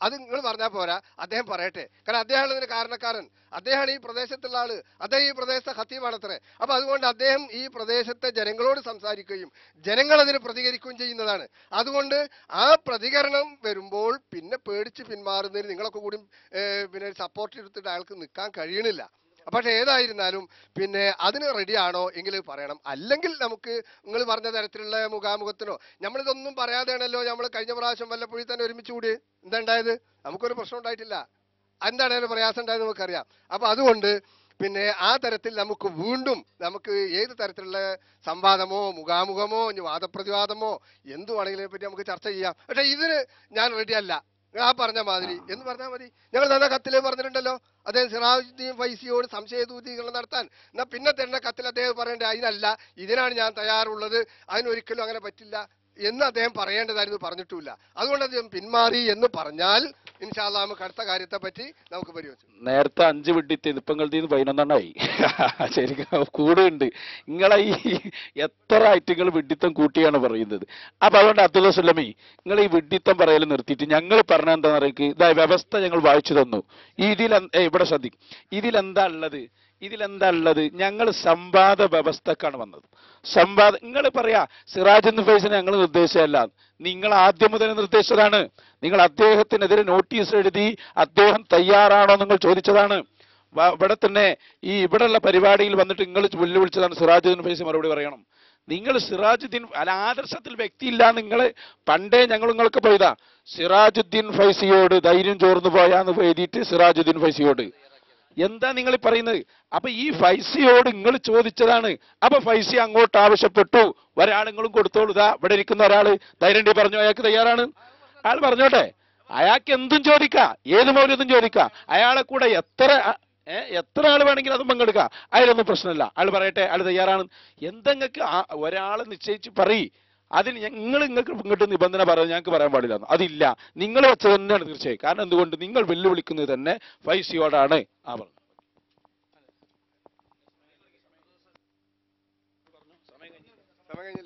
അത് നിങ്ങൾ പറഞ്ഞാൽ പോരാ അദ്ദേഹം പറയട്ടെ കാരണം അദ്ദേഹമാണ് ഇതിന് കാരണക്കാരൻ അദ്ദേഹമാണ് ഈ പ്രദേശത്തുള്ള ആള് അദ്ദേഹം ഈ പ്രദേശത്തെ ഹത്തീമാണത്രേ അപ്പൊ അതുകൊണ്ട് അദ്ദേഹം ഈ പ്രദേശത്തെ ജനങ്ങളോട് സംസാരിക്കുകയും ജനങ്ങൾ അതിന് പ്രതികരിക്കുകയും ചെയ്യുന്നതാണ് അതുകൊണ്ട് ആ പ്രതികരണം വരുമ്പോൾ പിന്നെ പേടിച്ച് പിന്മാറുന്നതിന് നിങ്ങളൊക്കെ കൂടി ഏഹ്, പിന്നെ സപ്പോർട്ട് എടുത്തിട്ട് അയാൾക്ക് നിൽക്കാൻ കഴിയണില്ല പക്ഷെ ഏതായിരുന്നാലും പിന്നെ അതിന് റെഡിയാണോ എങ്കിൽ പറയണം അല്ലെങ്കിൽ നമുക്ക് നിങ്ങൾ പറഞ്ഞ തരത്തിലുള്ള മുഖാമുഖത്തിനോ നമ്മളിതൊന്നും പറയാതെയാണല്ലോ നമ്മൾ കഴിഞ്ഞ പ്രാവശ്യം വല്ലപ്പോഴും തന്നെ ഒരുമിച്ച് കൂടി എന്താ ഉണ്ടായത് നമുക്കൊരു പ്രശ്നം ഉണ്ടായിട്ടില്ല എന്താണ് അതിന് പ്രയാസം ഉണ്ടായത് നമുക്കറിയാം അപ്പൊ അതുകൊണ്ട് പിന്നെ ആ തരത്തിൽ നമുക്ക് വീണ്ടും നമുക്ക് ഏത് തരത്തിലുള്ള സംവാദമോ മുഖാമുഖമോ ഇനി വാദപ്രതിവാദമോ എന്തു വേണമെങ്കിലും പറ്റി നമുക്ക് ചർച്ച ചെയ്യാം പക്ഷെ ഇതിന് ഞാൻ റെഡിയല്ല ആ പറഞ്ഞ മാതിരി എന്ന് പറഞ്ഞാൽ മതി ഞങ്ങൾ തന്ന കത്തില് പറഞ്ഞിട്ടുണ്ടല്ലോ അദ്ദേഹം സിറാജുദ്ദീൻ ഫൈസിയോട് സംശയദൂതീകരണം നടത്താൻ എന്നാ പിന്നെ തരുന്ന കത്തിൽ അദ്ദേഹം പറയേണ്ടത് അതിനല്ല ഇതിനാണ് ഞാൻ തയ്യാറുള്ളത് അതിനൊരിക്കലും അങ്ങനെ പറ്റില്ല എന്ന് അദ്ദേഹം പറയേണ്ടതായിരുന്നു പറഞ്ഞിട്ടുമില്ല അതുകൊണ്ട് അദ്ദേഹം പിന്മാറി എന്ന് പറഞ്ഞാൽ ഇൻഷാല്ല നമുക്ക് അടുത്ത കാര്യത്തെ പറ്റി നമുക്ക് പരിഗണിച്ചു നേരത്തെ അഞ്ച് വെട്ടിത്ത് ഇപ്പങ്ങളുടെ നിന്ന് പതിനൊന്നെണ്ണായി ശരിക്കും കൂടുണ്ട് നിങ്ങളെ ഈ എത്ര ഐറ്റങ്ങൾ വിഡിത്തം കൂട്ടിയാണ് പറയുന്നത് അപ്പൊ അതുകൊണ്ട് അബ്ദുള്ള സുല്ലമി നിങ്ങൾ ഈ വിഡിത്തം പറയൽ നിർത്തിയിട്ട് ഞങ്ങൾ പറഞ്ഞ എന്താ പറയുക ഇതാ വ്യവസ്ഥ ഞങ്ങൾ വായിച്ചു തന്നു ഇതിൽ ഇവിടെ ശ്രദ്ധിക്കും ഇതിലെന്താ ഉള്ളത് ഇതിലെന്താ ഉള്ളത് ഞങ്ങൾ സംവാദ വ്യവസ്ഥക്കാണ് വന്നത് സംവാദ നിങ്ങൾ പറയാ സിറാജ് ഫൈസിനെ ഞങ്ങൾ നിർദ്ദേശമല്ല നിങ്ങൾ ആദ്യം മുതൽ നിർദ്ദേശിച്ചതാണ് നിങ്ങൾ അദ്ദേഹത്തിനെതിരെ നോട്ടീസ് എഴുതി അദ്ദേഹം തയ്യാറാണോ നിങ്ങൾ ചോദിച്ചതാണ് വ- ഇവിടെ തന്നെ ഈ ഇവിടെയുള്ള പരിപാടിയിൽ വന്നിട്ട് നിങ്ങൾ വെല്ലുവിളിച്ചതാണ് സിറാജുദ്ദീൻ ഫൈസി മറുപടി പറയണം നിങ്ങൾ സിറാജുദ്ദീൻ അല്ല ആദർശത്തിൽ വ്യക്തിയില്ല നിങ്ങൾ പണ്ടേ ഞങ്ങൾ നിങ്ങൾക്ക് പോയതാ സിറാജുദ്ദീൻ ഫൈസിയോട് ധൈര്യം ചോർന്നു പോയാന്ന് എഴുതിയിട്ട് സിറാജുദ്ദീൻ ഫൈസിയോട് എന്താ നിങ്ങൾ ഈ പറയുന്നത് അപ്പൊ ഈ ഫൈസിയോട് നിങ്ങൾ ചോദിച്ചതാണ് അപ്പൊ ഫൈസി അങ്ങോട്ട് ആവശ്യപ്പെട്ടു ഒരാൾ നിങ്ങളും കൊടുത്തോളൂ ഇതാ ഇവിടെ ഇരിക്കുന്ന ഒരാള് ധൈര്യം പറഞ്ഞു അയാൾക്ക് തയ്യാറാണ് അയാൾ പറഞ്ഞോട്ടെ അയാൾക്ക് എന്തും ചോദിക്കാം ഏത് മൗര്യതും ചോദിക്കാം അയാളെ കൂടെ എത്ര അ- ഏ, എത്ര ആൾ വേണമെങ്കിലും അതും പങ്കെടുക്കാം അതിലൊന്നും പ്രശ്നമില്ല അയാൾ പറയട്ടെ അയാൾ തയ്യാറാണ് എന്തെങ്ങൾക്ക് ഒരാൾ നിശ്ചയിച്ച് പറയ് അതിന് നിങ്ങൾ നിങ്ങൾക്ക് ഇങ്ങോട്ട് നിബന്ധന പറയാൻ ഞങ്ങൾക്ക് പറയാൻ പാടില്ല അതില്ല നിങ്ങൾ വെച്ചത് തന്നെയാണ് തീർച്ചയായും കാരണം എന്തുകൊണ്ട് നിങ്ങൾ വെല്ലുവിളിക്കുന്നത് തന്നെ ഫൈസിയോടാണ് ആ പറഞ്ഞു സമയം കഴിഞ്ഞില്ല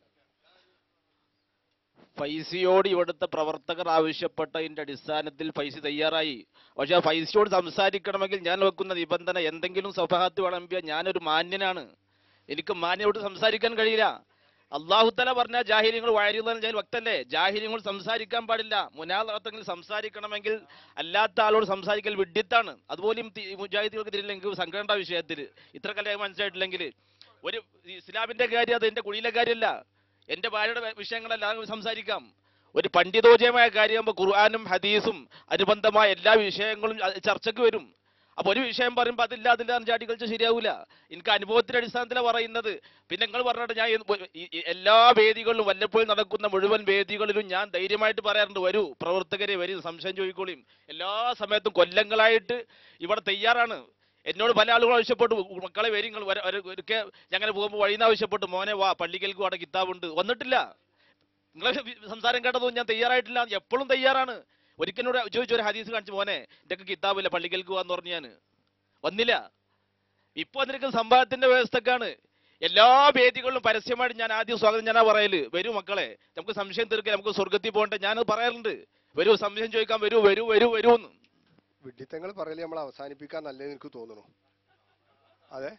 ഫൈസിയോട് ഇവിടുത്തെ പ്രവർത്തകർ ആവശ്യപ്പെട്ടതിന്റെ അടിസ്ഥാനത്തിൽ ഫൈസി തയ്യാറായി പക്ഷെ ആ ഫൈസിയോട് സംസാരിക്കണമെങ്കിൽ ഞാൻ വെക്കുന്ന നിബന്ധന എന്തെങ്കിലും സൗഭാഗ്യത്ത് വേണമെങ്കിൽ ഞാനൊരു മാന്യനാണ് എനിക്ക് മാന്യനോട് സംസാരിക്കാൻ കഴിയില്ല അള്ളാഹുത്തല പറഞ്ഞ ജാഹിര്യങ്ങൾ വായരുതെന്ന് ഞാൻ വ്യക്തല്ലേ ജാഹിര്യങ്ങൾ സംസാരിക്കാൻ പാടില്ല മുനാളത്തിൽ സംസാരിക്കണമെങ്കിൽ അല്ലാത്ത ആളോട് സംസാരിക്കൽ വിഡ്ഢിത്താണ് അതുപോലും തി- മുജാഹിദുകൾക്ക് തിരില്ലെങ്കിൽ സംഘടന വിഷയത്തിൽ ഇത്ര കാലം മനസ്സിലായിട്ടില്ലെങ്കിൽ ഒരു ഇസ്ലാമിന്റെ കാര്യം അത് എന്റെ കുഴിയിലെ കാര്യമല്ല എന്റെ ഭാര്യയുടെ വ- വിഷയങ്ങളല്ല അത് സംസാരിക്കാം ഒരു പണ്ഡിതോചയമായ കാര്യമാകുമ്പോൾ ഖുർആാനും ഹദീസും അനുബന്ധമായ എല്ലാ വിഷയങ്ങളും അത് ചർച്ചയ്ക്ക് വരും അപ്പൊ ഒരു വിഷയം പറയുമ്പോൾ അതില്ല അതില്ല എന്ന് ചാടി കളിച്ച് ശരിയാവൂല എനിക്ക് അനുഭവത്തിന്റെ അടിസ്ഥാനത്തിലാണ് പറയുന്നത് പിന്നെ നിങ്ങൾ പറഞ്ഞിട്ട് ഞാൻ ഈ- ഈ- ഈ എല്ലാ വേദികളിലും വല്ലപ്പോഴും നടക്കുന്ന മുഴുവൻ വേദികളിലും ഞാൻ ധൈര്യമായിട്ട് പറയാറുണ്ട് വരൂ പ്രവർത്തകരെ വരൂ സംശയം ചോദിക്കോളിയും എല്ലാ സമയത്തും കൊല്ലങ്ങളായിട്ട് ഇവിടെ തയ്യാറാണ് എന്നോട് പല ആളുകളും ആവശ്യപ്പെട്ടു മക്കളെ വരി നിങ്ങൾ വര- വര- ഒരിക്കൽ ഞങ്ങനെ പോകുമ്പോൾ വഴിന്ന് ആവശ്യപ്പെട്ടു മോനെ വാ പള്ളിക്കൽക്ക് അവിടെ കിതാബുണ്ട് വന്നിട്ടില്ല നിങ്ങളെ വി- സംസാരം കേട്ടതൊന്നും ഞാൻ തയ്യാറായിട്ടില്ല എപ്പോഴും തയ്യാറാണ് ഒരിക്കലോട് ചോദിച്ചു ഒരു ഹദീസ് കാണിച്ചു മോനെ ഇതൊക്കെ കിതാബില്ല പള്ളിക്കൽക്ക് പോവാന്ന് പറഞ്ഞു ഞാൻ വന്നില്ല ഇപ്പൊ വന്നിരിക്കുന്ന സംഭവത്തിന്റെ വ്യവസ്ഥക്കാണ് എല്ലാ വേദികളിലും പരസ്യമായിട്ട് ഞാൻ ആദ്യം സ്വാഗതം ഞാനാ പറയല് വരൂ മക്കളെ നമുക്ക് സംശയം തീർക്കാൻ നമുക്ക് സ്വർഗത്തിൽ പോകണ്ടേ ഞാനത് പറയാറുണ്ട് വരൂ സംശയം ചോദിക്കാൻ വരൂ വരൂ വരൂ വരൂ എന്ന് വിഡ്ഢിത്തങ്ങൾ പറയല് നമ്മൾ അവസാനിപ്പിക്കാൻ നല്ലതെന്ന് എനിക്ക് തോന്നുന്നു അതെ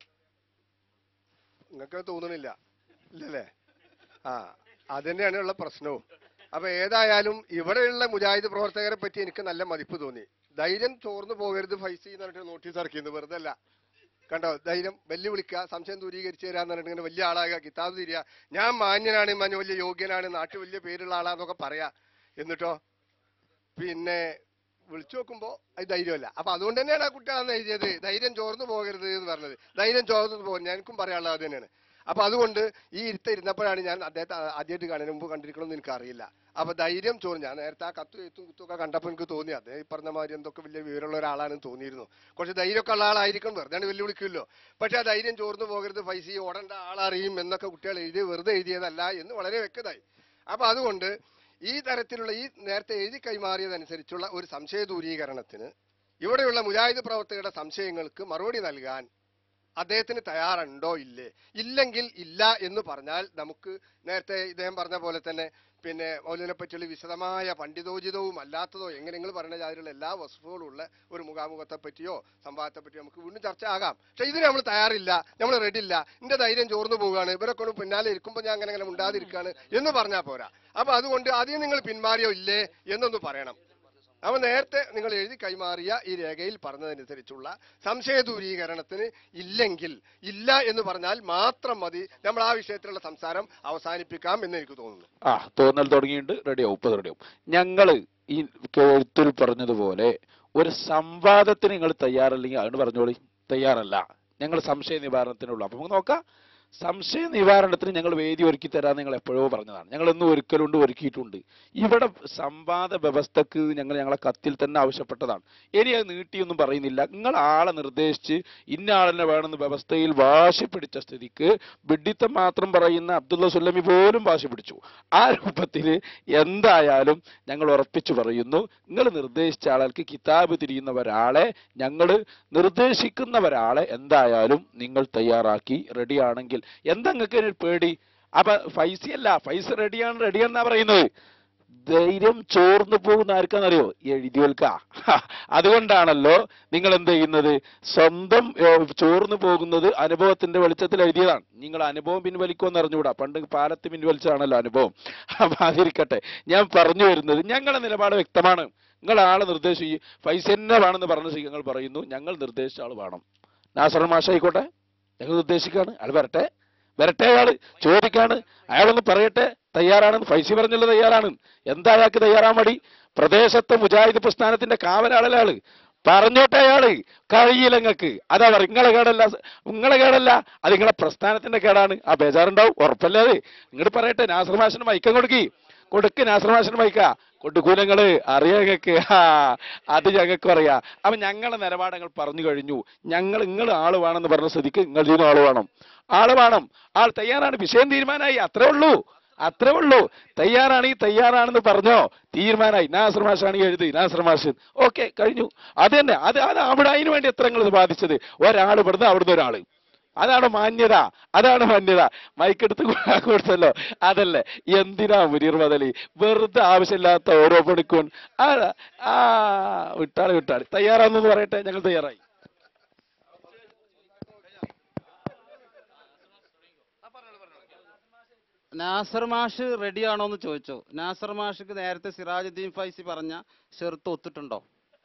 നിങ്ങൾക്ക് തോന്നണില്ല ഇല്ലല്ലേ ആ അത് തന്നെയാണ് ഉള്ള പ്രശ്നവും അപ്പൊ ഏതായാലും ഇവിടെയുള്ള മുജാഹിദ് പ്രവർത്തകരെ പറ്റി എനിക്ക് നല്ല മതിപ്പ് തോന്നി ധൈര്യം ചോർന്നു പോകരുത് ഫൈസി എന്ന് പറഞ്ഞിട്ട് നോട്ടീസ് ഇറക്കിയത് വെറുതെ അല്ല കണ്ടോ ധൈര്യം വെല്ലുവിളിക്കുക സംശയം ദൂരീകരിച്ചു തരാന്ന് പറഞ്ഞിട്ട് ഇങ്ങനെ വലിയ ആളാകുക കിതാബ് തിരിക ഞാൻ മാന്യനാണ് മഞ്ഞ വലിയ യോഗ്യനാണ് നാട്ടിൽ വലിയ പേരുള്ള ആളാന്നൊക്കെ പറയാ എന്നിട്ടോ പിന്നെ വിളിച്ചു നോക്കുമ്പോ അത് ധൈര്യമല്ല അപ്പൊ അതുകൊണ്ട് തന്നെയാണ് ആ കുട്ടികളന്ന് എഴുതിയത് ധൈര്യം ചോർന്നു പോകരുത് എന്ന് പറഞ്ഞത് ധൈര്യം ചോർന്നു പോകും എനിക്കും പറയാനുള്ളത് അത് തന്നെയാണ് അപ്പൊ അതുകൊണ്ട് ഈ ഇരുത്ത ഇരുന്നപ്പോഴാണ് ഞാൻ അദ്ദേഹത്തെ ആ- ആദ്യമായിട്ട് കാണുന്നതിന് മുമ്പ് കണ്ടിരിക്കണമെന്ന് എനിക്ക് അറിയില്ല അപ്പൊ ധൈര്യം ചോർ ഞാൻ നേരത്തെ ആ കത്തും എഴുത്തും കുത്തും ഒക്കെ കണ്ടപ്പോൾ എനിക്ക് തോന്നി അദ്ദേഹം ഈ പറഞ്ഞ മാതിരി എന്തൊക്കെ വലിയ വിവരമുള്ള ഒരാളാണെന്ന് തോന്നിയിരുന്നു കുറച്ച് ധൈര്യമൊക്കെ ഉള്ള ആളായിരിക്കും വെറുതെ വെല്ലുവിളിക്കുമല്ലോ പക്ഷെ ആ ധൈര്യം ചോർന്നു പോകരുത് പൈസ ഓടേണ്ട ആളറിയും എന്നൊക്കെ കുട്ടികൾ എഴുതി വെറുതെ എഴുതിയതല്ല എന്ന് വളരെ വ്യക്തമായി അപ്പൊ അതുകൊണ്ട് ഈ തരത്തിലുള്ള ഈ നേരത്തെ എഴുതി കൈമാറിയതനുസരിച്ചുള്ള ഒരു സംശയ ദൂരീകരണത്തിന് ഇവിടെയുള്ള മുജാഹിദ് പ്രവർത്തകരുടെ സംശയങ്ങൾക്ക് മറുപടി നൽകാൻ അദ്ദേഹത്തിന് തയ്യാറുണ്ടോ ഇല്ലേ ഇല്ലെങ്കിൽ ഇല്ല എന്ന് പറഞ്ഞാൽ നമുക്ക് നേരത്തെ ഇദ്ദേഹം പറഞ്ഞ പോലെ തന്നെ പിന്നെ മൗലിനെ പറ്റിയുള്ള വിശദമായ പണ്ഡിതോചിതവും അല്ലാത്തതോ എങ്ങനെ നിങ്ങൾ പറഞ്ഞ ജാതിയിലുള്ള എല്ലാ വസ്തുക്കളും ഉള്ള ഒരു മുഖാമുഖത്തെ പറ്റിയോ സംവാദത്തെ പറ്റിയോ നമുക്ക് വീണ്ടും ചർച്ച ആകാം പക്ഷെ ഇതിന് നമ്മൾ തയ്യാറില്ല നമ്മൾ റെഡി ഇല്ല എന്റെ ധൈര്യം ചോർന്നു പോവുകയാണ് ഇവരെ കൊണ്ട് പിന്നാലെ ഇരിക്കുമ്പോൾ ഞാൻ അങ്ങനെ അങ്ങനെ ഉണ്ടാതിരിക്കുകയാണ് എന്ന് പറഞ്ഞാൽ പോരാ അപ്പൊ അതുകൊണ്ട് അതിൽ നിങ്ങൾ പിന്മാറിയോ ഇല്ലേ എന്നൊന്ന് പറയണം അപ്പൊ നേരത്തെ നിങ്ങൾ എഴുതി കൈമാറിയ ഈ രേഖയിൽ പറഞ്ഞതനുസരിച്ചുള്ള സംശയ ദൂരീകരണത്തിന് ഇല്ലെങ്കിൽ ഇല്ല എന്ന് പറഞ്ഞാൽ മാത്രം മതി നമ്മൾ ആ വിഷയത്തിലുള്ള സംസാരം അവസാനിപ്പിക്കാം എന്ന് എനിക്ക് തോന്നുന്നു ആ തോന്നൽ തുടങ്ങിയിട്ട് റെഡിയാവും ഇപ്പൊ റെഡിയാവും ഞങ്ങള് ഈ എഴുത്തിൽ പറഞ്ഞതുപോലെ ഒരു സംവാദത്തിന് നിങ്ങൾ തയ്യാറല്ലെങ്കിൽ അതിന് പറഞ്ഞോളി തയ്യാറല്ല ഞങ്ങൾ സംശയ നിവാരണത്തിനുള്ള അപ്പൊ നമുക്ക് നോക്കാം സംശയ നിവാരണത്തിന് ഞങ്ങൾ വേദി ഒരുക്കി തരാൻ നിങ്ങൾ എപ്പോഴോ പറഞ്ഞതാണ് ഞങ്ങൾ ഇന്ന് ഒരുക്കലുണ്ട് ഒരുക്കിയിട്ടുണ്ട് ഇവിടെ സംവാദ വ്യവസ്ഥക്ക് ഞങ്ങൾ ഞങ്ങളെ കത്തിൽ തന്നെ ആവശ്യപ്പെട്ടതാണ് ഇനി അത് നീട്ടിയൊന്നും പറയുന്നില്ല നിങ്ങൾ ആളെ നിർദ്ദേശിച്ച് ഇന്ന ആളിനെ വേണമെന്ന് വ്യവസ്ഥയിൽ വാശി പിടിച്ച സ്ഥിതിക്ക് വിഡിത്തം മാത്രം പറയുന്ന അബ്ദുള്ള സുല്ലമി പോലും വാശി പിടിച്ചു ആ രൂപത്തിൽ എന്തായാലും ഞങ്ങൾ ഉറപ്പിച്ചു പറയുന്നു നിങ്ങൾ നിർദ്ദേശിച്ച ആൾക്ക് കിതാബ് തിരിയുന്ന ഒരാളെ ഞങ്ങൾ നിർദ്ദേശിക്കുന്ന ഒരാളെ എന്തായാലും നിങ്ങൾ തയ്യാറാക്കി റെഡിയാണെങ്കിൽ എന്താ നിങ്ങൾക്ക് ഒരു പേടി അപ്പൊ ഫൈസയല്ല ഫൈസ റെഡിയാണ് റെഡിയാണെന്നാ പറയുന്നത് ധൈര്യം ചോർന്നു പോകുന്ന ആർക്കാന്നറിയോ എഴുതിയോൽക്ക അതുകൊണ്ടാണല്ലോ നിങ്ങൾ എന്ത് ചെയ്യുന്നത് സ്വന്തം ഏഹ്, ചോർന്നു പോകുന്നത് അനുഭവത്തിന്റെ വെളിച്ചത്തിൽ എഴുതിയതാണ് നിങ്ങൾ അനുഭവം പിൻവലിക്കുമെന്ന് അറിഞ്ഞുകൂടാ പണ്ട് പാലത്ത് പിൻവലിച്ചാണല്ലോ അനുഭവം അപ്പൊ അതിരിക്കട്ടെ ഞാൻ പറഞ്ഞു വരുന്നത് ഞങ്ങളുടെ നിലപാട് വ്യക്തമാണ് നിങ്ങൾ ആളെ നിർദ്ദേശിക്കും പൈസ തന്നെ വേണമെന്ന് പറഞ്ഞ ശരി ഞങ്ങൾ പറയുന്നു ഞങ്ങൾ നിർദ്ദേശിച്ച ആൾ വേണം നാസർ മാഷ ആയിക്കോട്ടെ ഞങ്ങൾ നിർദ്ദേശിക്കാണ് അയാൾ വരട്ടെ വരട്ടെ അയാള് ചോദിക്കാണ് അയാളൊന്ന് പറയട്ടെ തയ്യാറാണെന്ന് ഫൈസി പറഞ്ഞുള്ള തയ്യാറാണ് എന്താ അയാൾക്ക് തയ്യാറാൻ മടി പ്രദേശത്തെ മുജാഹിദ് പ്രസ്ഥാനത്തിന്റെ കാവലാളല്ല ആള് പറഞ്ഞോട്ടെ അയാള് കഴിയില്ല നിങ്ങൾക്ക് അതാ പറ നിങ്ങളെ കേടല്ല നിങ്ങളെ കേടല്ല അത് നിങ്ങളെ പ്രസ്ഥാനത്തിന്റെ കേടാണ് ആ ബേജാറുണ്ടാവും ഉറപ്പല്ലേ അത് ഇങ്ങോട്ട് പറയട്ടെ നാസർ മാഷിന് മൈക്കം കൊടുക്കി കൊടുക്ക് നാസർ മാഷിന് മൈക്ക കൊടുക്കൂലങ്ങള് അറിയാ ഞങ്ങൾക്ക് ആ അത് ഞങ്ങൾക്ക് അറിയാം അപ്പൊ ഞങ്ങളെ നിലപാടങ്ങൾ പറഞ്ഞു കഴിഞ്ഞു ഞങ്ങൾ നിങ്ങൾ ആള് വേണമെന്ന് പറഞ്ഞ സ്ഥിതിക്ക് നിങ്ങൾ ചെയ്യുന്ന ആള് വേണം ആള് വേണം ആൾ തയ്യാറാണ് വിഷയം തീരുമാനമായി അത്രേ ഉള്ളൂ അത്രേ ഉള്ളൂ തയ്യാറാണെങ്കിൽ തയ്യാറാണെന്ന് പറഞ്ഞോ തീരുമാനമായി നാസർ മാഷാണെങ്കിൽ എഴുതി നാസർ മാഷ് ഓക്കെ കഴിഞ്ഞു അത് തന്നെ അത് അത് അവിടെ അതിനു വേണ്ടി എത്ര നിങ്ങൾ ബാധിച്ചത് ഒരാൾ ഇവിടുന്ന് അവിടുന്ന് ഒരാള് അതാണ് മാന്യത അതാണ് മാന്യത മൈക്കെടുത്ത് കൊ- കൊടുത്തല്ലോ അതല്ലേ എന്തിനാ മുനീർ മതലി വെറുതെ ആവശ്യമില്ലാത്ത ഓരോ പണിക്കും ആ ആ വിട്ടാള് വിട്ടാള് തയ്യാറാണെന്ന് പറയട്ടെ ഞങ്ങൾ തയ്യാറായി നാസർ മാഷ് റെഡിയാണോ എന്ന് ചോദിച്ചു നാസർ മാഷിക്ക് നേരത്തെ സിറാജുദ്ദീൻ ഫൈസി പറഞ്ഞ ഷെർത്ത് ഒത്തിട്ടുണ്ടോ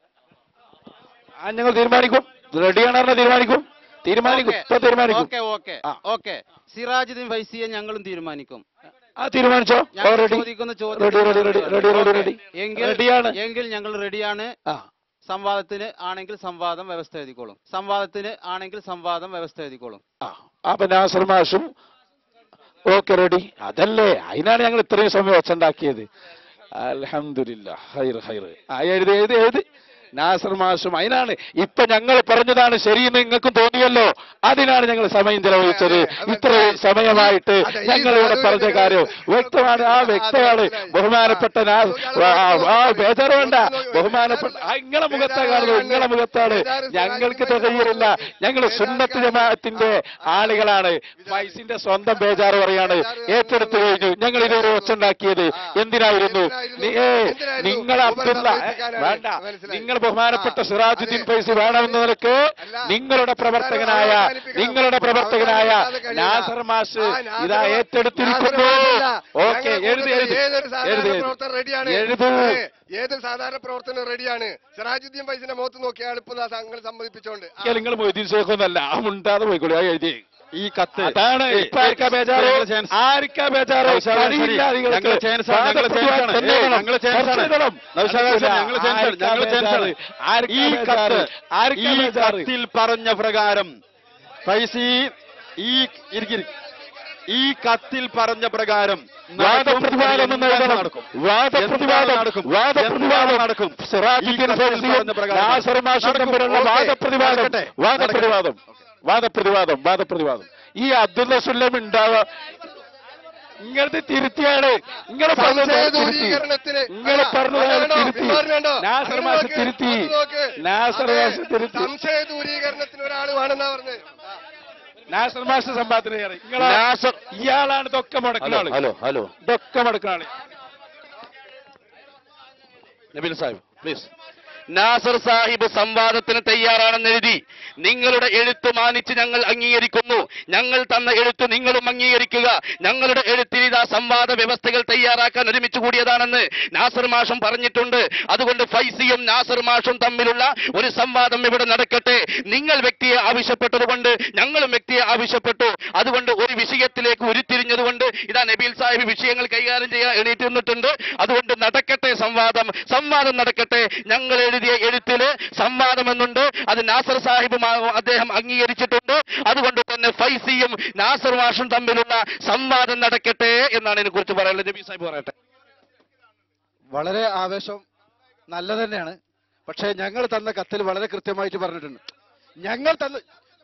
ആ ഞങ്ങൾ തീരുമാനിക്കും റെഡിയാണെന്ന് പറഞ്ഞാൽ തീരുമാനിക്കും തീരുമാനിക്കും ഇപ്പൊ തീരുമാനിക്കും ഓക്കെ ഓക്കെ ആ. ഓക്കെ സിറാജുദ്ദീൻ ഫൈസിയെ ഞങ്ങളും തീരുമാനിക്കും ആ തീരുമാനിച്ചോ ഞങ്ങൾ റെഡി ചോദിക്കുന്ന ready ready ready ready ready ready എങ്കിൽ റെഡിയാണ് എങ്കിൽ ഞങ്ങൾ റെഡിയാണ് ആ സംവാദത്തിന് ആണെങ്കിൽ സംവാദം വ്യവസ്ഥ എഴുതിക്കോളും സംവാദത്തിന് ആണെങ്കിൽ സംവാദം വ്യവസ്ഥ എഴുതിക്കോളും ആ അപ്പൊ നാസർ മാഷും ഓക്കെ റെഡി അതല്ലേ അതിനാണ് ഞങ്ങൾ ഇത്രയും സമയം ഒച്ചുണ്ടാക്കിയത് അൽഹംദുലില്ലാ ഹൈർ ഹൈർ ആ എഴുതി എഴുതി എഴുതി നാസർ മാഷും അതിനാണ് ഇപ്പൊ ഞങ്ങൾ പറഞ്ഞതാണ് ശരിയെന്ന് നിങ്ങൾക്കും തോന്നിയല്ലോ അതിനാണ് ഞങ്ങൾ സമയം ചെലവഴിച്ചത് അതെ, അതെ, ഇത്രയും മനസ്സിലായി. സമയമായിട്ട് അതെ, ഈ ഞങ്ങൾ ഇവിടെ സാധു പറഞ്ഞ ഇതിനെ- കാര്യം വ്യക്തമാണ് ആ അതെ, വ്യക്തമാണ് മനസ്സിലായി. ബഹുമാനപ്പെട്ട ആ, നാ- നോക്കി, ആ, നോക്കി, ആ നോക്കി, ബേജാറ് വേണ്ട നോക്കി, ബഹുമാനപ്പെട്ട ആ നിങ്ങളെ മുഖത്താ ബേജാറ് കാണുന്നത് കാണുന്നത്. നിങ്ങളെ മുഖത്താണ് ബേജാറ് ഞങ്ങൾക്ക് സിറാജിന്റെ തികയില്ല നോക്കി. ഞങ്ങൾ ബേജാറ് സുന്നത്ത് കാണുന്നത്. ജമാഅത്തിന്റെ ആ, ആ, ആളുകളാണ് ബേജാറ്. ഫൈസിന്റെ സ്വന്തം ബേജാറ് പറയാണ് ബേജാറ് ഏറ്റെടുത്തു കഴിഞ്ഞു ഞങ്ങൾ ഇതൊരു ഒച്ചുണ്ടാക്കിയത് ആ, എന്തിനായിരുന്നു എന്തിനായിരുന്നു? നി- ഏ, എന്തിനായിരുന്നു? നിങ്ങൾ ഉമർ അബ്ദുള്ള ഏ, സംഭവിക്കാനാണ്. വേണ്ട മനസ്സിലായി. നിങ്ങൾ ബഹുമാനപ്പെട്ട ആ, സിറാജുദ്ദീൻ അതെ. ഫൈസി വേണമെന്ന നിലക്ക് അല്ല, നിങ്ങളുടെ പ്രവർത്തകനായ അവസാനിപ്പിക്കണം. നിങ്ങളുടെ പ്രവർത്തകനായ അവസാനിപ്പിക്കാതെ കഴിയില്ല. നാസർ മാഷ് ആ, നാസർ ഇതാ മാ- ഏറ്റെടുത്തിരിക്കുന്നു നാസർ മാഷല്ല. ഓക്കെ ഞങ്ങളുടെ എഴുതി കൂട്ടത്തിൽ എഴുതി ഏതൊരു സാധാരണ എഴുതി പ്രവർത്തകൻ റെഡിയാണ് എഴുതൂ അതെ, ഏത് സാധാരണ പ്രവർത്തനം റെഡിയാണ് സിറാജുദ്ദീൻ ഫൈസിന്റെ മുഖത്ത് നോക്കിയാണ് ഇപ്പൊ സംഘങ്ങൾ സമ്മതിപ്പിച്ചോണ്ട് ആ. നിങ്ങൾ മൊയ്തീൻ ഷേഖൊന്നല്ല ആ മുണ്ടാതെ പോയിക്കോളി ആ എഴുതി ഈ കത്ത് അതാണ് ഏയ്, ഇപ്പൊ ആർക്കാ ബേജാറ് ഞങ്ങളെ chance. ആർക്കാ ബേജാറ് നൗഷാദ് കഴിയില്ല ശരി. നിങ്ങൾക്ക്. ഞങ്ങളെ chance ആണ്, ഞങ്ങളെ chance ആണ്. വാദപ്രതിവാദം ഏയ്, വേണം. ഞങ്ങളെ chance ആണ്. ചർച്ച ചെയ്യണം. നൗഷാദ് നടക്കൂല. ഞങ്ങളെ chance ആണ്, ആർക്കാ ഞങ്ങളെ chance ആണ്. ബേജാറ്? ആർക്കാ ഈ കത്ത് ബേജാറ്? ആർക്കാ ഈ ബേജാറ്? കത്തിൽ പറഞ്ഞ പ്രകാരം ഫൈസി ഈ ഇരിക്കിരി ഈ കത്തിൽ പറഞ്ഞ പ്രകാരം വാദപ്രതിവാദം എന്ന് എഴുതണം. വാദപ്രതിവാദം നടക്കും വാദപ്രതിവാദം നടക്കും സിറാജുദ്ദീൻ ഈ കത്തിൽ ഫൈസിയും പറഞ്ഞ പ്രകാരം നാസർ മാഷും നടക്കും. തമ്മിലുള്ള ഓക്കേ. വാദപ്രതിവാദം നടക്കട്ടെ. വാദപ്രതിവാദം വാദപ്രതിവാദം വാദപ്രതിവാദം ഈ അബ്ദുള്ള സുല്ലം ഉണ്ടാവുക ഇങ്ങനത്തെ തിരുത്തിയാണ് ഇങ്ങനെ പറഞ്ഞത് സംശയ തിരുത്തി ദൂരീകരണത്തിന് ഇങ്ങനെ ആ, പറഞ്ഞത് വേണ്ടോ? തിരുത്തി ഇത് വേണ്ടോ? നാസർ അത് മാഷ് നോക്ക്, തിരുത്തി അത് നോക്ക്. നാസർ അതെ, മാഷ് തിരുത്തി സംശയ ദൂരീകരണത്തിന് ഒരാൾ വേണമെന്നാ പറഞ്ഞത് ആ. നാസർ മാസ്റ്റർ സമ്പാദത്തിന് തയ്യാറ് നിങ്ങളാ നാസർ ഇയാളാണ് ഇതൊക്കെ മുടക്കുന്ന ഹലോ ആള് ഹലോ ഹലോ ഇതൊക്കെ മുടക്കുന്ന ആള് നബീൽ സാഹിബ് പ്ലീസ് നാസർ സാഹിബ് സംവാദത്തിന് തയ്യാറാണെന്ന് എഴുതി നിങ്ങളുടെ എഴുത്ത് മാനിച്ച് ഞങ്ങൾ അംഗീകരിക്കുന്നു ഞങ്ങൾ തന്ന എഴുത്ത് നിങ്ങളും അംഗീകരിക്കുക ഞങ്ങളുടെ എഴുത്തിൽ ഇതാ സംവാദ വ്യവസ്ഥകൾ തയ്യാറാക്കാൻ ഒരുമിച്ച് കൂടിയതാണെന്ന് നാസർ മാഷും പറഞ്ഞിട്ടുണ്ട് അതുകൊണ്ട് ഫൈസിയും നാസർ മാഷും തമ്മിലുള്ള ഒരു സംവാദം ഇവിടെ നടക്കട്ടെ നിങ്ങൾ വ്യക്തിയെ ആവശ്യപ്പെട്ടതുകൊണ്ട് ഞങ്ങളും വ്യക്തിയെ ആവശ്യപ്പെട്ടു അതുകൊണ്ട് ഒരു വിഷയത്തിലേക്ക് ഉരുത്തിരിഞ്ഞതുകൊണ്ട് ഇതാ നബീൽ സാഹിബ് വിഷയങ്ങൾ കൈകാര്യം ചെയ്യാൻ എണീറ്റ് നിന്നിട്ടുണ്ട് അതുകൊണ്ട് നടക്കട്ടെ സംവാദം സംവാദം നടക്കട്ടെ ഞങ്ങൾ എഴുതിയ എഴുത്തില് സംവാദം എന്നുണ്ട് അത് നാസർ സാഹിബും ആ- അദ്ദേഹം അംഗീകരിച്ചിട്ടുണ്ട് അതുകൊണ്ട് തന്നെ ഫൈസിയും നാസർ മാഷും തമ്മിലുള്ള സംവാദം നടക്കട്ടെ എന്നാണ് ഇതിനെ കുറിച്ച് പറയാനുള്ളത് നബീൽ സാഹിബ് പറയട്ടെ വളരെ ആവേശം നല്ല തന്നെയാണ് പക്ഷേ ഞങ്ങൾ തന്ന കത്തിൽ വളരെ കൃത്യമായിട്ട് പറഞ്ഞിട്ടുണ്ട് ഞങ്ങൾ തന്ന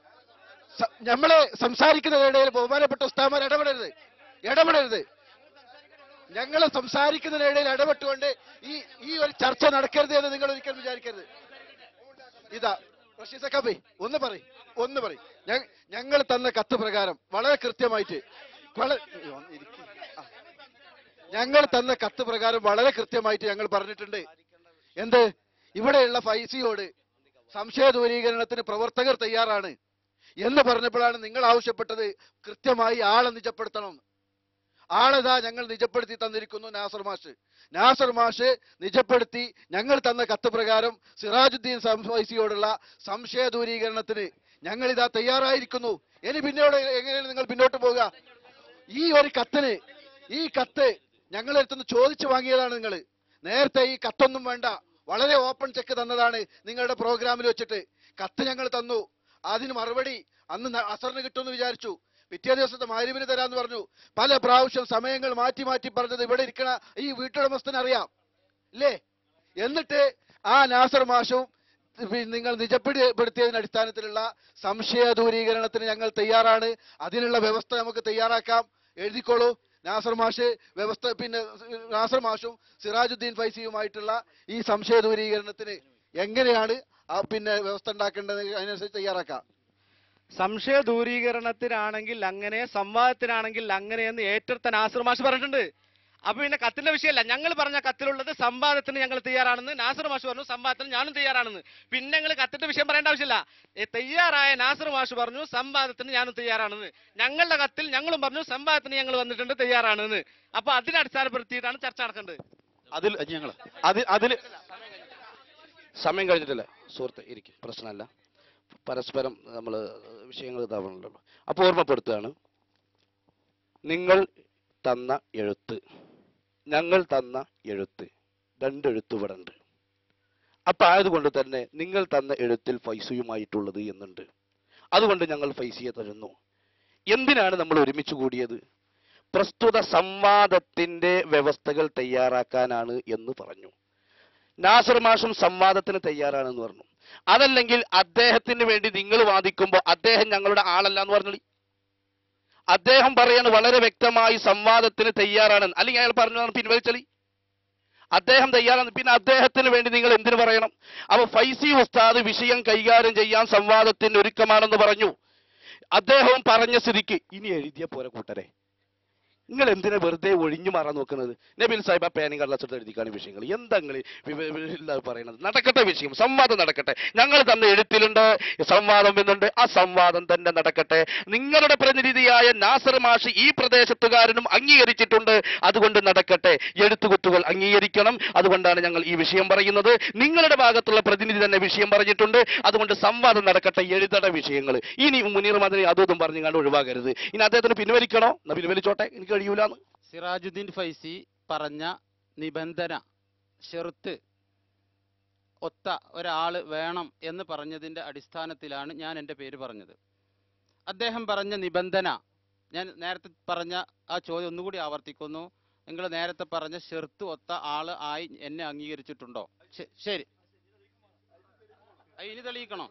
സ- ഞമ്മള് സംസാരിക്കുന്നതിനിടയിൽ ബഹുമാനപ്പെട്ട ഉസ്താമാർ ഇടപെടരുത് ഇടപെടരുത് ഞങ്ങൾ സംസാരിക്കുന്നതിനിടയിൽ ഇടപെട്ടുകൊണ്ട് ഈ ഈ ഒരു ചർച്ച നടക്കരുത് എന്ന് നിങ്ങൾ ഒരിക്കലും വിചാരിക്കരുത് ഇതാ റഷീദ് സക്കാബി ഒന്ന് പറ ഒന്ന് പറ ഞങ്ങൾ തന്ന കത്ത് പ്രകാരം വളരെ കൃത്യമായിട്ട് വളരെ ഒന്ന് ഇരിക്ക്. ആ. ഞങ്ങൾ തന്ന കത്ത് പ്രകാരം വളരെ കൃത്യമായിട്ട് ഞങ്ങൾ പറഞ്ഞിട്ടുണ്ട് എന്ത് ഇവിടെയുള്ള ഫൈസിയോട് സംശയ ദൂരീകരണത്തിന് പ്രവർത്തകർ തയ്യാറാണ് എന്ന് പറഞ്ഞപ്പോഴാണ് നിങ്ങൾ ആവശ്യപ്പെട്ടത് കൃത്യമായി ആളെ നിജപ്പെടുത്തണം ആളെതാ ഞങ്ങൾ നിജപ്പെടുത്തി തന്നിരിക്കുന്നു നാസർ മാഷ് നാസർ മാഷ് നിജപ്പെടുത്തി ഞങ്ങൾ തന്ന കത്ത് പ്രകാരം സിറാജുദ്ദീൻ സം- ഫൈസിയോടുള്ള സംശയ ദൂരീകരണത്തിന് ഞങ്ങൾ ഇതാ തയ്യാറായിരിക്കുന്നു ഇനി പിന്നോട് എങ്ങനെയാണ് നിങ്ങൾ പിന്നോട്ട് പോവുക ഈ ഒരു കത്തിന് ഈ കത്ത് ഞങ്ങളുടെ അടുത്തുനിന്ന് ചോദിച്ചു വാങ്ങിയതാണ് നിങ്ങൾ നേരത്തെ ഈ കത്തൊന്നും വേണ്ട വളരെ ഓപ്പൺ ചെക്ക് തന്നതാണ് നിങ്ങളുടെ പ്രോഗ്രാമിൽ വെച്ചിട്ട് കത്ത് ഞങ്ങൾ തന്നു അതിന് മറുപടി അന്ന് ന- അസറിന് കിട്ടുമെന്ന് വിചാരിച്ചു പിറ്റേ ദിവസത്തെ മാരിവിന് തരാന്ന് പറഞ്ഞു പല പ്രാവശ്യം സമയങ്ങൾ മാറ്റി മാറ്റി പറഞ്ഞത് ഇവിടെ ഇരിക്കണ ഈ വീട്ടുടമസ്ഥന് അറിയാം ഇല്ലേ എന്നിട്ട് ആ നാസർ മാഷും പി- നിങ്ങൾ നിജപ്പെടുത്തിയതിന്റെ അടിസ്ഥാനത്തിലുള്ള സംശയ ദൂരീകരണത്തിന് ഞങ്ങൾ തയ്യാറാണ് അതിനുള്ള വ്യവസ്ഥ നമുക്ക് തയ്യാറാക്കാം എഴുതിക്കോളൂ നാസർ മാഷ് വ്യവസ്ഥ പിന്നെ നാസർ മാഷും സിറാജുദ്ദീൻ ഫൈസിയുമായിട്ടുള്ള ഈ സംശയ ദൂരീകരണത്തിന് എങ്ങനെയാണ് ആ പിന്നെ വ്യവസ്ഥ ഉണ്ടാക്കേണ്ടത് അതിനനുസരിച്ച് തയ്യാറാക്കാം സംശയ ദൂരീകരണത്തിനാണെങ്കിൽ അങ്ങനെ സംവാദത്തിനാണെങ്കിൽ അങ്ങനെ എന്ന് ഏറ്റെടുത്ത നാസർ മാഷ് പറഞ്ഞിട്ടുണ്ട് അപ്പൊ പിന്നെ കത്തിന്റെ വിഷയമല്ല ഞങ്ങൾ പറഞ്ഞ കത്തിലുള്ളത് സംവാദത്തിന് ഞങ്ങൾ തയ്യാറാണെന്ന് നാസർ മാഷ് പറഞ്ഞു സംവാദത്തിന് ഞാനും തയ്യാറാണെന്ന് പിന്നെ ഞങ്ങൾ കത്തിന്റെ വിഷയം പറയേണ്ട ആവശ്യമില്ല ഏ, തയ്യാറായ നാസർ മാഷ് പറഞ്ഞു സംവാദത്തിന് ഞാനും തയ്യാറാണെന്ന് ഞങ്ങളുടെ കത്തിൽ ഞങ്ങളും പറഞ്ഞു സംവാദത്തിന് ഞങ്ങൾ വന്നിട്ടുണ്ട് തയ്യാറാണെന്ന് അപ്പൊ അതിനെ അടിസ്ഥാനപ്പെടുത്തിയിട്ടാണ് ചർച്ച നടക്കേണ്ടത് അതിൽ ഞങ്ങൾ അതിൽ അതിൽ സമയം കഴിഞ്ഞിട്ടില്ല സുഹൃത്തെ ഇരിക്കും പ്രശ്നമല്ല പരസ്പരം നമ്മൾ വിഷയങ്ങൾ ഇതാവണല്ലോ അപ്പോൾ ഓർമ്മപ്പെടുത്തുകയാണ് നിങ്ങൾ തന്ന എഴുത്ത് ഞങ്ങൾ തന്ന എഴുത്ത് രണ്ടെഴുത്ത് ഇവിടെ ഉണ്ട് അപ്പൊ ആയതുകൊണ്ട് തന്നെ നിങ്ങൾ തന്ന എഴുത്തിൽ ഫൈസയുമായിട്ടുള്ളത് എന്നുണ്ട് അതുകൊണ്ട് ഞങ്ങൾ ഫൈസിയെ തരുന്നു എന്തിനാണ് നമ്മൾ ഒരുമിച്ച് കൂടിയത് പ്രസ്തുത സംവാദത്തിന്റെ വ്യവസ്ഥകൾ തയ്യാറാക്കാനാണ് എന്ന് പറഞ്ഞു നാസർ മാഷും സംവാദത്തിന് തയ്യാറാണെന്ന് പറഞ്ഞു അതല്ലെങ്കിൽ അദ്ദേഹത്തിന് വേണ്ടി നിങ്ങൾ വാദിക്കുമ്പോൾ അദ്ദേഹം ഞങ്ങളുടെ ആളല്ല എന്ന് പറഞ്ഞു അദ്ദേഹം പറയാണ് വളരെ വ്യക്തമായി സംവാദത്തിന് തയ്യാറാണ് അല്ലെങ്കിൽ അയാൾ പറഞ്ഞതാണ് പിൻവലിച്ചളി അദ്ദേഹം തയ്യാറാണ് പിന്നെ അദ്ദേഹത്തിന് വേണ്ടി നിങ്ങൾ എന്തിനു പറയണം അപ്പൊ ഫൈസി ഉസ്താദ് വിഷയം കൈകാര്യം ചെയ്യാൻ സംവാദത്തിന് ഒരുക്കമാണെന്ന് പറഞ്ഞു അദ്ദേഹവും പറഞ്ഞ സ്ഥിതിക്ക് ഇനി എഴുതിയ പോരെ കൂട്ടരെ നിങ്ങൾ എന്തിനാ വെറുതെ ഒഴിഞ്ഞു മാറാൻ നോക്കുന്നത് നബിൽ സാഹിബ് ആ പേനും കള്ളച്ചെടുത്ത് എഴുതിക്കാണ് വിഷയങ്ങൾ എന്താ നിങ്ങൾ പറയുന്നത് നടക്കട്ടെ വിഷയം സംവാദം നടക്കട്ടെ ഞങ്ങൾ തന്ന എഴുത്തിലുണ്ട് സംവാദം എന്നുണ്ട് ആ സംവാദം തന്നെ നടക്കട്ടെ നിങ്ങളുടെ പ്രതിനിധിയായ നാസർ മാഷി ഈ പ്രദേശത്തുകാരനും അംഗീകരിച്ചിട്ടുണ്ട് അതുകൊണ്ട് നടക്കട്ടെ എഴുത്തുകുത്തുകൾ അംഗീകരിക്കണം അതുകൊണ്ടാണ് ഞങ്ങൾ ഈ വിഷയം പറയുന്നത് നിങ്ങളുടെ ഭാഗത്തുള്ള പ്രതിനിധി തന്നെ വിഷയം പറഞ്ഞിട്ടുണ്ട് അതുകൊണ്ട് സംവാദം നടക്കട്ടെ എഴുതട വിഷയങ്ങൾ ഇനി മുനീർ മദനി അതും ഇതും പറഞ്ഞു കണ്ട് ഒഴിവാകരുത് ഇനി അദ്ദേഹത്തിന് പിൻവലിക്കണോ എന്നാ പിൻവലിച്ചോട്ടെ എനിക്ക് കഴിയൂലെന്ന് സിറാജുദ്ദീൻ ഫൈസി പറഞ്ഞ നിബന്ധന ഷെർത്ത് ഒത്ത ഒരാൾ വേണം എന്ന് പറഞ്ഞതിൻ്റെ അടിസ്ഥാനത്തിലാണ് ഞാൻ എൻ്റെ പേര് പറഞ്ഞത് അദ്ദേഹം പറഞ്ഞ നിബന്ധന ഞാൻ നേരത്തെ പറഞ്ഞ ആ ചോദ്യം ഒന്നുകൂടി ആവർത്തിക്കുന്നു നിങ്ങൾ നേരത്തെ പറഞ്ഞ ഷെർത്ത് ഒത്ത ആൾ ആയി എന്നെ അംഗീകരിച്ചിട്ടുണ്ടോ ശ- ശരി അത് ഇനി തെളിയിക്കണോ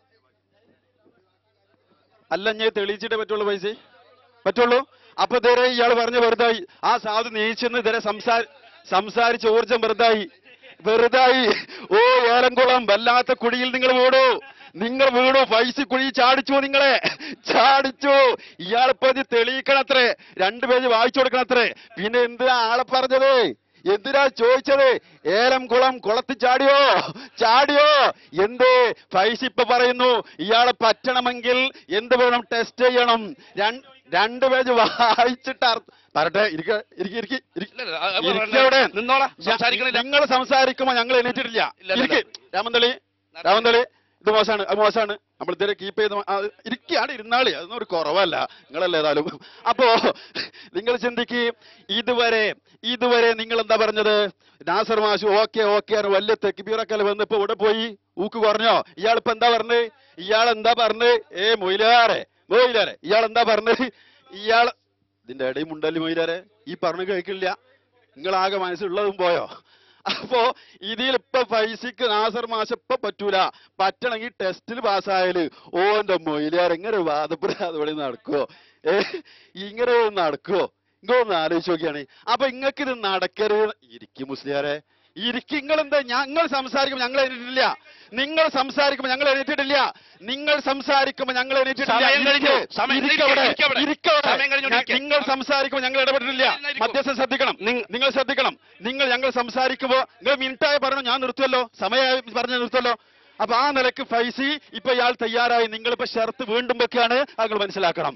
അല്ല ഞാൻ തെളിയിച്ചിട്ടേ പറ്റുള്ളൂ പൈസ പറ്റുള്ളൂ അപ്പൊ ഇതുവരെ ഇയാൾ പറഞ്ഞ വെറുതായി ആ സാധു നീച്ചെന്ന് ഇതുവരെ സംസാര സംസാരിച്ച ഊർജം വെറുതായി വെറുതായി ഓ ഏലംകുളം വല്ലാത്ത കുടിയിൽ നിങ്ങൾ ഓടൂ നിങ്ങൾ വീണു പൈസ കുഴി ചാടിച്ചു നിങ്ങളെ ചാടിച്ചു ഇയാളിപ്പോ ഇത് തെളിയിക്കണത്രേ രണ്ടു പേജ് വായിച്ചു കൊടുക്കണത്രേ പിന്നെ എന്തിനാ ആളെ പറഞ്ഞത് എന്തിനാ ചോദിച്ചത് ഏലം കുളം കുളത്ത് ചാടിയോ ചാടിയോ എന്ത് പൈസ ഇപ്പൊ പറയുന്നു ഇയാളെ പറ്റണമെങ്കിൽ എന്ത് വേണം ടെസ്റ്റ് ചെയ്യണം രണ്ട് രണ്ട് പേജ് വായിച്ചിട്ട് അർത്ഥ- പറട്ടെ ഇരിക്ക ഇരിക്കി ഇരിക്കി ഇരിക്കവിടെ നിന്നോളാം സംസാരിക്കണില്ല നിങ്ങൾ സംസാരിക്കുമ്പോ ഞങ്ങൾ എണീറ്റിട്ടില്ല ഇല്ല, ഇല്ല, ഇരിക്ക് രാമന്തളി രാമന്തളി ഇത് മോശമാണ് അത് മോശമാണ് നമ്മൾ ഇതുവരെ കീപ്പ് ചെയ്ത് ആ, ഇരിക്കുകയാണ് ഇരുന്നാളി അതൊന്നും ഒരു കുറവല്ല നിങ്ങളല്ലേ ഏതായാലും അപ്പോ നിങ്ങൾ ചിന്തിക്ക് ഇതുവരെ ഇതുവരെ നിങ്ങൾ എന്താ പറഞ്ഞത് നാസർ മാഷു ഓക്കെ ഓക്കെ ആണ് വലിയ തെക്കിബീറക്കൽ വന്നിപ്പോ ഇവിടെ പോയി ഊക്ക് കുറഞ്ഞോ ഇയാളിപ്പോ എന്താ പറഞ്ഞത് ഇയാൾ എന്താ പറഞ്ഞത് ഏ മൊയിലാറെ മൊയിലാറെ ഇയാൾ എന്താ പറഞ്ഞത് ഇയാൾ ഇതിന്റെ ഇടയിൽ മുണ്ടല്ലി മൊയിലാരെ ഈ പറഞ്ഞു കേൾക്കില്ല നിങ്ങളാകെ മനസ്സിലുള്ളതും പോയോ അപ്പോ ഇതിൽ ഇപ്പൊ പൈസക്ക് നാസർ മാഷ ഇപ്പൊ പറ്റൂല പറ്റണമെങ്കിൽ ടെസ്റ്റിൽ പാസ്സായാല് ഓന്റെ മൊയിലാർ ഇങ്ങനെ വാദപ്രാതോടെ നടക്കുവോ ഏ ഇങ്ങനെ നടക്കുവോ ഇങ്ങൊന്ന് ആലോചിച്ച് നോക്കിയാണ് അപ്പൊ ഇങ്ങക്ക് ഇത് നടക്കരുത് ഇരിക്കും മുസ്ലിയാരെ ഇരിക്കും നിങ്ങൾ എന്താ ഞങ്ങൾ സംസാരിക്കുമ്പോൾ ഞങ്ങൾ എണീറ്റിട്ടില്ല നിങ്ങൾ സംസാരിക്കുമ്പോൾ ഞങ്ങൾ എണീറ്റിട്ടില്ല നിങ്ങൾ സംസാരിക്കുമ്പോൾ ഞങ്ങൾ എണീറ്റിട്ടില്ല സമയം കഴിഞ്ഞു. ഇരിക്ക്. സമയം ഇരിക്ക് അവിടെ. ഇരിക്ക് അവിടെ. ഇരിക്ക് അവിടെ. സമയം കഴിഞ്ഞു. ഞാൻ- ഇരിക്ക്. നിങ്ങൾ സംസാരിക്കുമ്പോൾ ഞങ്ങൾ ഇടപെട്ടിട്ടില്ല ഇരിക്കൂ. മധ്യസ്ഥം ശ്രദ്ധിക്കണം നിങ്ങൾ ശ്രദ്ധിക്കണം നിങ്ങൾ ഞങ്ങൾ സംസാരിക്കുമ്പോൾ നിങ്ങൾ മിനിറ്റായി പറഞ്ഞു ഞാൻ നിർത്തുമല്ലോ സമയമായി പറഞ്ഞു നിർത്തുമല്ലോ അപ്പൊ ആ നിലക്ക് ഫൈസി ഇപ്പൊ ഇയാൾ തയ്യാറായി നിങ്ങളിപ്പോ ഷർത്ത് വീണ്ടും വെക്കുകയാണ് അത് നിങ്ങൾ മനസ്സിലാക്കണം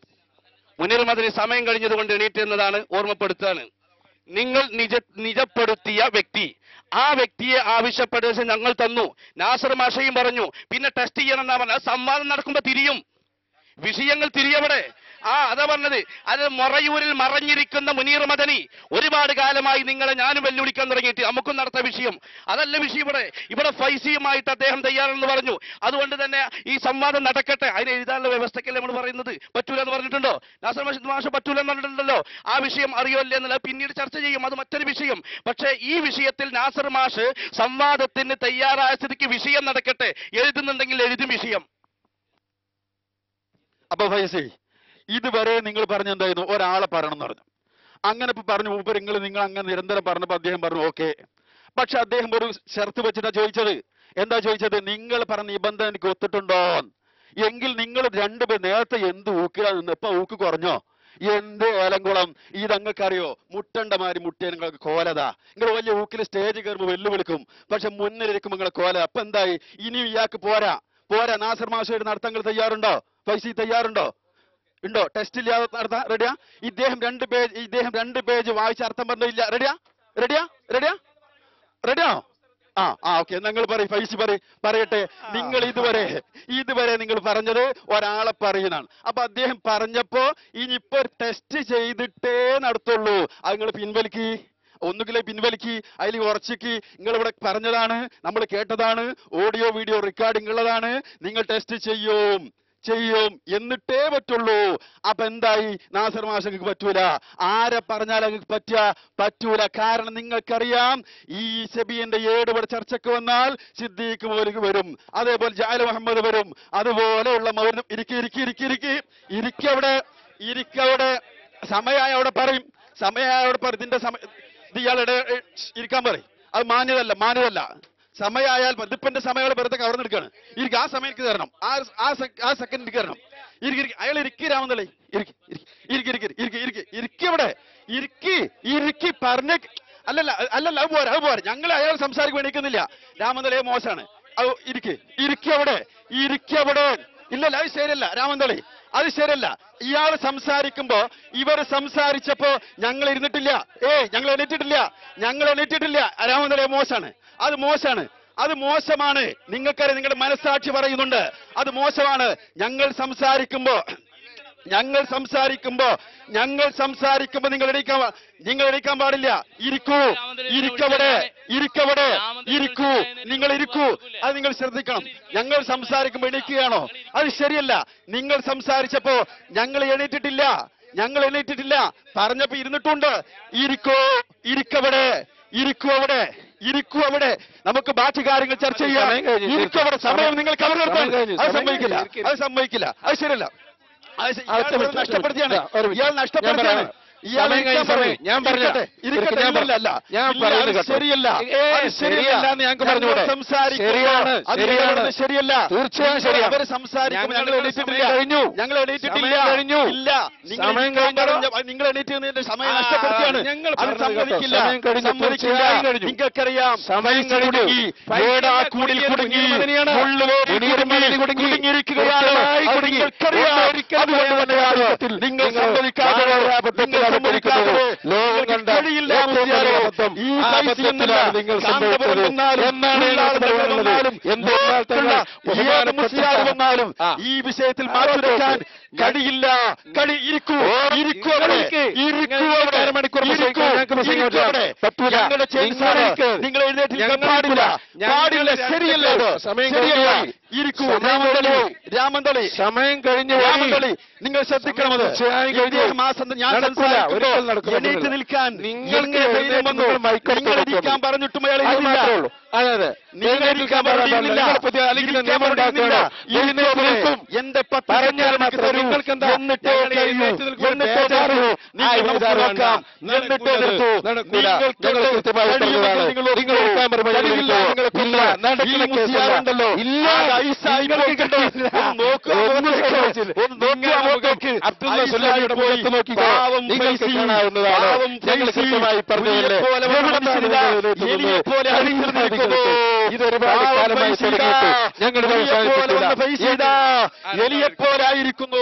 മുനീർ മദനി സമയം കഴിഞ്ഞതുകൊണ്ട് എണീറ്റ് എന്നതാണ് ഓർമ്മപ്പെടുത്താണ് നിങ്ങൾ നിജ നിജപ്പെടുത്തിയ വ്യക്തി ആ വ്യക്തിയെ ആവശ്യപ്പെട്ട ഞങ്ങൾ തന്നു നാസർ മാഷയും പറഞ്ഞു പിന്നെ ടെസ്റ്റ് ചെയ്യണം എന്നാ പറഞ്ഞത് സംവാദം നടക്കുമ്പോ തിരിയും വിഷയങ്ങൾ തിരിയവിടെ ആ അതാ പറഞ്ഞത് അത് മൊറയൂരിൽ മറഞ്ഞിരിക്കുന്ന മുനീർ മദനി ഒരുപാട് കാലമായി നിങ്ങളെ ഞാനും വെല്ലുവിളിക്കാൻ തുടങ്ങിയിട്ട് നമുക്കും നടത്ത വിഷയം അതല്ല വിഷയം ഇവിടെ ഇവിടെ ഫൈസിയുമായിട്ട് അദ്ദേഹം തയ്യാറെന്ന് പറഞ്ഞു അതുകൊണ്ട് തന്നെ ഈ സംവാദം നടക്കട്ടെ അതിന് എഴുതാനുള്ള വ്യവസ്ഥക്കല്ലേ നമ്മൾ പറയുന്നത് പറ്റൂല എന്ന് പറഞ്ഞിട്ടുണ്ടോ നാസർ മാഷ് മാഷ പറ്റൂല എന്ന് പറഞ്ഞിട്ടുണ്ടല്ലോ ആ വിഷയം അറിയുമല്ലേ എന്നുള്ളത് പിന്നീട് ചർച്ച ചെയ്യും അത് മറ്റൊരു വിഷയം പക്ഷേ ഈ വിഷയത്തിൽ നാസർ മാഷ് സംവാദത്തിന് തയ്യാറായ സ്ഥിതിക്ക് വിഷയം നടക്കട്ടെ എഴുതുന്നുണ്ടെങ്കിൽ എഴുതും വിഷയം അപ്പൊ ഫൈസി ഇതുവരെ നിങ്ങൾ പറഞ്ഞ എന്തായിരുന്നു ഒരാളെ പറയണം എന്ന് പറഞ്ഞു അങ്ങനെ ഇപ്പൊ പറഞ്ഞു മൂപ്പർ നിങ്ങൾ നിങ്ങൾ അങ്ങനെ നിരന്തരം പറഞ്ഞപ്പോ അദ്ദേഹം പറഞ്ഞു ഓക്കെ പക്ഷെ അദ്ദേഹം ഒരു ഷർത്ത് വെച്ചിട്ടാ ചോദിച്ചത് എന്താ ചോദിച്ചത് നിങ്ങൾ പറഞ്ഞ നിബന്ധന എനിക്ക് ഒത്തിട്ടുണ്ടോ എങ്കിൽ നിങ്ങൾ രണ്ടുപേർ നേരത്തെ എന്ത് ഊക്കിലാ നിന്ന് ഇപ്പൊ ഊക്ക് കുറഞ്ഞോ എന്ത് ഏലംകുളം ഇതങ്ങൾക്കറിയോ മുട്ടണ്ട മാതിരി മുട്ടിയ നിങ്ങൾക്ക് കോലതാ നിങ്ങൾ വലിയ ഊക്കിൽ സ്റ്റേജ് കയറുമ്പോൾ വെല്ലുവിളിക്കും പക്ഷെ മുന്നിലിരിക്കും നിങ്ങളെ കോല അപ്പൊ എന്തായി ഇനി ഇയാൾക്ക് പോരാ പോരാ നാസർ മാഷയുടെ നടത്തങ്ങൾ തയ്യാറുണ്ടോ ഫൈസി തയ്യാറുണ്ടോ ഉണ്ടോ ടെസ്റ്റ് ഇല്ലാതെ നടത്താൻ റെഡിയാ ഇദ്ദേഹം രണ്ട് പേജ് ഇദ്ദേഹം രണ്ട് പേജ് വായിച്ച അർത്ഥം പറഞ്ഞില്ല റെഡിയാ റെഡിയാ റെഡിയാ റെഡിയാ ആ ആ ഓക്കെ നിങ്ങൾ പറയും ഫൈസി പറയും പറയട്ടെ നിങ്ങൾ ഇതുവരെ ഇതുവരെ നിങ്ങൾ പറഞ്ഞത് ഒരാളെ പറയുന്നതാണ് അപ്പൊ അദ്ദേഹം പറഞ്ഞപ്പോ ഇനിയിപ്പോ ടെസ്റ്റ് ചെയ്തിട്ടേ നടത്തുള്ളൂ അത് നിങ്ങൾ പിൻവലിക്ക് ഒന്നുകിലെ പിൻവലിക്ക് അതിൽ ഉറച്ചിക്ക് നിങ്ങൾ ഇവിടെ പറഞ്ഞതാണ് നമ്മൾ കേട്ടതാണ് ഓഡിയോ വീഡിയോ റെക്കോർഡിംഗ് ഉള്ളതാണ് നിങ്ങൾ ടെസ്റ്റ് ചെയ്യും ചെയ്യും എന്നിട്ടേ പറ്റുള്ളൂ അപ്പൊ എന്തായി നാസർ മാഷങ്ങൾക്ക് പറ്റൂല ആരെ പറഞ്ഞാൽ നിങ്ങൾക്ക് പറ്റുക പറ്റൂല കാരണം നിങ്ങൾക്കറിയാം ഈ സെബിന്റെ ഏട് ഇവിടെ ചർച്ചയ്ക്ക് വന്നാൽ സിദ്ദീഖ് മോലിക്ക് വരും അതേപോലെ ജാല മുഹമ്മദ് വരും അതുപോലെയുള്ള മൗനം ഇരിക്കി ഇരിക്കി ഇരിക്കി ഇരിക്കി ഇരിക്കവിടെ ഇരിക്കവിടെ സമയമായ അവിടെ പറയും സമയമായ അവിടെ പറയും ഇതിന്റെ സമയം ഇത് ഇയാളുടെ ഏ, ഇരിക്കാൻ പറയും അത് മാന്യതല്ല മാന്യതല്ല സമയമായാൽ ഇതിപ്പന്റെ സമയം വെറുതെ കവർന്നെടുക്കാണ് ഇരിക്ക ആ സമയം എനിക്ക് തരണം ആ ആ sec- ആ സെക്കൻഡ് എനിക്ക് തരണം ഇരിക്കി ഇരിക്കി അയാൾ ഇരിക്കി രാമന്തളേ ഇരിക്കി ഇരിക്കി ഇരിക്കി ഇരിക്കി ഇരിക്കി ഇരിക്കി ഇവിടെ ഇരിക്കി ഇരിക്കി പറഞ്ഞ അല്ലല്ല അല്ലല്ല അത് പോരാ അത് പോരാ ഞങ്ങൾ അയാൾ സംസാരിക്കാൻ എണീക്കുന്നില്ല രാമന്തളയെ മോശമാണ് അത് ഇരിക്കി ഇരിക്കി അവിടെ ഇരിക്കി അവിടെ ഇല്ലല്ല അത് ശരിയല്ല രാമന്തളി അത് ശരിയല്ല ഇയാൾ സംസാരിക്കുമ്പോ ഇവർ സംസാരിച്ചപ്പോ ഞങ്ങൾ ഇരുന്നിട്ടില്ല ഏ ഞങ്ങൾ എണീറ്റിട്ടില്ല ഞങ്ങൾ എണീറ്റിട്ടില്ല രാമന്തളെ മോശമാണ് അത് മോശമാണ് അത് മോശമാണ് നിങ്ങൾക്കറിയാം നിങ്ങളുടെ മനസ്സാക്ഷി പറയുന്നുണ്ട് അത് മോശമാണ് ഞങ്ങൾ സംസാരിക്കുമ്പോ ഞങ്ങൾ സംസാരിക്കുമ്പോ ഞങ്ങൾ സംസാരിക്കുമ്പോ നിങ്ങൾ എണീക്കാൻ പാ- നിങ്ങൾ എണീക്കാൻ പാടില്ല ഇരിക്കൂ ഇരിക്കവിടെ ഇരിക്കവിടെ ഇരിക്കൂ നിങ്ങൾ ഇരിക്കൂ അത് നിങ്ങൾ ശ്രദ്ധിക്കണം ഞങ്ങൾ സംസാരിക്കുമ്പോ എണീക്കുകയാണോ അത് ശരിയല്ല നിങ്ങൾ സംസാരിച്ചപ്പോ ഞങ്ങൾ എണീറ്റിട്ടില്ല ഞങ്ങൾ എണീറ്റിട്ടില്ല പറഞ്ഞപ്പോ ഇരുന്നിട്ടുണ്ട് ഇരിക്കൂ ഇരിക്കവിടെ ഇരിക്കൂ അവിടെ ഇരിക്കൂ അവിടെ നമുക്ക് ബാക്കി കാര്യങ്ങൾ ചർച്ച ചെയ്യാം സമയം കഴിഞ്ഞു. ഇരിക്കൂ അവിടെ സമയം നിങ്ങൾ കവർ സമയം കഴിഞ്ഞു. അത് സമയം സമ്മതിക്കില്ല കഴിഞ്ഞു. അത് സമ്മതിക്കില്ല അത് ശരിയല്ല അത് ശ- ആ, ഒറ്റ ഇയാൾ മിനിറ്റ്, നഷ്ടപ്പെടുത്തിയാണ് ഇതാ, ഒരു മിനിറ്റ്. ഇയാൾ ഞാൻ നഷ്ടപ്പെടുത്തിയാണ് പറയാം. ഇയാൾ സമയം കഴിഞ്ഞ ഇരിക്കാൻ പറയൂ. സമയം. ഞാൻ പറഞ്ഞു ഇരിക്കട്ടെ, ഇരിക്കട്ടെ, ഞാൻ ഇല്ല, അല്ല. ഞാൻ ഇല്ല, പറയുന്നത് അത് കേട്ടോ. ശരിയല്ല. ഏയ്, അത് ശരിയല്ല എന്ന് ഞങ്ങൾക്ക് ഞങ്ങൾ പറഞ്ഞൂടെ സംസാരിക്കുമ്പോൾ ശരിയാണ് അത് ശരിയാണ് നിങ്ങളോട് ശരിയല്ല തീർച്ചയായും ശരിയാണ് അവർ സംസാരിക്കുമ്പോൾ ഞങ്ങൾ ഞങ്ങൾ എണീറ്റിട്ടില്ല. എണീറ്റിട്ടില്ല കഴിഞ്ഞു. ഞങ്ങൾ എണീറ്റിട്ടില്ല സമയം കഴിഞ്ഞു. ഇല്ല നിങ്ങൾ സമയം ഇരിക്കാൻ കഴിഞ്ഞോ? പറഞ്ഞ- നിങ്ങൾ എണീറ്റ് സമയം ആ, നഷ്ടപ്പെടുത്തിയാണ് ഞങ്ങൾ അത് പറഞ്ഞത് കേട്ടോ. സമ്മതിക്കില്ല സമയം കഴിഞ്ഞു. സമ്മതിക്കില്ല തീർച്ചയായും കഴിഞ്ഞു. നിങ്ങൾക്കറിയാം സമയം പൈസ കഴിഞ്ഞു. കുടുങ്ങി. പൈസ ഏടാ കൂടിൽ കുടുങ്ങിയത് കുടുങ്ങി മുനിയമ്മനെയാണ്. മുള്ളുവേലി മുനിയമ്മനെ കുടുങ്ങി കുടുങ്ങി. കുടുങ്ങിയിരിക്കുകയാണ് തീർച്ചയായും അത് കുടുങ്ങി. നിങ്ങൾക്കറിയാം ഒരിക്കലും അതുകൊണ്ട് പറയാൻ തന്നെയാണ് പറ്റാത്ത നിങ്ങൾ നിങ്ങൾ സമ്മതിക്കാതെ വളരെ അബദ്ധത്തിൽ നിങ്ങൾ അകപ്പെട്ടിരിക്കുന്നത്. സമ്മതിക്കാതെ ലോകം നിങ്ങൾക്ക് കണ്ട കഴിയില്ല ഏറ്റവും വലിയ മുസ്ലിയാരെ. അബദ്ധം. ഈ ആ പൈസ അബദ്ധത്തിലാണ് ഒന്നുമില്ല. നിങ്ങൾ കാന്തപുരം സംഭവിച്ചത്. വന്നാലും എന്നാണ് ഉള്ളാൾ എനിക്ക് പറയാനുള്ളത്. വന്നാലും എന്തെന്നാൽ തങ്ങൾ ഏത് ബഹുമാനപ്പെട്ട മുസ്ലിയാർ വന്നാലും ആ. ഈ വിഷയത്തിൽ ആ, മാറ്റുരക്കാൻ ഓക്കേ. കഴിയില്ല കഴി ഇരിക്കൂ ഓ, ഇരിക്കൂ അവിടെ നിങ്ങൾക്ക് ഇരിക്കൂ നിങ്ങൾക്ക് അവിടെ അരമണിക്കൂർ ഇരിക്കൂ. പ്രസംഗിക്കാൻ ഞങ്ങൾക്ക് പ്രസംഗിക്കാൻ ഇരിക്കൂ അവിടെ. പറ്റൂല. ഞങ്ങളുടെ ചെയിൻ സാറ്, നിങ്ങൾക്ക് നിങ്ങൾ എഴുന്നേറ്റിരിക്കാൻ ഞങ്ങൾ പാടില്ല ഞങ്ങൾ പാടില്ല രണ്ട് ശരിയല്ല ഇത്. സമയം ശരിയല്ല കഴിഞ്ഞു. ഇരിക്കൂ സമയം രാമന്തളി കഴിഞ്ഞു. രാമന്തളി സമയം കഴിഞ്ഞു പോയി. രാമന്തളി നിങ്ങൾ ശ്രദ്ധിക്കണം അത് തീർച്ചയായും കഴിഞ്ഞു. ഇദ്ദേഹം ആ സന്ദ- ഞാൻ നടക്കൂല. സംസാരിക്കുമ്പോൾ ഒരിക്കലും നടക്കൂല. എണീറ്റ് നിൽക്കാൻ നിങ്ങൾക്ക് എങ്ങനെ ധൈര്യം എഴുന്നേറ്റ് വന്നു നിങ്ങൾ മൈക്കെടുത്ത് നിങ്ങൾ വെക്കുന്നു. ഇരിക്കാൻ പറഞ്ഞിട്ടും അയാൾ അത് ഇരുന്നില്ല. മാത്രമേ ഉള്ളൂ. അതെ അതെ നിങ്ങൾ ഇരിക്കാൻ പറഞ്ഞിരുന്നില്ല. നിങ്ങൾ പുതിയ അല്ലെങ്കിൽ ഇരിക്കാൻ നിയമം പറഞ്ഞിരുന്നില്ല. ഉണ്ടാക്കുകയാണ്. എഴുന്നേറ്റ് എഴുന്നേറ്റ് നിൽക്കും. നിൽക്കും. എന്റെ പത്ത് പറഞ്ഞാൽ സെക്കൻഡ് മാത്രം തരൂ. നിങ്ങൾക്ക് എന്താ? എന്നിട്ടേ ഞങ്ങൾ കഴിയൂ. എഴുന്നേറ്റ് നിൽക്കുമ്പോൾ എന്നിട്ടേ ബേജാറ് തരൂ. വേണ്ട. നിങ്ങൾ ആ, നമുക്ക് ബേജാറ് നോക്കാം. വേണ്ട. എന്നിട്ടേ നടക്കൂല. നിർത്തൂ. നടക്കൂല. നിങ്ങൾക്ക് ഞങ്ങൾ കൃത്യമായി കഴിയുമെങ്കിൽ പറഞ്ഞതാണ്. നിങ്ങൾ നിങ്ങൾ ഒപ്പിക്കൂ. എടുക്കാൻ പറഞ്ഞാൽ കഴിയില്ല, എടുക്കൂ. നിങ്ങൾ ഇല്ല, ഒപ്പിക്കൂ. നടക്കുന്ന ഈ മുസ്ലിയാർ കേസല്ല. ഉണ്ടല്ലോ. ഇല്ല. അത് ഐസായി നിങ്ങൾക്ക് പോയിട്ടുണ്ടോ? കഴിയില്ല. ഒന്ന് നോക്കുക ഒന്നും മുഖത്തേക്ക്. കഴിച്ചില്ല. ഒന്ന് നോക്കുക നിങ്ങൾ മുഖത്തേക്ക്. അബ്ദുള്ള ഐസായി സുലൈയുടെ പോയി. മുഖത്ത് നോക്കിക്കോ. പാവം നിങ്ങൾക്ക് ഫൈസി. കാണാവുന്നതാണ്. പാവം ഞങ്ങൾ ഫൈസി. കൃത്യമായി പറഞ്ഞതല്ലേ. പുലിയെപ്പോലെ എവിടുന്നാണ് മനുഷ്യനില്ല. നിങ്ങൾ എഴുന്നേറ്റ് എലിയെപ്പോലെ നിന്നത്? അണിഞ്ഞിരിക്കുന്നു. ഇത് ഒരുപാട് പാവം കാലമായി ഫൈസി ഇതാ. തുടങ്ങിയിട്ട് ഞങ്ങൾ ഇത് എലിയെപ്പോലെ അവസാനിപ്പിക്കില്ല. വന്ന ഫൈസി ഇതാ. എലിയെപ്പോലെ ആയിരിക്കുന്നു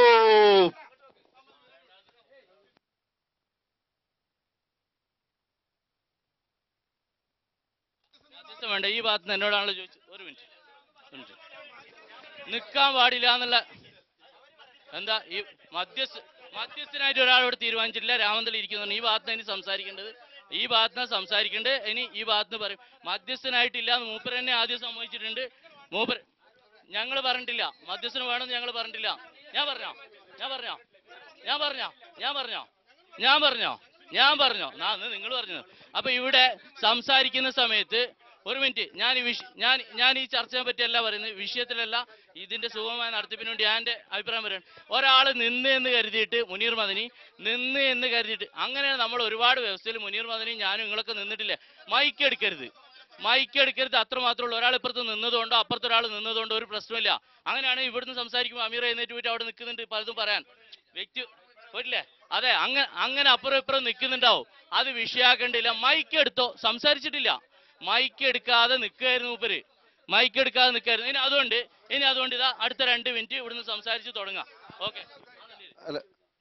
മധ്യസ്ഥം വേണ്ട ഈ ഭാഗത്ത് നിന്ന് എന്നോടാണല്ലോ ചോദിച്ചത് ഒരു മിനിറ്റ് ഒരു മിനിറ്റ് നിൽക്കാൻ പാടില്ല എന്നുള്ള എന്താ ഈ മധ്യസ്ഥ മധ്യസ്ഥനായിട്ട് ഒരാളോട് തീരുമാനിച്ചിട്ടില്ല രാമന്തളി ഇരിക്കുന്നുണ്ട് ഈ ഭാഗത്ത് ഇനി സംസാരിക്കേണ്ടത് ഈ ഭാഗത്ത് നിന്ന് സംസാരിക്കേണ്ടത് ഇനി ഈ ഭാഗത്ത് നിന്ന് പറയും മധ്യസ്ഥനായിട്ടില്ല എന്ന് മൂപ്പർ തന്നെ ആദ്യം സമ്മതിച്ചിട്ടുണ്ട് മൂപ്പർ ഞങ്ങൾ പറഞ്ഞിട്ടില്ല മധ്യസ്ഥന് വേണമെന്ന് ഞങ്ങൾ പറഞ്ഞിട്ടില്ല ഞാൻ പറഞ്ഞോ ഞാൻ പറഞ്ഞോ ഞാൻ പറഞ്ഞോ ഞാൻ പറഞ്ഞോ ഞാൻ പറഞ്ഞോ ഞാൻ പറഞ്ഞോ നാ നിങ്ങൾ പറഞ്ഞു അപ്പൊ ഇവിടെ സംസാരിക്കുന്ന സമയത്ത് ഒരു മിനിറ്റ് ഞാൻ ഈ വിഷ ഞാൻ ഞാൻ ഈ ചർച്ചയെ പറ്റിയല്ല പറയുന്നത് വിഷയത്തിലല്ല ഇതിന്റെ സുഗമമായ നടത്തിപ്പിന് വേണ്ടി ഞാൻ എൻ്റെ അഭിപ്രായം പറയുന്നത് ഒരാൾ നിന്ന് എന്ന് കരുതിയിട്ട് മുനീർ മദനി നിന്ന് എന്ന് കരുതിയിട്ട് അങ്ങനെ നമ്മൾ ഒരുപാട് വ്യവസ്ഥയിൽ മുനീർ മദനി ഞാനും നിങ്ങളൊക്കെ നിന്നിട്ടില്ലേ മൈക്ക് എടുക്കരുത് മൈക്ക് എടുക്കരുത് അത്ര മാത്രമേ ഉള്ളൂ ഒരാൾ ഇപ്പുറത്ത് നിന്നതുകൊണ്ടോ അപ്പുറത്ത് ഒരാൾ നിന്നതുകൊണ്ടോ ഒരു പ്രശ്നമില്ല അങ്ങനെയാണ് ഇവിടുന്ന് സംസാരിക്കുമ്പോൾ അമീർ എഴുന്നേറ്റ് പോയിട്ട് അവിടെ നിൽക്കുന്നുണ്ട് പലതും പറയാൻ വ്യക്തി പോയിട്ടില്ലേ അതെ അങ്ങനെ അങ്ങനെ അപ്പുറം ഇപ്പുറം നിൽക്കുന്നുണ്ടാവും അത് വിഷയാക്കേണ്ടില്ല മൈക്ക് എടുത്തോ സംസാരിച്ചിട്ടില്ല മൈക്ക് എടുക്കാതെ നിൽക്കുകയായിരുന്നു മൂപ്പര് മൈക്ക് എടുക്കാതെ നിൽക്കായിരുന്നു ഇനി അതുകൊണ്ട് ഇനി അതുകൊണ്ട് ഇതാ അടുത്ത രണ്ട് മിനിറ്റ് ഇവിടുന്ന് സംസാരിച്ച് തുടങ്ങാം ഓക്കെ അല്ല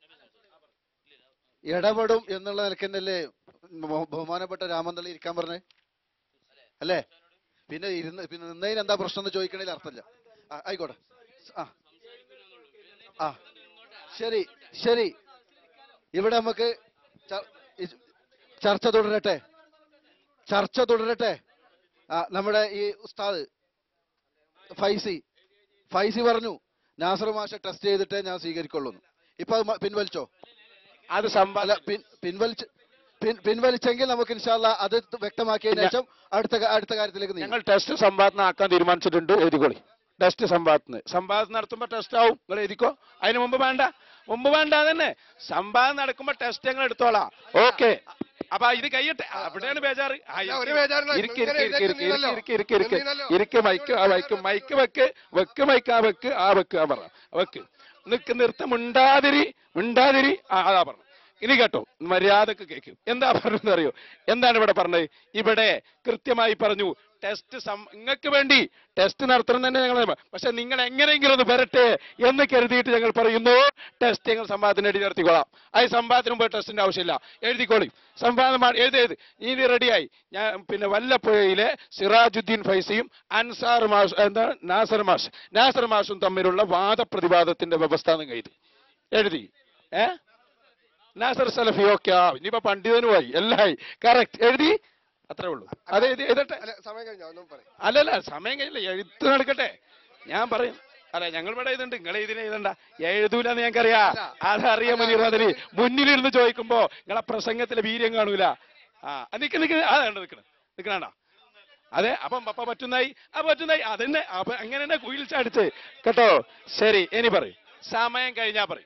ഇടപെടും എന്നുള്ള നിലക്ക് തന്നെയല്ലേ ബഹു- ബഹുമാനപ്പെട്ട രാമന്തളി ഇരിക്കാൻ പറഞ്ഞേ അല്ലേ പിന്നെ ഇരുന്ന് പിന്നെ നിന്നതിന് എന്താ പ്രശ്നം എന്ന് ചോദിക്കണതിൽ അർത്ഥമില്ല ആ, ആയിക്കോട്ടെ ആ ആ ശരി ശരി ഇവിടെ നമുക്ക് ച- ഇ- ചർച്ച തുടരട്ടെ ചർച്ച തുടരട്ടെ ആ നമ്മുടെ ഈ ഉസ്താദ് ഫൈസി ഫൈസി പറഞ്ഞു നാസർ മാഷ ടെസ്റ്റ് ചെയ്തിട്ടേ ഞാൻ സ്വീകരിക്കുള്ളൂ എന്ന്. ഇപ്പൊ അത് മ- പിൻവലിച്ചോ അത് അല്ല സമ്പാദ പിൻ പിൻവലിച്ച് പിൻ- പിൻവലിച്ചെങ്കിൽ നമുക്ക് ഇൻഷാല്ല അത് വ്യക്തമാക്കിയതിനു ഇല്ല. ശേഷം അടുത്ത ക- അടുത്ത കാര്യത്തിലേക്ക് നീങ്ങാം ഞങ്ങൾ ടെസ്റ്റ് സമ്പാദന ആക്കാൻ തീരുമാനിച്ചിട്ടുണ്ട് എഴുതിക്കോളി ടെസ്റ്റ് സമ്പാദന സമ്പാദന നടത്തുമ്പോൾ ടെസ്റ്റ് ആവും നിങ്ങൾ എഴുതിക്കോ അതിന് മുമ്പ് വേണ്ട മുമ്പ് വേണ്ട തന്നെ സമ്പാദന നടക്കുമ്പോ ടെസ്റ്റ് ഞങ്ങൾ എടുത്തോളാം ഓക്കെ അപ്പൊ ഇത് കഴിയട്ടെ അവിടെയാണ് ബേജാറ് ആ, അല്ല, ഒരു ഇരിക്ക്. ബേജാറില്ല. ഇരിക്ക്, ഇങ്ങനെ ഇരിക്ക്, ഇരിക്ക്, എഴുന്നേറ്റ് നിന്നല്ലോ. ഇരിക്ക്, ഇരിക്ക്, ഇരിക്ക്. നിന്നല്ലോ. ഇരിക്ക് മൈക്ക് ആ മൈക്ക് മൈക്ക് വെക്ക് വെക്ക് മൈക്ക് ആ വെക്ക് ആ വെക്ക് ആ പറ വെക്ക് നിക്ക് നിർത്ത മിണ്ടാതിരി മിണ്ടാതിരി ആ അതാ പറഞ്ഞു ഇനി കേട്ടോ മര്യാദക്ക് കേൾക്കും എന്താ പറഞ്ഞത് അറിയോ എന്താണ് ഇവിടെ പറഞ്ഞത് ഇവിടെ കൃത്യമായി പറഞ്ഞു ടെസ്റ്റ് നിങ്ങൾക്ക് വേണ്ടി ടെസ്റ്റ് നടത്തണം തന്നെ ഞങ്ങൾ പക്ഷെ നിങ്ങൾ എങ്ങനെയെങ്കിലും ഒന്ന് വരട്ടെ എന്ന് കരുതിയിട്ട് ഞങ്ങൾ പറയുന്നു ടെസ്റ്റ് ഞങ്ങൾ സമ്പാദന എഴുതി നടത്തിക്കോളാം അത് സമ്പാദനം പോയി ടെസ്റ്റിന്റെ ആവശ്യമില്ല എഴുതിക്കോളി സംവാദം എഴുതി എഴുതി ഇനി റെഡിയായി ഞാൻ പിന്നെ വല്ലപ്പുഴയിലെ സിറാജുദ്ദീൻ ഫൈസിയും അൻസാർ മാഷ് എന്താ നാസർ മാഷ് നാസർ മാഷും തമ്മിലുള്ള വാദപ്രതിവാദത്തിന്റെ വ്യവസ്ഥ നിങ്ങൾ എഴുതി എഴുതി ഏ നാസർ സലഫി ഓക്കെ ആ ഇനിയിപ്പോ പണ്ഡിതനുമായി എല്ലായി കറക്റ്റ് എഴുതി അത്രേ ഉള്ളൂ അത് എഴുതി എഴുതട്ടെ അല്ല സമയം കഴിഞ്ഞോ ഒന്നും പറയും അല്ലല്ല സമയം കഴിഞ്ഞില്ല എഴുത്ത് നടക്കട്ടെ ഞാൻ പറയും അല്ല ഞങ്ങൾ ഇവിടെ എഴുതുന്നുണ്ട് നിങ്ങൾ ഇതിനെ എഴുതണ്ട എഴുതൂലെന്ന് ഞങ്ങൾക്കറിയാം അതറിയാം മുനീർ മദനി മുന്നിലിരുന്ന് ചോദിക്കുമ്പോ നിങ്ങളെ പ്രസംഗത്തിലെ വീര്യം കാണൂല ആ നിക്ക് നിക്ക് ആ കണ്ടോ നിക്കണ നിക്കണ അതെ അപ്പം പപ്പ പറ്റുന്നായി ആ പറ്റുന്നായി അതന്നെ അപ്പൊ അങ്ങനെ തന്നെ കുയിൽ ചാടിച്ച് കേട്ടോ ശരി ഇനി പറയും സമയം കഴിഞ്ഞാ പറയും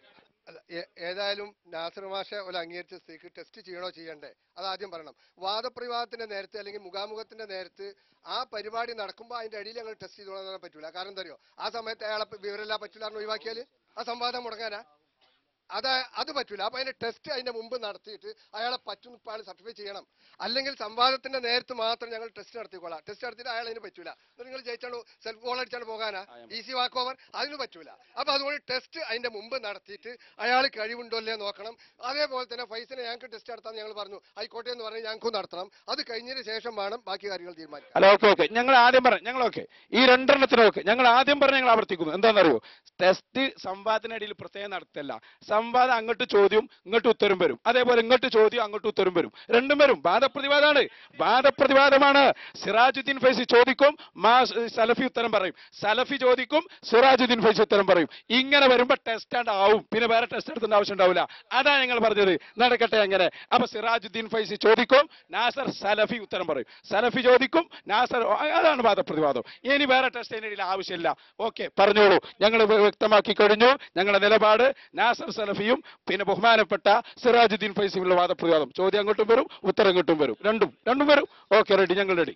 അല്ല, ഏ- ഏതായാലും നാസർ മാഷ ഒരു അംഗീകരിച്ച സ്ഥിതിക്ക് ടെസ്റ്റ് ചെയ്യണോ ചെയ്യണ്ടേ അത് ആദ്യം പറയണം വാദപ്രതിവാദത്തിന്റെ നേരത്ത് അല്ലെങ്കിൽ മുഖാമുഖത്തിന്റെ നേരത്ത് ആ പരിപാടി നടക്കുമ്പോൾ അതിന്റെ അടിയിൽ ഞങ്ങൾ ടെസ്റ്റ് ചെയ്തോളാൻ പറ്റൂല കാരണം എന്താ അറിയോ ആ സമയത്ത് അയാളെ വിവരമില്ല പറ്റൂല എന്ന് ഒഴിവാക്കിയാൽ ആ സംവാദം മുടങ്ങാനാ അത് അത് പറ്റൂല അപ്പൊ അതിന്റെ ടെസ്റ്റ് അതിന്റെ മുമ്പ് നടത്തിയിട്ട് അയാളെ പറ്റും ഇപ്പൊ അയാൾ സർട്ടിഫൈ ചെയ്യണം അല്ലെങ്കിൽ സംവാദത്തിന്റെ നേരത്ത് മാത്രം ഞങ്ങൾ ടെസ്റ്റ് നടത്തിക്കോളാം ടെസ്റ്റ് നടത്തിയിട്ട് അയാൾ അതിന് പറ്റൂല എന്നിട്ട് നിങ്ങൾ ജയിച്ചാണ് സെൽഫ് ഗോൾ അടിച്ചാണ് പോകാനാ ഈസി വാക്ക് ഓവർ അതിന് പറ്റൂല അപ്പൊ അതുകൊണ്ട് ടെസ്റ്റ് അതിന്റെ മുമ്പ് നടത്തിയിട്ട് അയാൾ കഴിവുണ്ടോ അല്ലേ നോക്കണം അതേപോലെ തന്നെ ഫൈസിനെ ഞങ്ങൾക്ക് ടെസ്റ്റ് നടത്താൻ ഞങ്ങൾ പറഞ്ഞു ആയിക്കോട്ടെ എന്ന് പറഞ്ഞ് ഞങ്ങൾക്ക് നടത്തണം അത് കഴിഞ്ഞതിന് ശേഷം വേണം ബാക്കി കാര്യങ്ങൾ തീരുമാനിക്കാൻ അല്ല ഓക്കെ ഓക്കെ ഞങ്ങൾ ആദ്യം പറഞ്ഞു ഞങ്ങൾ ഓക്കെ ഈ രണ്ടെണ്ണത്തിനും ഓക്കെ ഞങ്ങൾ ആദ്യം പറഞ്ഞ ഞങ്ങൾ ആവർത്തിക്കുന്നു എന്താണെന്നറിയോ ടെസ്റ്റ് സംവാദത്തിനിടയിൽ പ്രത്യേകം നടത്തല്ല സംവാദം അങ്ങോട്ട് ചോദ്യം ഇങ്ങോട്ട് ഉത്തരം വരും അതേപോലെ ഇങ്ങോട്ട് ചോദ്യം അങ്ങോട്ട് ഉത്തരം വരും രണ്ടും വരും വാദപ്രതിവാദമാണ് വാദപ്രതിവാദമാണ് സിറാജുദ്ദീൻ ഫൈസി ചോദിക്കും മാ സലഫി ഉത്തരം പറയും സലഫി ചോദിക്കും സിറാജുദ്ദീൻ ഫൈസി ഉത്തരം പറയും ഇങ്ങനെ വരുമ്പോ ടെസ്റ്റ് ആണ്ട് ആവും പിന്നെ വേറെ ടെസ്റ്റ് എടുത്തേണ്ട ആവശ്യം ഉണ്ടാവില്ല അതാ ഞങ്ങൾ പറഞ്ഞത് നടക്കട്ടെ അങ്ങനെ അപ്പൊ സിറാജുദ്ദീൻ ഫൈസി ചോദിക്കും നാസർ സലഫി ഉത്തരം പറയും സലഫി ചോദിക്കും നാസർ അതാണ് വാദപ്രതിവാദം ഇനി വേറെ ടെസ്റ്റ് അതിനിടയിൽ ആവശ്യമില്ല ഓക്കെ പറഞ്ഞോളൂ ഞങ്ങൾ വ്യക്തമാക്കി കഴിഞ്ഞു ഞങ്ങളുടെ നിലപാട് നാസർ സലഫിയും പിന്നെ ബഹുമാനപ്പെട്ട സിറാജുദ്ദീൻ ഫൈസിയുമുള്ള വാദപ്രതിവാദം ചോദ്യം അങ്ങോട്ടും വരും ഉത്തരം ഇങ്ങോട്ടും വരും രണ്ടും രണ്ടും വരും ഓക്കെ റെഡി ഞങ്ങൾ റെഡി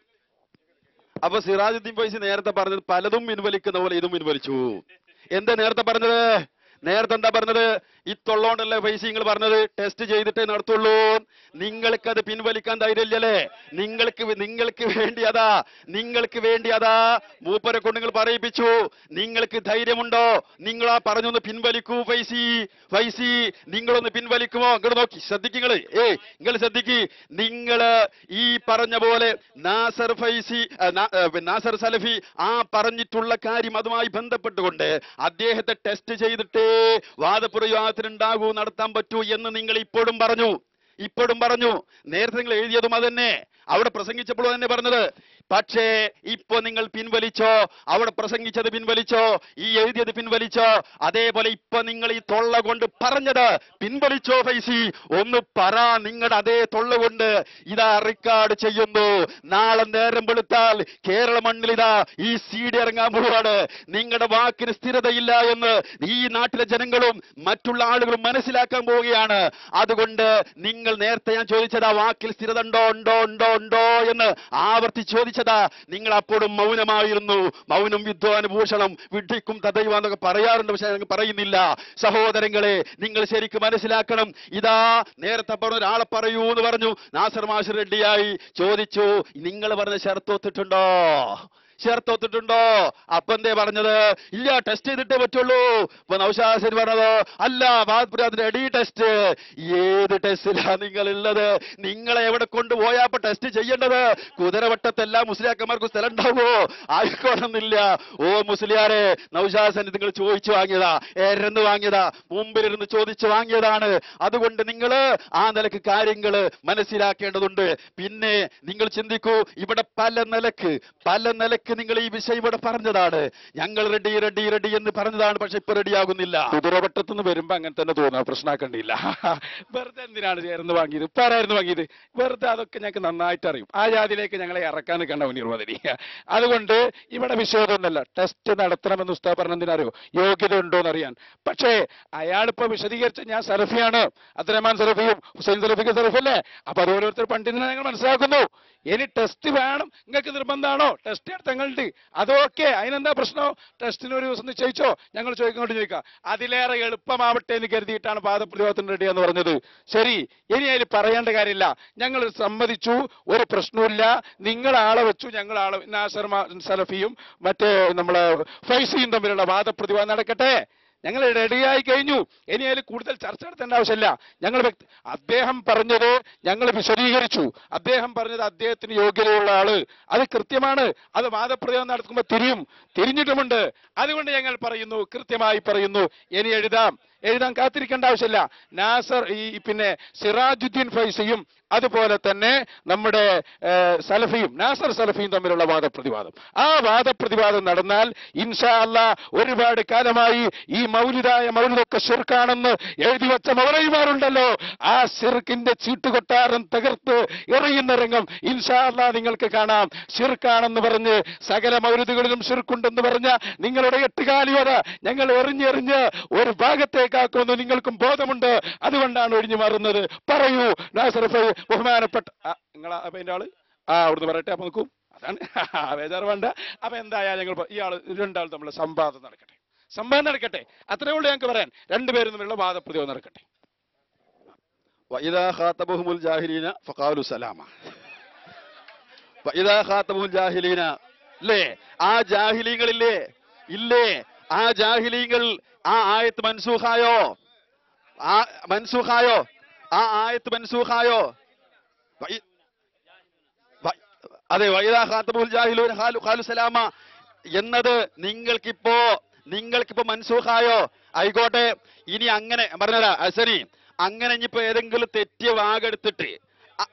അപ്പൊ സിറാജുദ്ദീൻ ഫൈസി നേരത്തെ പറഞ്ഞത് പലതും പിൻവലിക്കുന്ന പോലെ ഇതും പിൻവലിച്ചു എന്താ നേരത്തെ പറഞ്ഞത് നേരത്തെ എന്താ പറഞ്ഞത് ഈ തൊള്ളോണ്ടല്ലേ ഫൈസി നിങ്ങൾ പറഞ്ഞത് ടെസ്റ്റ് ചെയ്തിട്ടേ നടത്തുള്ളൂ നിങ്ങൾക്ക് അത് പിൻവലിക്കാൻ ധൈര്യമില്ലല്ലേ നിങ്ങൾക്ക് വേ- നിങ്ങൾക്ക് വേണ്ടി അതാ നിങ്ങൾക്ക് വേണ്ടി അതാ മൂപ്പരെ കൊണ്ട് നിങ്ങൾ പറയിപ്പിച്ചു നിങ്ങൾക്ക് ധൈര്യമുണ്ടോ നിങ്ങൾ ആ പറഞ്ഞൊന്ന് പിൻവലിക്കൂ ഫൈസി ഫൈസി നിങ്ങളൊന്ന് പിൻവലിക്കുമോ ഇങ്ങോട്ട് നോക്കി ശ്രദ്ധിക്കുങ്ങള് ഏ നിങ്ങൾ ശ്രദ്ധിക്ക് നിങ്ങള് ഈ പറഞ്ഞ പോലെ നാസർ ഫൈസി ആ, നാ- ആ, പിന്നെ നാസർ സലഫി ആ പറഞ്ഞിട്ടുള്ള കാര്യം അതുമായി ബന്ധപ്പെട്ടുകൊണ്ട് അദ്ദേഹത്തെ ടെസ്റ്റ് ചെയ്തിട്ടേ വാദപ്രയോഗത്തിനുണ്ടാകൂ നടത്താൻ പറ്റൂ എന്ന് നിങ്ങൾ ഇപ്പോഴും പറഞ്ഞു ഇപ്പോഴും പറഞ്ഞു നേരത്തെ നിങ്ങൾ എഴുതിയതും അതന്നെ അവിടെ പ്രസംഗിച്ചപ്പോഴും തന്നെ പറഞ്ഞത് പക്ഷേ ഇപ്പൊ നിങ്ങൾ പിൻവലിച്ചോ അവിടെ പ്രസംഗിച്ചത് പിൻവലിച്ചോ ഈ എഴുതിയത് പിൻവലിച്ചോ അതേപോലെ ഇപ്പൊ നിങ്ങൾ ഈ തൊള്ള കൊണ്ട് പറഞ്ഞത് പിൻവലിച്ചോ ഫൈസി ഒന്ന് പറ നിങ്ങളുടെ അതേ തൊള്ള കൊണ്ട് ഇതാ റെക്കോർഡ് ചെയ്യുന്നു നാളെ നേരം വെളുത്താൽ കേരള മണ്ണിൽ ഇതാ ഈ സീഡ് ഇറങ്ങാൻ പോവാണ് നിങ്ങളുടെ വാക്കിന് സ്ഥിരതയില്ല എന്ന് ഈ നാട്ടിലെ ജനങ്ങളും മറ്റുള്ള ആളുകളും മനസ്സിലാക്കാൻ പോവുകയാണ് അതുകൊണ്ട് നിങ്ങൾ നേരത്തെ ഞാൻ ചോദിച്ചത് ആ വാക്കിൽ സ്ഥിരത ഉണ്ടോ ഉണ്ടോ ഉണ്ടോ ഉണ്ടോ എന്ന് ആവർത്തി ചോദിച്ചതാ നിങ്ങൾ അപ്പോഴും മൗനമായിരുന്നു മൗനം വിദ്വാനുഭൂഷണം വിഡ്ഢിക്കും തദൈവ എന്നൊക്കെ പറയാറുണ്ട് പക്ഷെ ഞങ്ങൾ പറയുന്നില്ല സഹോദരങ്ങളെ നിങ്ങൾ ശരിക്കും മനസ്സിലാക്കണം ഇതാ നേരത്തെ പറഞ്ഞ ഒരാളെ പറയൂ എന്ന് പറഞ്ഞു നാസർ മാഷ് റെഡ്ഡിയായി ചോദിച്ചു നിങ്ങൾ പറഞ്ഞ ഷർത്തോത്തിട്ടുണ്ടോ ചേർത്തൊത്തിട്ടുണ്ടോ അപ്പൊ എന്തേ പറഞ്ഞത് ഇല്ല ടെസ്റ്റ് ചെയ്തിട്ടേ പറ്റുള്ളൂ ഇപ്പൊ നൗഷാസിൻ പറഞ്ഞത് അല്ല ബാദ്പുരാത്തിന്റെ എഡി ടെസ്റ്റ് ഏത് ടെസ്റ്റിലാ നിങ്ങൾ ഉള്ളത് നിങ്ങളെ എവിടെ കൊണ്ടുപോയാ അപ്പൊ ടെസ്റ്റ് ചെയ്യേണ്ടത് കുതിരവട്ടത്തെല്ലാ മുസ്ലിയാക്കന്മാർക്കും സ്ഥലം ഉണ്ടാവോ ആയിക്കോണമെന്നില്ല ഓ മുസ്ലിയാരെ നൗഷാസൻ നിങ്ങൾ ചോദിച്ചു വാങ്ങിയതാ എരന്ന് വാങ്ങിയതാ മുമ്പിലിരുന്ന് ചോദിച്ചു വാങ്ങിയതാണ് അതുകൊണ്ട് നിങ്ങൾ ആ നിലക്ക് കാര്യങ്ങൾ മനസ്സിലാക്കേണ്ടതുണ്ട് പിന്നെ നിങ്ങൾ ചിന്തിക്കൂ ഇവിടെ പല നിലക്ക് പല നിലക്ക് നിങ്ങൾ ഈ വിഷയം ഇവിടെ പറഞ്ഞതാണ് ഞങ്ങൾ റെഡി റെഡി റെഡി എന്ന് പറഞ്ഞതാണ് പക്ഷെ ഇപ്പൊ റെഡി ആകുന്നില്ല കുതിരവട്ടത്തുനിന്ന് വരുമ്പോ അങ്ങനെ തന്നെ തോന്നുക പ്രശ്നമാക്കണ്ടില്ല വെറുതെ എന്തിനാണ് ചേർന്ന് വാങ്ങിയത് ഇപ്പൊ ആരായിരുന്നു വാങ്ങിയത് വെറുതെ അതൊക്കെ ഞങ്ങൾക്ക് നന്നായിട്ട് അറിയും ആ ജാതിയിലേക്ക് ഞങ്ങളെ ഇറക്കാൻ നിൽക്കേണ്ട മുനിർമതിനി അതുകൊണ്ട് ഇവിടെ വിഷയമൊന്നുമല്ല ടെസ്റ്റ് നടത്തണമെന്ന് ഉസ്താദ് പറഞ്ഞതിനറിയോ യോഗ്യത ഉണ്ടോ എന്നറിയാൻ പക്ഷേ അയാളിപ്പോ വിശദീകരിച്ച ഞാൻ സലഫിയാണ് അബ്ദുറഹ്മാൻ സലഫിയും ഹുസൈൻ സലഫിക്ക് സലഫല്ലേ അപ്പൊ അത് ഓരോരുത്തർ പണ്ഡിതനെ ഞങ്ങൾ മനസ്സിലാക്കുന്നു ഇനി ടെസ്റ്റ് വേണം നിങ്ങൾക്ക് നിർബന്ധമാണോ ടെസ്റ്റ് എടുത്തങ്ങളുണ്ട് അതൊക്കെ അതിനെന്താ പ്രശ്നം ടെസ്റ്റിന് ഒരു ദിവസം നിശ്ചയിച്ചോ ഞങ്ങൾ ചോദിക്കൊണ്ട് ചോദിക്കാം അതിലേറെ എളുപ്പമാവട്ടെ എന്ന് കരുതിയിട്ടാണ് പാദപ്രതിവാദത്തിന് റെഡി എന്ന് പറഞ്ഞത് ശരി ഇനി അതിൽ പറയേണ്ട കാര്യമില്ല ഞങ്ങൾ സമ്മതിച്ചു ഒരു പ്രശ്നവുമില്ല നിങ്ങൾ ആളെ വെച്ചു ഞങ്ങൾ ആളെ നാസർ മാ- സലഫിയും മറ്റേ നമ്മളെ ഫൈസിയും തമ്മിലുള്ള വാദപ്രതിവാദം നടക്കട്ടെ ഞങ്ങൾ റെഡിയായി കഴിഞ്ഞു ഇനി അതിൽ കൂടുതൽ ചർച്ച നടത്തേണ്ട ആവശ്യമില്ല ഞങ്ങൾ വ്യക്ത- അദ്ദേഹം പറഞ്ഞത് ഞങ്ങൾ വിശദീകരിച്ചു അദ്ദേഹം പറഞ്ഞത് അദ്ദേഹത്തിന് യോഗ്യതയുള്ള ആള് അത് കൃത്യമാണ് അത് വാദപ്രയോഗം നടത്തുമ്പോൾ തിരിയും തിരിഞ്ഞിട്ടുമുണ്ട് അതുകൊണ്ട് ഞങ്ങൾ പറയുന്നു കൃത്യമായി പറയുന്നു ഇനി എഴുതാം എഴുതാൻ കാത്തിരിക്കേണ്ട ആവശ്യമില്ല നാസർ ഈ പിന്നെ സിറാജുദ്ദീൻ ഫൈസിയും അതുപോലെ തന്നെ നമ്മുടെ ഏഹ്, സലഫിയും നാസർ സലഫിയും തമ്മിലുള്ള വാദപ്രതിവാദം ആ വാദപ്രതിവാദം നടന്നാൽ ഇൻഷാ അല്ലാ ഒരുപാട് കാലമായി ഈ മൗലിദായ മൗലിദൊക്കെ ഷിർക്കാണെന്ന് എഴുതി വെച്ച മൗലൈമാരുണ്ടല്ലോ ആ ഷിർക്കിന്റെ ചീട്ടുകൊട്ടാരം തകർത്ത് എറിയുന്ന രംഗം ഇൻഷാ അല്ലാ നിങ്ങൾക്ക് കാണാം ഷിർക്കാണെന്ന് പറഞ്ഞ് സകല മൗലിദുകളിലും ഷിർക്കുണ്ടെന്ന് പറഞ്ഞ നിങ്ങളുടെ എട്ടുകാലി വര ഞങ്ങൾ എറിഞ്ഞെറിഞ്ഞ് ഒരു ഭാഗത്തേക്കാക്കുമെന്ന് നിങ്ങൾക്കും ബോധമുണ്ട് അതുകൊണ്ടാണ് ഒഴിഞ്ഞു മാറുന്നത് പറയൂ നാസർ ഫൈ ബഹുമാനപ്പെട്ട നിങ്ങളാ അപ്പൊ എന്റെ ആള് ആ അവിടുന്ന് പറയട്ടെ അപ്പൊ നോക്കൂ അതാണ് ബേജാറ് വേണ്ട അപ്പൊ എന്തായാലും ഞങ്ങൾ പ- ഇയാള് രണ്ടാൾ തമ്മിലുള്ള സംവാദം നടക്കട്ടെ സംവാദം നടക്കട്ടെ അത്രേ ഉള്ളൂ ഞങ്ങൾക്ക് പറയാൻ രണ്ടുപേരും തമ്മിലുള്ള വാദപ്രതിവാദം നടക്കട്ടെ وإذا خاطبهم الجاهلين فقالوا سلاما وإذا خاطبهم الجاهلين ഇല്ലേ ആ ജാഹിലീങ്ങളില്ലേ ഇല്ലേ ആ ജാഹിലീങ്ങൾ ആ ആയത്ത് മൻസൂഖായോ ആ മൻസൂഖായോ ആ ആയത്ത് മൻസൂഖായോ വൈ- വൈ- അതെ വൈദാ ഖാത്തബുൽ ജാഹിലൂൻ ഖാലു ഖാലു സലാമ എന്നത് നിങ്ങൾക്കിപ്പോ നിങ്ങൾക്കിപ്പോ മൻസൂഖായോ ആയിക്കോട്ടെ ഇനി അങ്ങനെ പറഞ്ഞുതരാ അസനി അങ്ങനെ ഇനിയിപ്പോ ഏതെങ്കിലും തെറ്റിയ വാഗെടുത്തിട്ട് അ-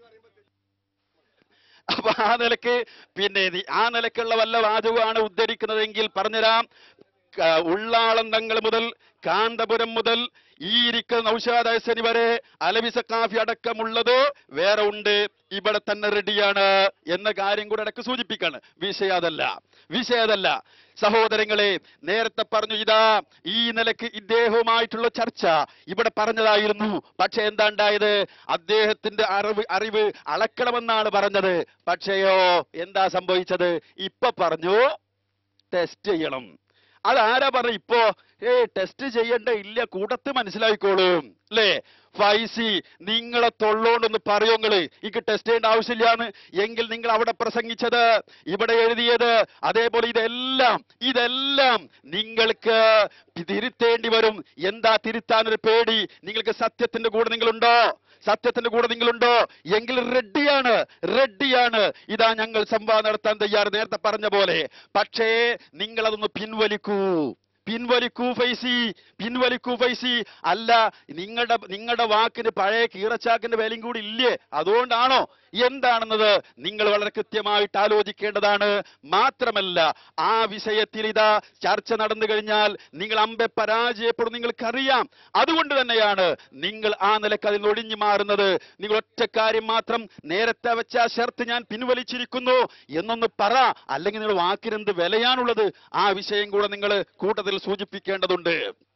അപ്പൊ ആ നിലക്ക് പിന്നെ നി- ആ നിലക്കുള്ള വല്ല വാചകമാണ് ഉദ്ധരിക്കുന്നതെങ്കിൽ പറഞ്ഞുതരാം ക- ഉള്ളാളന്തങ്ങൾ മുതൽ കാന്തപുരം മുതൽ ഈ ഇരിക്കുന്ന നൗഷാദ് ഹസനി വരെ അലവി സക്കാഫി അടക്കമുള്ളത് വേറെ ഉണ്ട് ഇവിടെ തന്നെ റെഡിയാണ് എന്ന കാര്യം കൂടെ ഇടക്ക് സൂചിപ്പിക്കാണ് വിഷയം അതല്ല വിഷയം അതല്ല സഹോദരങ്ങളെ നേരത്തെ പറഞ്ഞു ഇതാ ഈ നിലക്ക് ഇദ്ദേഹവുമായിട്ടുള്ള ചർച്ച ഇവിടെ പറഞ്ഞതായിരുന്നു പക്ഷെ എന്താ ഉണ്ടായത് അദ്ദേഹത്തിന്റെ അറിവ് അറിവ് അളക്കണമെന്നാണ് പറഞ്ഞത് പക്ഷെയോ എന്താ സംഭവിച്ചത് ഇപ്പൊ പറഞ്ഞു ടെസ്റ്റ് ചെയ്യണം അത് ആരാ പറഞ്ഞ ഇപ്പോ ഏ ടെസ്റ്റ് ചെയ്യണ്ട ഇല്ല കൂട്ടത്ത് മനസ്സിലായിക്കോളും അല്ലേ ഫൈസി നിങ്ങളെ തൊള്ളോണ്ടൊന്ന് പറയോ നിങ്ങള് എനിക്ക് ടെസ്റ്റ് ചെയ്യേണ്ട ആവശ്യമില്ലാന്ന് എങ്കിൽ നിങ്ങൾ അവിടെ പ്രസംഗിച്ചത് ഇവിടെ എഴുതിയത് അതേപോലെ ഇതെല്ലാം ഇതെല്ലാം നിങ്ങൾക്ക് തിരുത്തേണ്ടി വരും എന്താ തിരുത്താനൊരു പേടി നിങ്ങൾക്ക് സത്യത്തിന്റെ കൂടെ നിങ്ങളുണ്ടോ സത്യത്തിന്റെ കൂടെ നിങ്ങളുണ്ടോ എങ്കിൽ റെഡിയാണ് റെഡിയാണ് ഇതാ ഞങ്ങൾ സംവാദം നടത്താൻ തയ്യാറ് നേരത്തെ പറഞ്ഞ പോലെ പക്ഷേ നിങ്ങൾ അതൊന്ന് പിൻവലിക്കൂ പിൻവലിക്കൂ ഫൈസി പിൻവലിക്കൂ ഫൈസി അല്ല നിങ്ങളുടെ നിങ്ങളുടെ വാക്കിന് പഴയ കീറച്ചാക്കിന്റെ വിലയും കൂടി ഇല്ലേ അതുകൊണ്ടാണോ എന്താണെന്നത് നിങ്ങൾ വളരെ കൃത്യമായിട്ട് ആലോചിക്കേണ്ടതാണ് മാത്രമല്ല ആ വിഷയത്തിൽ ഇതാ ചർച്ച നടന്നു കഴിഞ്ഞാൽ നിങ്ങൾ അമ്പെ പരാജയപ്പെടും നിങ്ങൾക്കറിയാം അതുകൊണ്ട് തന്നെയാണ് നിങ്ങൾ ആ നിലക്ക് അതിൽ നിന്ന് ഒഴിഞ്ഞു മാറുന്നത് നിങ്ങൾ ഒറ്റ കാര്യം മാത്രം നേരത്തെ വെച്ച ആ ഷർത്ത് ഞാൻ പിൻവലിച്ചിരിക്കുന്നു എന്നൊന്ന് പറ അല്ലെങ്കിൽ നിങ്ങൾ വാക്കിനെന്ത് വിലയാണുള്ളത് ആ വിഷയം കൂടെ നിങ്ങൾ കൂട്ടത്തിൽ സൂചിപ്പിക്കേണ്ടതുണ്ട്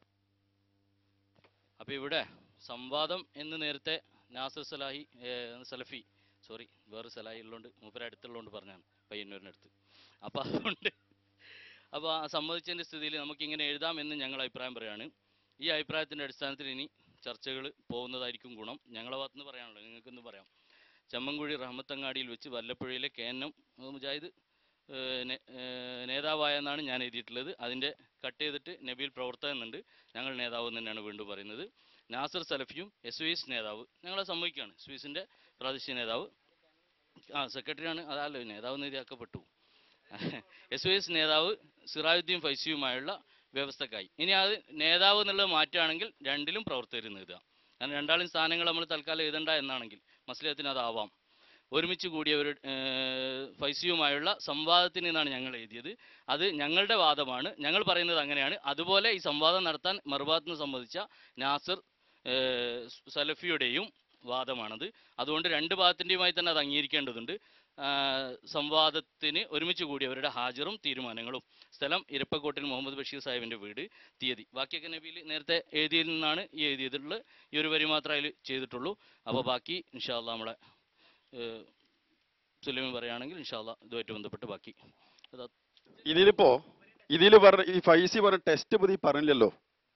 അപ്പൊ ഇവിടെ സംവാദം എന്ന് നേരത്തെ നാസർ സലാഹി ഏഹ്, സലഫി സോറി വേറെ സലാഹി ഉള്ളതുകൊണ്ട് മൂപ്പര അടുത്തുള്ളതുകൊണ്ട് പറഞ്ഞാണ് പയ്യന്നൂരിനടുത്ത് അപ്പൊ അതുകൊണ്ട് അപ്പൊ ആ സമ്മതിച്ചതിന്റെ സ്ഥിതിയിൽ നമുക്ക് ഇങ്ങനെ എഴുതാം എന്ന് ഞങ്ങൾ അഭിപ്രായം പറയാണ് ഈ അഭിപ്രായത്തിന്റെ അടിസ്ഥാനത്തിൽ ഇനി ചർച്ചകൾ പോകുന്നതായിരിക്കും ഗുണം ഞങ്ങളെ ഭാഗത്തുനിന്ന് പറയാനുള്ളത് നിങ്ങൾക്കൊന്ന് പറയാം ചെമ്മൻകുഴി റഹ്മത്തങ്ങാടിയിൽ വെച്ച് വല്ലപ്പുഴയിലെ കെ എൻ എം മുജാഹിദ് ഏഹ്, നേ- ഏഹ്, നേതാവായെന്നാണ് ഞാൻ എഴുതിയിട്ടുള്ളത് അതിന്റെ കട്ട് ചെയ്തിട്ട് നബീൽ പ്രവർത്തകൻ എന്നുണ്ട് ഞങ്ങൾ നേതാവ് എന്ന് തന്നെയാണ് വീണ്ടും പറയുന്നത് നാസർ സലഫിയും എസ് വൈസ് നേതാവ് ഞങ്ങളെ സമ്മതിക്കുകയാണ് സ്വിസിന്റെ പ്രാദേശിക നേതാവ് ആ സെക്രട്ടറിയാണ് അതല്ലോ നേതാവ് നേതാക്കപ്പെട്ടു എസ് വൈ എസ് നേതാവ് സിറാജുദ്ദീൻ ഫൈസിയുമായുള്ള വ്യവസ്ഥക്കായി ഇനി അത് നേതാവ് എന്നുള്ളത് മാറ്റുകയാണെങ്കിൽ രണ്ടിലും പ്രവർത്തകർ എഴുതുക കാരണം രണ്ടാളും സ്ഥാനങ്ങൾ നമ്മൾ തൽക്കാലം എഴുതണ്ട എന്നാണെങ്കിൽ മസ്ലിഹത്തിന് അതാവാം ഒരുമിച്ച് കൂടിയവർ ഫൈസിയുമായുള്ള സംവാദത്തിന് എന്നാണ് ഞങ്ങൾ എഴുതിയത് അത് ഞങ്ങളുടെ വാദമാണ് ഞങ്ങൾ പറയുന്നത് അങ്ങനെയാണ് അതുപോലെ ഈ സംവാദം നടത്താൻ മറുഭാഗത്തുനിന്ന് സംബന്ധിച്ച നാസർ ഏഹ്, സലഫിയുടെയും വാദമാണത് അതുകൊണ്ട് രണ്ട് ഭാഗത്തിൻ്റെയുമായി തന്നെ അത് അംഗീകരിക്കേണ്ടതുണ്ട് ആ, സംവാദത്തിന് ഒരുമിച്ച് കൂടിയവരുടെ ഹാജറും തീരുമാനങ്ങളും സ്ഥലം ഇരപ്പക്കോട്ടിൽ മുഹമ്മദ് ബഷീർ സാഹിബിന്റെ വീട് തീയതി ബാക്കിയൊക്കെ നബിയിൽ നേരത്തെ എഴുതിയിൽ നിന്നാണ് ഈ എഴുതിയതിലുള്ള ഈ ഒരു വരി മാത്രമേ അതിൽ ചെയ്തിട്ടുള്ളൂ അപ്പോൾ ബാക്കി ഇൻഷാല്ല നമ്മളെ ഏഹ്, സുലൈമി പറയുകയാണെങ്കിൽ ഇൻഷാല്ല ഇതുമായിട്ട് ബന്ധപ്പെട്ട് ബാക്കി അതാ ഇതിലിപ്പോ ഇതില് പറഞ്ഞ ഈ ഫൈസി പറഞ്ഞ ടെസ്റ്റ് പതി പറഞ്ഞില്ലല്ലോ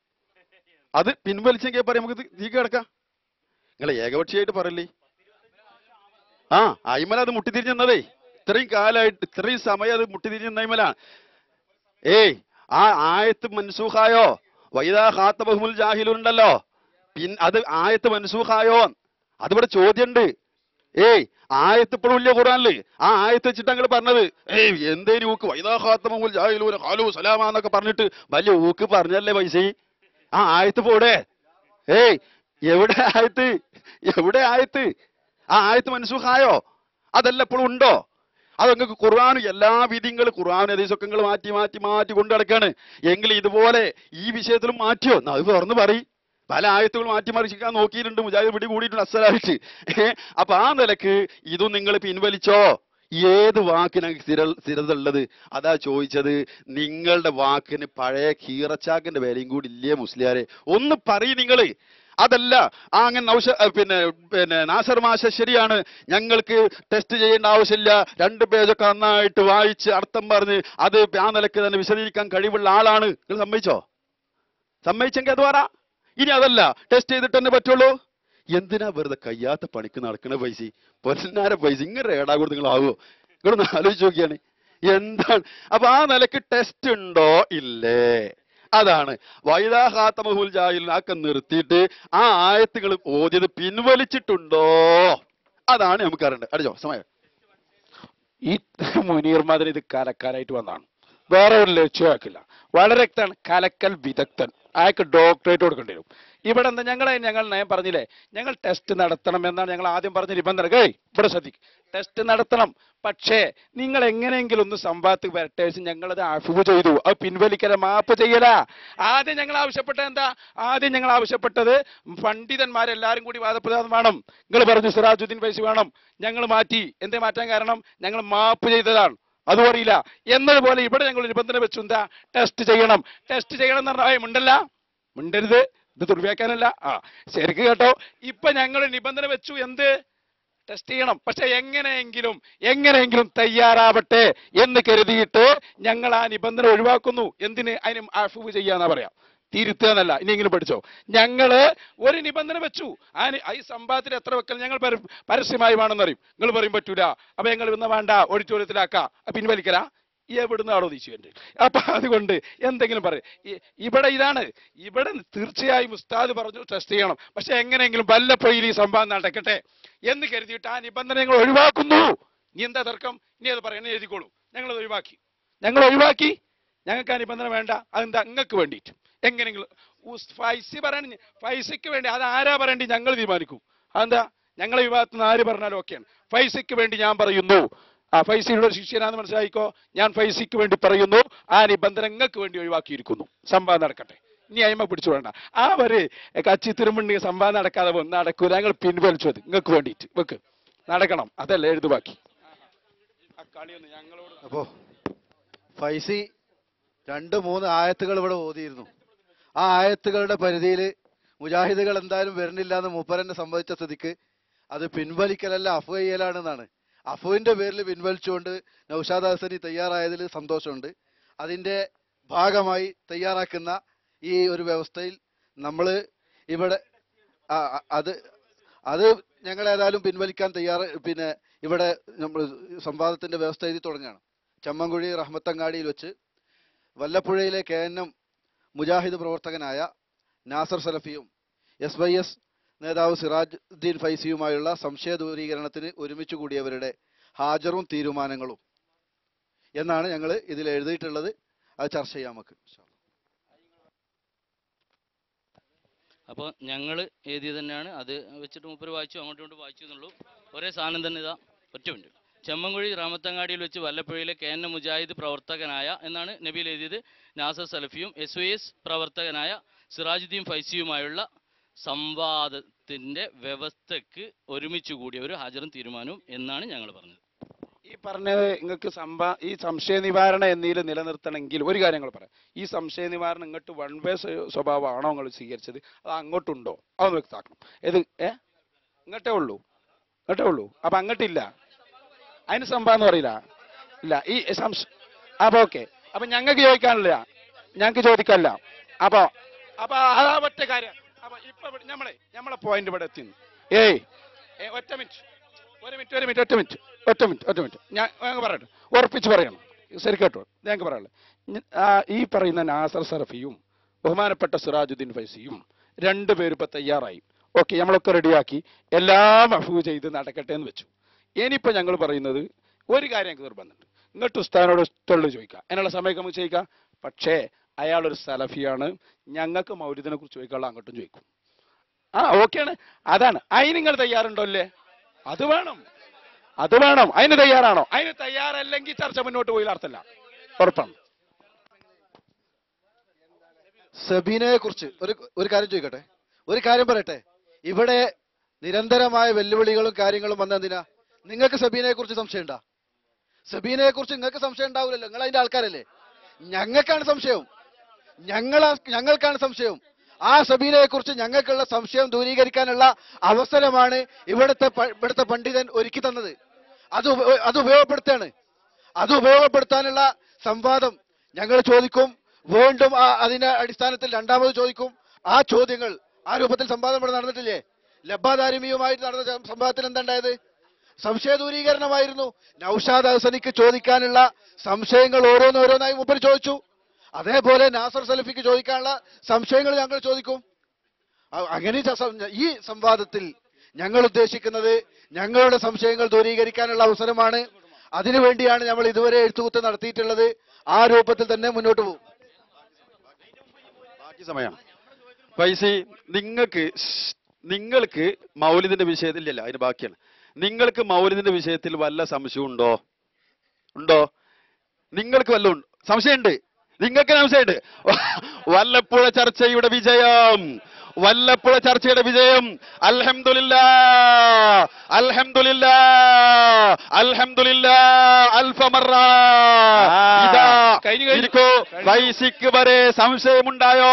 അത് പിൻവലിച്ചെങ്കിൽ പറയാം നമുക്ക് ഇത് തീ കിടക്കാം നിങ്ങൾ ഏകപക്ഷീയമായിട്ട് പറയല്ലേ ആ അയിമല അത് മുട്ടിത്തിരിഞ്ഞതേ ഇത്രയും കാലമായിട്ട് ഇത്രയും സമയം അത് മുട്ടിത്തിരിഞ്ഞ അയിമലാണ് ഏയ് ആ ആയത്ത് മൻസൂഖായോ വൈദാ ഖാത്തബഹുൽ ജാഹിലുണ്ടല്ലോ പിൻ അത് ആയത്ത് മൻസൂഖായോ അതിവിടെ ചോദ്യമുണ്ട് ഏയ് ആയത്ത് ഇപ്പോഴും ഇല്ല ഖുറാനില് ആ ആയത്ത് വെച്ചിട്ട് അങ്ങോട്ട് പറഞ്ഞത് ഏയ് എന്തേലും ഊക്ക് വൈദാ ഖാത്തബഹുൽ ജാഹിലൂന ഖാലു സലാമ എന്നൊക്കെ പറഞ്ഞിട്ട് വലിയ ഊക്ക് പറഞ്ഞല്ലേ പൈസ ആ ആയത്ത് പോടെ ഏയ് എവിടെ ആയത്ത് എവിടെ ആയത്ത് ആ ആയത്ത് മനസ്സുഖായോ അതല്ല ഇപ്പോഴും ഉണ്ടോ അത് നിങ്ങൾക്ക് ഖുർആാനും എല്ലാ വിധികളും ഖുർആാനും ഹദീസൊക്കെ നിങ്ങൾ മാറ്റി മാറ്റി മാറ്റി കൊണ്ടു നടക്കാണ് എങ്കിൽ ഇതുപോലെ ഈ വിഷയത്തിലും മാറ്റിയോ എന്നാ അത് തുറന്ന് പറയും പല ആയത്തുകൾ മാറ്റി മറിച്ചിക്കാൻ നോക്കിയിട്ടുണ്ട് മുജാഹിദ് പിടി കൂടിയിട്ടുണ്ട് അസലായിട്ട് ഏഹ് അപ്പൊ ആ നിലക്ക് ഇതും നിങ്ങൾ പിൻവലിച്ചോ ഏത് വാക്കിനാണ് സ്ഥിര സ്ഥിരത ഉള്ളത് അതാ ചോദിച്ചത് നിങ്ങളുടെ വാക്കിന് പഴയ കീറച്ചാക്കിന്റെ വിലയും കൂടി ഇല്ലേ മുസ്ലിയാരെ ഒന്ന് പറയും നിങ്ങൾ അതല്ല ആ അങ്ങനെ നൗഷ അഹ് പിന്നെ പിന്നെ നാസർ മാഷ ശരിയാണ് ഞങ്ങൾക്ക് ടെസ്റ്റ് ചെയ്യേണ്ട ആവശ്യമില്ല രണ്ട് പേജൊക്കെ നന്നായിട്ട് വായിച്ച് അർത്ഥം പറഞ്ഞ് അത് ആ നിലക്ക് തന്നെ വിശദീകരിക്കാൻ കഴിവുള്ള ആളാണ് നിങ്ങൾ സമ്മതിച്ചോ സമ്മതിച്ചെങ്കിൽ അത് പറ ഇനി അതല്ല ടെസ്റ്റ് ചെയ്തിട്ട് തന്നെ പറ്റുള്ളൂ എന്തിനാ വെറുതെ കയ്യാത്ത പണിക്ക് നടക്കണ പൈസ പൊന്നാര പൈസ ഇങ്ങനെ ഏടാ കൊടുത്ത് നിങ്ങൾ ആവോ നിങ്ങളൊന്ന് ആലോചിച്ച് നോക്കിയാണ് എന്താണ് അപ്പൊ ആ നിലക്ക് ടെസ്റ്റ് ഉണ്ടോ ഇല്ലേ അതാണ് വൈദാഹാത്തമഹുൽ ജാഹിൽ ആക്കെ നിർത്തിയിട്ട് ആ ആയത്തുകൾ ഓതിയത് പിൻവലിച്ചിട്ടുണ്ടോ അതാണ് നമുക്ക് അറിയേണ്ടത് അടിച്ചോ സമയം ഈ മുനീർ മാതിരി ഇത് കലക്കാനായിട്ട് വന്നതാണ് വേറെ ഒരു ലക്ഷ്യമാക്കില്ല വളരെ വ്യക്തമാണ് കലക്കൽ വിദഗ്ധൻ അയാൾക്ക് ഡോക്ടറേറ്റ് കൊടുക്കേണ്ടി വരും ഇവിടെ എന്താ ഞങ്ങളെ ഞങ്ങൾ നയം പറഞ്ഞില്ലേ ഞങ്ങൾ ടെസ്റ്റ് നടത്തണം എന്നാണ് ഞങ്ങൾ ആദ്യം പറഞ്ഞ നിബന്ധന കേയ് ഇവിടെ ശ്രദ്ധിക്കും ടെസ്റ്റ് നടത്തണം പക്ഷേ നിങ്ങൾ എങ്ങനെയെങ്കിലും ഒന്ന് സംവാദത്തിൽ വരട്ടെ ഞങ്ങളത് അഫിവ് ചെയ്തു അത് പിൻവലിക്കല മാപ്പ് ചെയ്യല ആദ്യം ഞങ്ങൾ ആവശ്യപ്പെട്ടത് എന്താ ആദ്യം ഞങ്ങൾ ആവശ്യപ്പെട്ടത് പണ്ഡിതന്മാരെല്ലാരും കൂടി വാദപ്രതിവാദം വേണം നിങ്ങൾ പറഞ്ഞു സിറാജുദ്ദീൻ പൈസ വേണം ഞങ്ങൾ മാറ്റി എന്തേ മാറ്റാൻ കാരണം ഞങ്ങൾ മാപ്പ് ചെയ്തതാണ് അതും അറിയില്ല എന്നതുപോലെ ഇവിടെ ഞങ്ങൾ നിബന്ധന വെച്ചു എന്താ ടെസ്റ്റ് ചെയ്യണം ടെസ്റ്റ് ചെയ്യണം എന്ന് പറഞ്ഞാൽ മുണ്ടല്ല മിണ്ടരുത് ഇത് ദുർവ്യാഖ്യാനല്ല ആ ശരിക്കും കേട്ടോ ഇപ്പൊ ഞങ്ങൾ നിബന്ധന വെച്ചു എന്ത് ടെസ്റ്റ് ചെയ്യണം പക്ഷെ എങ്ങനെയെങ്കിലും എങ്ങനെയെങ്കിലും തയ്യാറാവട്ടെ എന്ന് കരുതിയിട്ട് ഞങ്ങൾ ആ നിബന്ധന ഒഴിവാക്കുന്നു എന്തിന് അതിന് അഫൂവ് ചെയ്യാന്നാ പറയാം തിരുത്തുക എന്നല്ല ഇനിയെങ്കിലും പഠിച്ചോ ഞങ്ങള് ഒരു നിബന്ധന വെച്ചു ആ നി- ഈ സംഭവത്തിൽ എത്ര വെക്കൽ ഞങ്ങൾ പര- പരസ്യമായി വേണമെന്ന് അറിയും നിങ്ങൾ പറയും പറ്റൂല അപ്പൊ ഞങ്ങൾ ഇന്ന് വേണ്ട ഓഡിറ്റോറിയത്തിലാക്കാം പിൻവലിക്കലാ എവിടുന്നാണോ നീച്ചുവേണ്ടത് അപ്പൊ അതുകൊണ്ട് എന്തെങ്കിലും പറയും ഇ- ഇവിടെ ഇതാണ് ഇവിടെ തീർച്ചയായും ഉസ്താദ് പറഞ്ഞു ടെസ്റ്റ് ചെയ്യണം പക്ഷെ എങ്ങനെയെങ്കിലും വല്ലപ്പോഴും ഈ സംഭവം നടക്കട്ടെ എന്ന് കരുതിയിട്ട് ആ നിബന്ധന ഞങ്ങൾ ഒഴിവാക്കുന്നു നീ എന്താ തർക്കം ഇനി അത് പറയണേ എഴുതിക്കോളൂ ഞങ്ങൾ ഒഴിവാക്കി ഞങ്ങൾ ഒഴിവാക്കി ഞങ്ങൾക്ക് ആ നിബന്ധന വേണ്ട അതെന്താ നിങ്ങൾക്ക് വേണ്ടിയിട്ട് എങ്ങനെയെങ്കിലും ഉസ് ഫൈസി പറയണ ഫൈസയ്ക്ക് വേണ്ടി അത് ആരാ പറയേണ്ടി ഞങ്ങൾ തീരുമാനിക്കും അതെന്താ ഞങ്ങളെ വിഭാഗത്തിൽ നിന്ന് ആര് പറഞ്ഞാലും ഓക്കെയാണ് ഫൈസയ്ക്ക് വേണ്ടി ഞാൻ പറയുന്നു ആ ഫൈസിയുടെ ശിഷ്യനാന്ന് മനസ്സിലായിക്കോ ഞാൻ ഫൈസിക്ക് വേണ്ടി പറയുന്നു ആ നിബന്ധന നിങ്ങൾക്ക് വേണ്ടി ഒഴിവാക്കിയിരിക്കുന്നു സംവാദം നടക്കട്ടെ ഇനി അയിമ പിടിച്ചു വേണ്ട ആ വരെ കച്ചി തിരുമുണ്ടെങ്കിൽ സംവാദം നടക്കാതെ വന്ന് നടക്കൂല ഞങ്ങൾ പിൻവലിച്ചു അത് നിങ്ങൾക്ക് വേണ്ടിയിട്ട് വെക്ക് നടക്കണം അതല്ല എഴുതു ബാക്കി ആ കളിയൊന്ന് ഞങ്ങളോട് അപ്പോ ഫൈസി രണ്ട് മൂന്ന് ആയത്തുകൾ ഇവിടെ ഓതിയിരുന്നു ആ ആയത്തുകളുടെ പരിധിയിൽ മുജാഹിദുകൾ എന്തായാലും വരുന്നില്ല എന്ന് മൂപ്പരനെ സംബന്ധിച്ച സ്ഥിതിക്ക് അത് പിൻവലിക്കലല്ല അഫു ചെയ്യലാണെന്നാണ് അഫുവിന്റെ പേരിൽ പിൻവലിച്ചുകൊണ്ട് നൌഷാദ് ഹസനി തയ്യാറായതിൽ സന്തോഷമുണ്ട് അതിന്റെ ഭാഗമായി തയ്യാറാക്കുന്ന ഈ ഒരു വ്യവസ്ഥയിൽ നമ്മൾ ഇവിടെ ആ, അ- അത് അത് ഞങ്ങൾ ഏതായാലും പിൻവലിക്കാൻ തയ്യാറ് പിന്നെ ഇവിടെ നമ്മൾ സംവാദത്തിന്റെ വ്യവസ്ഥ എഴുതി തുടങ്ങുകയാണ് ചമ്മൻകുഴി റഹ്മത്തങ്ങാടിയിൽ വെച്ച് വല്ലപ്പുഴയിലെ കെ എൻ എം മുജാഹിദ് പ്രവർത്തകനായ നാസർ സലഫിയും എസ് വൈ എസ് നേതാവ് സിറാജ് ഉദ്ദീൻ ഫൈസിയുമായുള്ള സംശയ ദൂരീകരണത്തിന് ഒരുമിച്ച് കൂടിയവരുടെ ഹാജറും തീരുമാനങ്ങളും എന്നാണ് ഞങ്ങൾ ഇതിൽ എഴുതിയിട്ടുള്ളത് അത് ചർച്ച ചെയ്യാം നമുക്ക് അപ്പോൾ ഞങ്ങൾ എഴുതിയത് തന്നെയാണ് അത് വെച്ചിട്ട് മൂപ്പര് വായിച്ചു അങ്ങോട്ടും ഇങ്ങോട്ടും വായിച്ചു എന്നുള്ളൂ ഒരേ സാധനം തന്നെ ഇതാ ഒറ്റ മിനിറ്റ് ചെമ്മൻകുഴി രാമത്തങ്ങാടിയിൽ വെച്ച് വല്ലപ്പുഴയിലെ കെ എൻ എം മുജാഹിദ് പ്രവർത്തകനായ എന്നാണ് നബീൽ എഴുതിയത് നാസർ സലഫിയും എസ് വൈ എസ് പ്രവർത്തകനായ സിറാജുദ്ദീൻ ഫൈസിയുമായുള്ള സംവാദത്തിന്റെ വ്യവസ്ഥയ്ക്ക് ഒരുമിച്ച് കൂടിയ ഒരു ഹാജറും തീരുമാനവും എന്നാണ് ഞങ്ങൾ പറഞ്ഞത് ഈ പറഞ്ഞത് നിങ്ങൾക്ക് സംഭാ ഈ സംശയ നിവാരണം എന്നതിൽ നിലനിർത്തണമെങ്കിൽ ഒരു കാര്യം നിങ്ങൾ പറയാം ഈ സംശയ നിവാരണം ഇങ്ങോട്ട് വൺ വേ സ്വഭാവമാണോ നിങ്ങൾ സ്വീകരിച്ചത് അത് അങ്ങോട്ടുണ്ടോ അതൊന്ന് വ്യക്തമാക്കണം ഏത് ഏ ഇങ്ങോട്ടേ ഉള്ളൂ ഇങ്ങോട്ടേ ഉള്ളൂ അപ്പൊ അങ്ങോട്ടില്ല അതിന് സംഭവം എന്ന് പറയില്ല ഇല്ല ഈ സംശ അപ്പൊ ഓക്കെ അപ്പൊ ഞങ്ങൾക്ക് ചോദിക്കാനില്ല ഞങ്ങൾക്ക് ചോദിക്കാനില്ല അപ്പൊ അപ്പൊ അതാ ഒറ്റ കാര്യം അപ്പൊ ഇപ്പൊ ഇവിടെ നമ്മളെ നമ്മളെ പോയിന്റ് ഇവിടെ എത്തി ഏയ് ഏ, ഒറ്റ മിനിറ്റ് ഒരു മിനിറ്റ് ഒരു മിനിറ്റ് ഒറ്റ മിനിറ്റ് ഒറ്റ മിനിറ്റ് ഒറ്റ മിനിറ്റ് ഞാൻ ഞങ്ങൾ പറയട്ടെ ഉറപ്പിച്ച് പറയണം ശരി കേട്ടോ ഞങ്ങൾക്ക് പറയാനുള്ളത് ഞ- ആ, ഈ പറയുന്ന നാസർ സറഫിയും ബഹുമാനപ്പെട്ട സിറാജുദ്ദീൻ ഫൈസിയും രണ്ടുപേരും ഇപ്പൊ തയ്യാറായി ഓക്കെ നമ്മളൊക്കെ റെഡിയാക്കി എല്ലാം അഫൂ ചെയ്ത് നടക്കട്ടെ എന്ന് വെച്ചു ഇനിയിപ്പോ ഞങ്ങൾ പറയുന്നത് ഒരു കാര്യം ഞങ്ങൾക്ക് നിർബന്ധമുണ്ട് ഇങ്ങോട്ട് ഉസ്താദിനോട് ഇഷ്ടമുള്ളത് ചോദിക്കാം അതിനുള്ള സമയമൊക്കെ നമുക്ക് ചോദിക്കാം പക്ഷേ അയാളൊരു സലഫിയാണ് ഞങ്ങൾക്ക് മൗര്യത്തിനെ കുറിച്ച് ചോദിക്കാനുള്ള അങ്ങോട്ടും ചോദിക്കും ആ ഓക്കെയാണ് അതാണ് അതിന് നിങ്ങൾ തയ്യാറുണ്ടോ അല്ലേ അത് വേണം അത് വേണം അതിന് തയ്യാറാണോ അതിന് തയ്യാറല്ലെങ്കിൽ ചർച്ച മുന്നോട്ട് പോയി അർത്ഥമില്ല ഉറപ്പാണ് സബീനയെ കുറിച്ച് ഒരു ഒരു കാര്യം ചോദിക്കട്ടെ ഒരു കാര്യം പറയട്ടെ ഇവിടെ നിരന്തരമായ വെല്ലുവിളികളും കാര്യങ്ങളും വന്ന എന്തിനാ നിങ്ങൾക്ക് സബീനയെ കുറിച്ച് സംശയം ഉണ്ടാ സബീനയെ കുറിച്ച് നിങ്ങൾക്ക് സംശയം ഉണ്ടാവില്ലല്ലോ നിങ്ങൾ അതിന്റെ ആൾക്കാരല്ലേ ഞങ്ങൾക്കാണ് സംശയം ഞങ്ങൾ ഞങ്ങൾക്കാണ് സംശയം ആ സബീനയെ കുറിച്ച് ഞങ്ങൾക്കുള്ള സംശയം ദൂരീകരിക്കാനുള്ള അവസരമാണ് ഇവിടുത്തെ പ- ഇവിടുത്തെ പണ്ഡിതൻ ഒരുക്കി തന്നത് അത് ഉപ- അത് ഉപയോഗപ്പെടുത്താണ് അത് ഉപയോഗപ്പെടുത്താനുള്ള സംവാദം ഞങ്ങൾ ചോദിക്കും വീണ്ടും ആ അതിന്റെ അടിസ്ഥാനത്തിൽ രണ്ടാമത് ചോദിക്കും ആ ചോദ്യങ്ങൾ ആ രൂപത്തിൽ സംവാദം ഇവിടെ നടന്നിട്ടില്ലേ ലബ്ബാദാരിമിയുമായിട്ട് നടന്ന സം- സംവാദത്തിൽ എന്താണ്ടായത് സംശയ ദൂരീകരണമായിരുന്നു നൌഷാദ് ഹസനിക്ക് ചോദിക്കാനുള്ള സംശയങ്ങൾ ഓരോന്നോരോന്നായി മുമ്പിൽ ചോദിച്ചു അതേപോലെ നാസർ സലഫിക്ക് ചോദിക്കാനുള്ള സംശയങ്ങൾ ഞങ്ങൾ ചോദിക്കും അ- അങ്ങനെ ച- സം- ഈ സംവാദത്തിൽ ഞങ്ങൾ ഉദ്ദേശിക്കുന്നത് ഞങ്ങളുടെ സംശയങ്ങൾ ദൂരീകരിക്കാനുള്ള അവസരമാണ് അതിനുവേണ്ടിയാണ് നമ്മൾ ഇതുവരെ എഴുത്തുകുത്ത് നടത്തിയിട്ടുള്ളത് ആ രൂപത്തിൽ തന്നെ മുന്നോട്ട് പോകും ബാക്കി സമയം പൈസി നിങ്ങൾക്ക് ഷ്, നിങ്ങൾക്ക് മൗലിദിന്റെ വിഷയത്തിൽ ഇല്ല അതിന് ബാക്കിയാണ് നിങ്ങൾക്ക് മൗലിദിന്റെ വിഷയത്തിൽ വല്ല സംശയം ഉണ്ടോ ഉണ്ടോ നിങ്ങൾക്ക് വല്ല ഉണ്ട് സംശയമുണ്ട് നിങ്ങൾക്ക് സംശയമുണ്ട് വല്ലപ്പുഴ ചർച്ചയുടെ വിജയം വല്ലപ്പുഴ ചർച്ചയുടെ വിജയം അൽഹംദുലില്ലാ അൽഹംദുലില്ലാ അൽഹംദുലില്ലാ അൽഫമറ ഇതാ കഴിഞ്ഞു, കഴിഞ്ഞു. ഇരിക്കൂ വൈസിക്ക് വരെ സംശയമുണ്ടായോ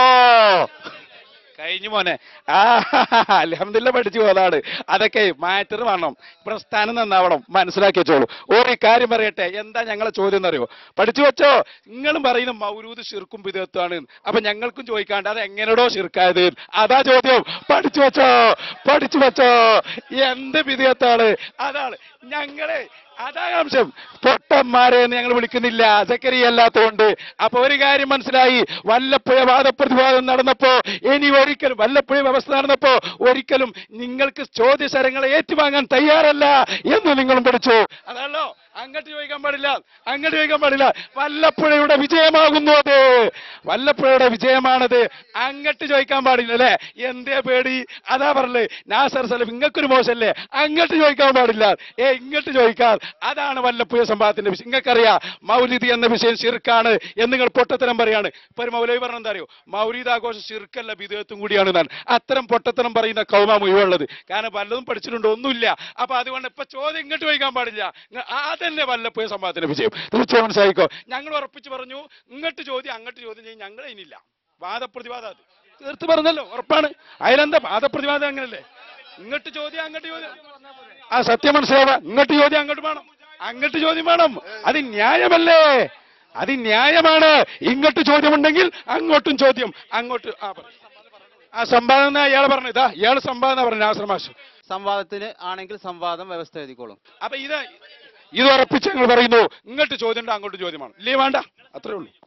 കഴിഞ്ഞു മോനെ ആ അലഹമില്ല പഠിച്ചു പോയതാണ് അതൊക്കെ മാറ്റർ വേണം പ്രസ്ഥാനം നന്നാവണം മനസ്സിലാക്കി വെച്ചോളൂ ഒരു കാര്യം പറയട്ടെ എന്താ ഞങ്ങളെ ചോദ്യം എന്നറിയോ പഠിച്ചു വെച്ചോ നിങ്ങളും പറയുന്ന മൗരൂദ് ഷിർക്കും വിധത്താണ് അപ്പൊ ഞങ്ങൾക്കും ചോദിക്കാണ്ട് അത് എങ്ങനെയോ ഷിർക്കായത് അതാ ചോദ്യം പഠിച്ചു വെച്ചോ പഠിച്ചു വെച്ചോ എന്ത് വിധത്താണ് അതാണ് ഞങ്ങളെ അതാ അംശം പൊട്ടന്മാരെ എന്ന് ഞങ്ങൾ വിളിക്കുന്നില്ല സക്കരി അല്ലാത്തതുകൊണ്ട് അപ്പൊ ഒരു കാര്യം മനസ്സിലായി വല്ലപ്പുഴ വാദപ്രതിവാദം നടന്നപ്പോ ഇനി ഒരിക്കലും വല്ലപ്പുഴ വ്യവസ്ഥ നടന്നപ്പോ ഒരിക്കലും നിങ്ങൾക്ക് ചോദ്യശരങ്ങളെ ഏറ്റുവാങ്ങാൻ തയ്യാറല്ല എന്ന് നിങ്ങളും പഠിച്ചു അതാണല്ലോ അങ്ങോട്ട് ചോദിക്കാൻ പാടില്ല അങ്ങോട്ട് ചോദിക്കാൻ പാടില്ല വല്ലപ്പുഴയുടെ വിജയമാകുന്നു അത് വല്ലപ്പുഴയുടെ വിജയമാണത് അങ്ങോട്ട് ചോദിക്കാൻ പാടില്ല അല്ലേ എന്തേ പേടി അതാ പറഞ്ഞത് നാസർ സലഫ് ഇങ്ങക്കൊരു മോശമല്ലേ അങ്ങോട്ട് ചോദിക്കാൻ പാടില്ല ഏ ഇങ്ങോട്ട് ചോദിക്കാൻ അതാണ് വല്ലപ്പുഴ സംഭവത്തിന്റെ വിഷയം നിങ്ങൾക്കറിയാം മൗലിദി എന്ന വിഷയം ശിർക്കാണ് എന്ന് നിങ്ങൾ പൊട്ടത്തരം പറയാണ് ഇപ്പൊ ഒരു മൗലവി പറഞ്ഞ എന്താ അറിയോ മൗലിദ് ആഘോഷം ശിർക്കല്ല വിധേയത്വം കൂടിയാണ് ഞാൻ അത്തരം പൊട്ടത്തരം പറയുന്ന കൗമ മുഴുവുള്ളത് കാരണം പലതും പഠിച്ചിട്ടുണ്ട് ഒന്നുമില്ല അപ്പൊ അതുകൊണ്ട് ഇപ്പൊ ചോദ്യം ഇങ്ങോട്ട് ചോദിക്കാൻ പാടില്ല ഇങ്ങ- അതന്നെ വല്ലപ്പോഴും സംഭവത്തിന്റെ വിജയം തീർച്ചയായും മനസ്സിലായിക്കോ ഞങ്ങൾ ഉറപ്പിച്ച് പറഞ്ഞു ഇങ്ങോട്ട് ചോദ്യം അങ്ങോട്ട് ചോദ്യം ചെയ്യും ഞങ്ങൾ അതിനില്ല വാദപ്രതിവാദം അത് തീർത്ത് പറഞ്ഞല്ലോ ഉറപ്പാണ് അതിലെന്താ വാദപ്രതിവാദം അങ്ങനല്ലേ ഇങ്ങോട്ട് ചോദ്യം അങ്ങോട്ട് ചോദ്യം ആ സത്യം മനസ്സിലാവാ ഇങ്ങോട്ട് ചോദ്യം അങ്ങോട്ട് വേണം അങ്ങോട്ട് ചോദ്യം വേണം അത് ന്യായമല്ലേ അത് ന്യായമാണ് ഇങ്ങോട്ട് ചോദ്യമുണ്ടെങ്കിൽ അങ്ങോട്ടും ചോദ്യം അങ്ങോട്ട് ആ പറ. ആ സംവാദം അയാൾ പറഞ്ഞു ഇതാ ഇയാൾ സംവാദം പറഞ്ഞു ആശ്രമാശ് സംവാദത്തിന് ആണെങ്കിൽ സംവാദം വ്യവസ്ഥ എഴുതിക്കോളും അപ്പൊ ഇത് ഇത് ഉറപ്പിച്ച് ഞങ്ങൾ പറയുന്നു ഇങ്ങോട്ട് ചോദ്യം ഉണ്ട് അങ്ങോട്ട് ചോദ്യമാണ് ഇല്ലേ വേണ്ട അത്രേ ഉള്ളൂ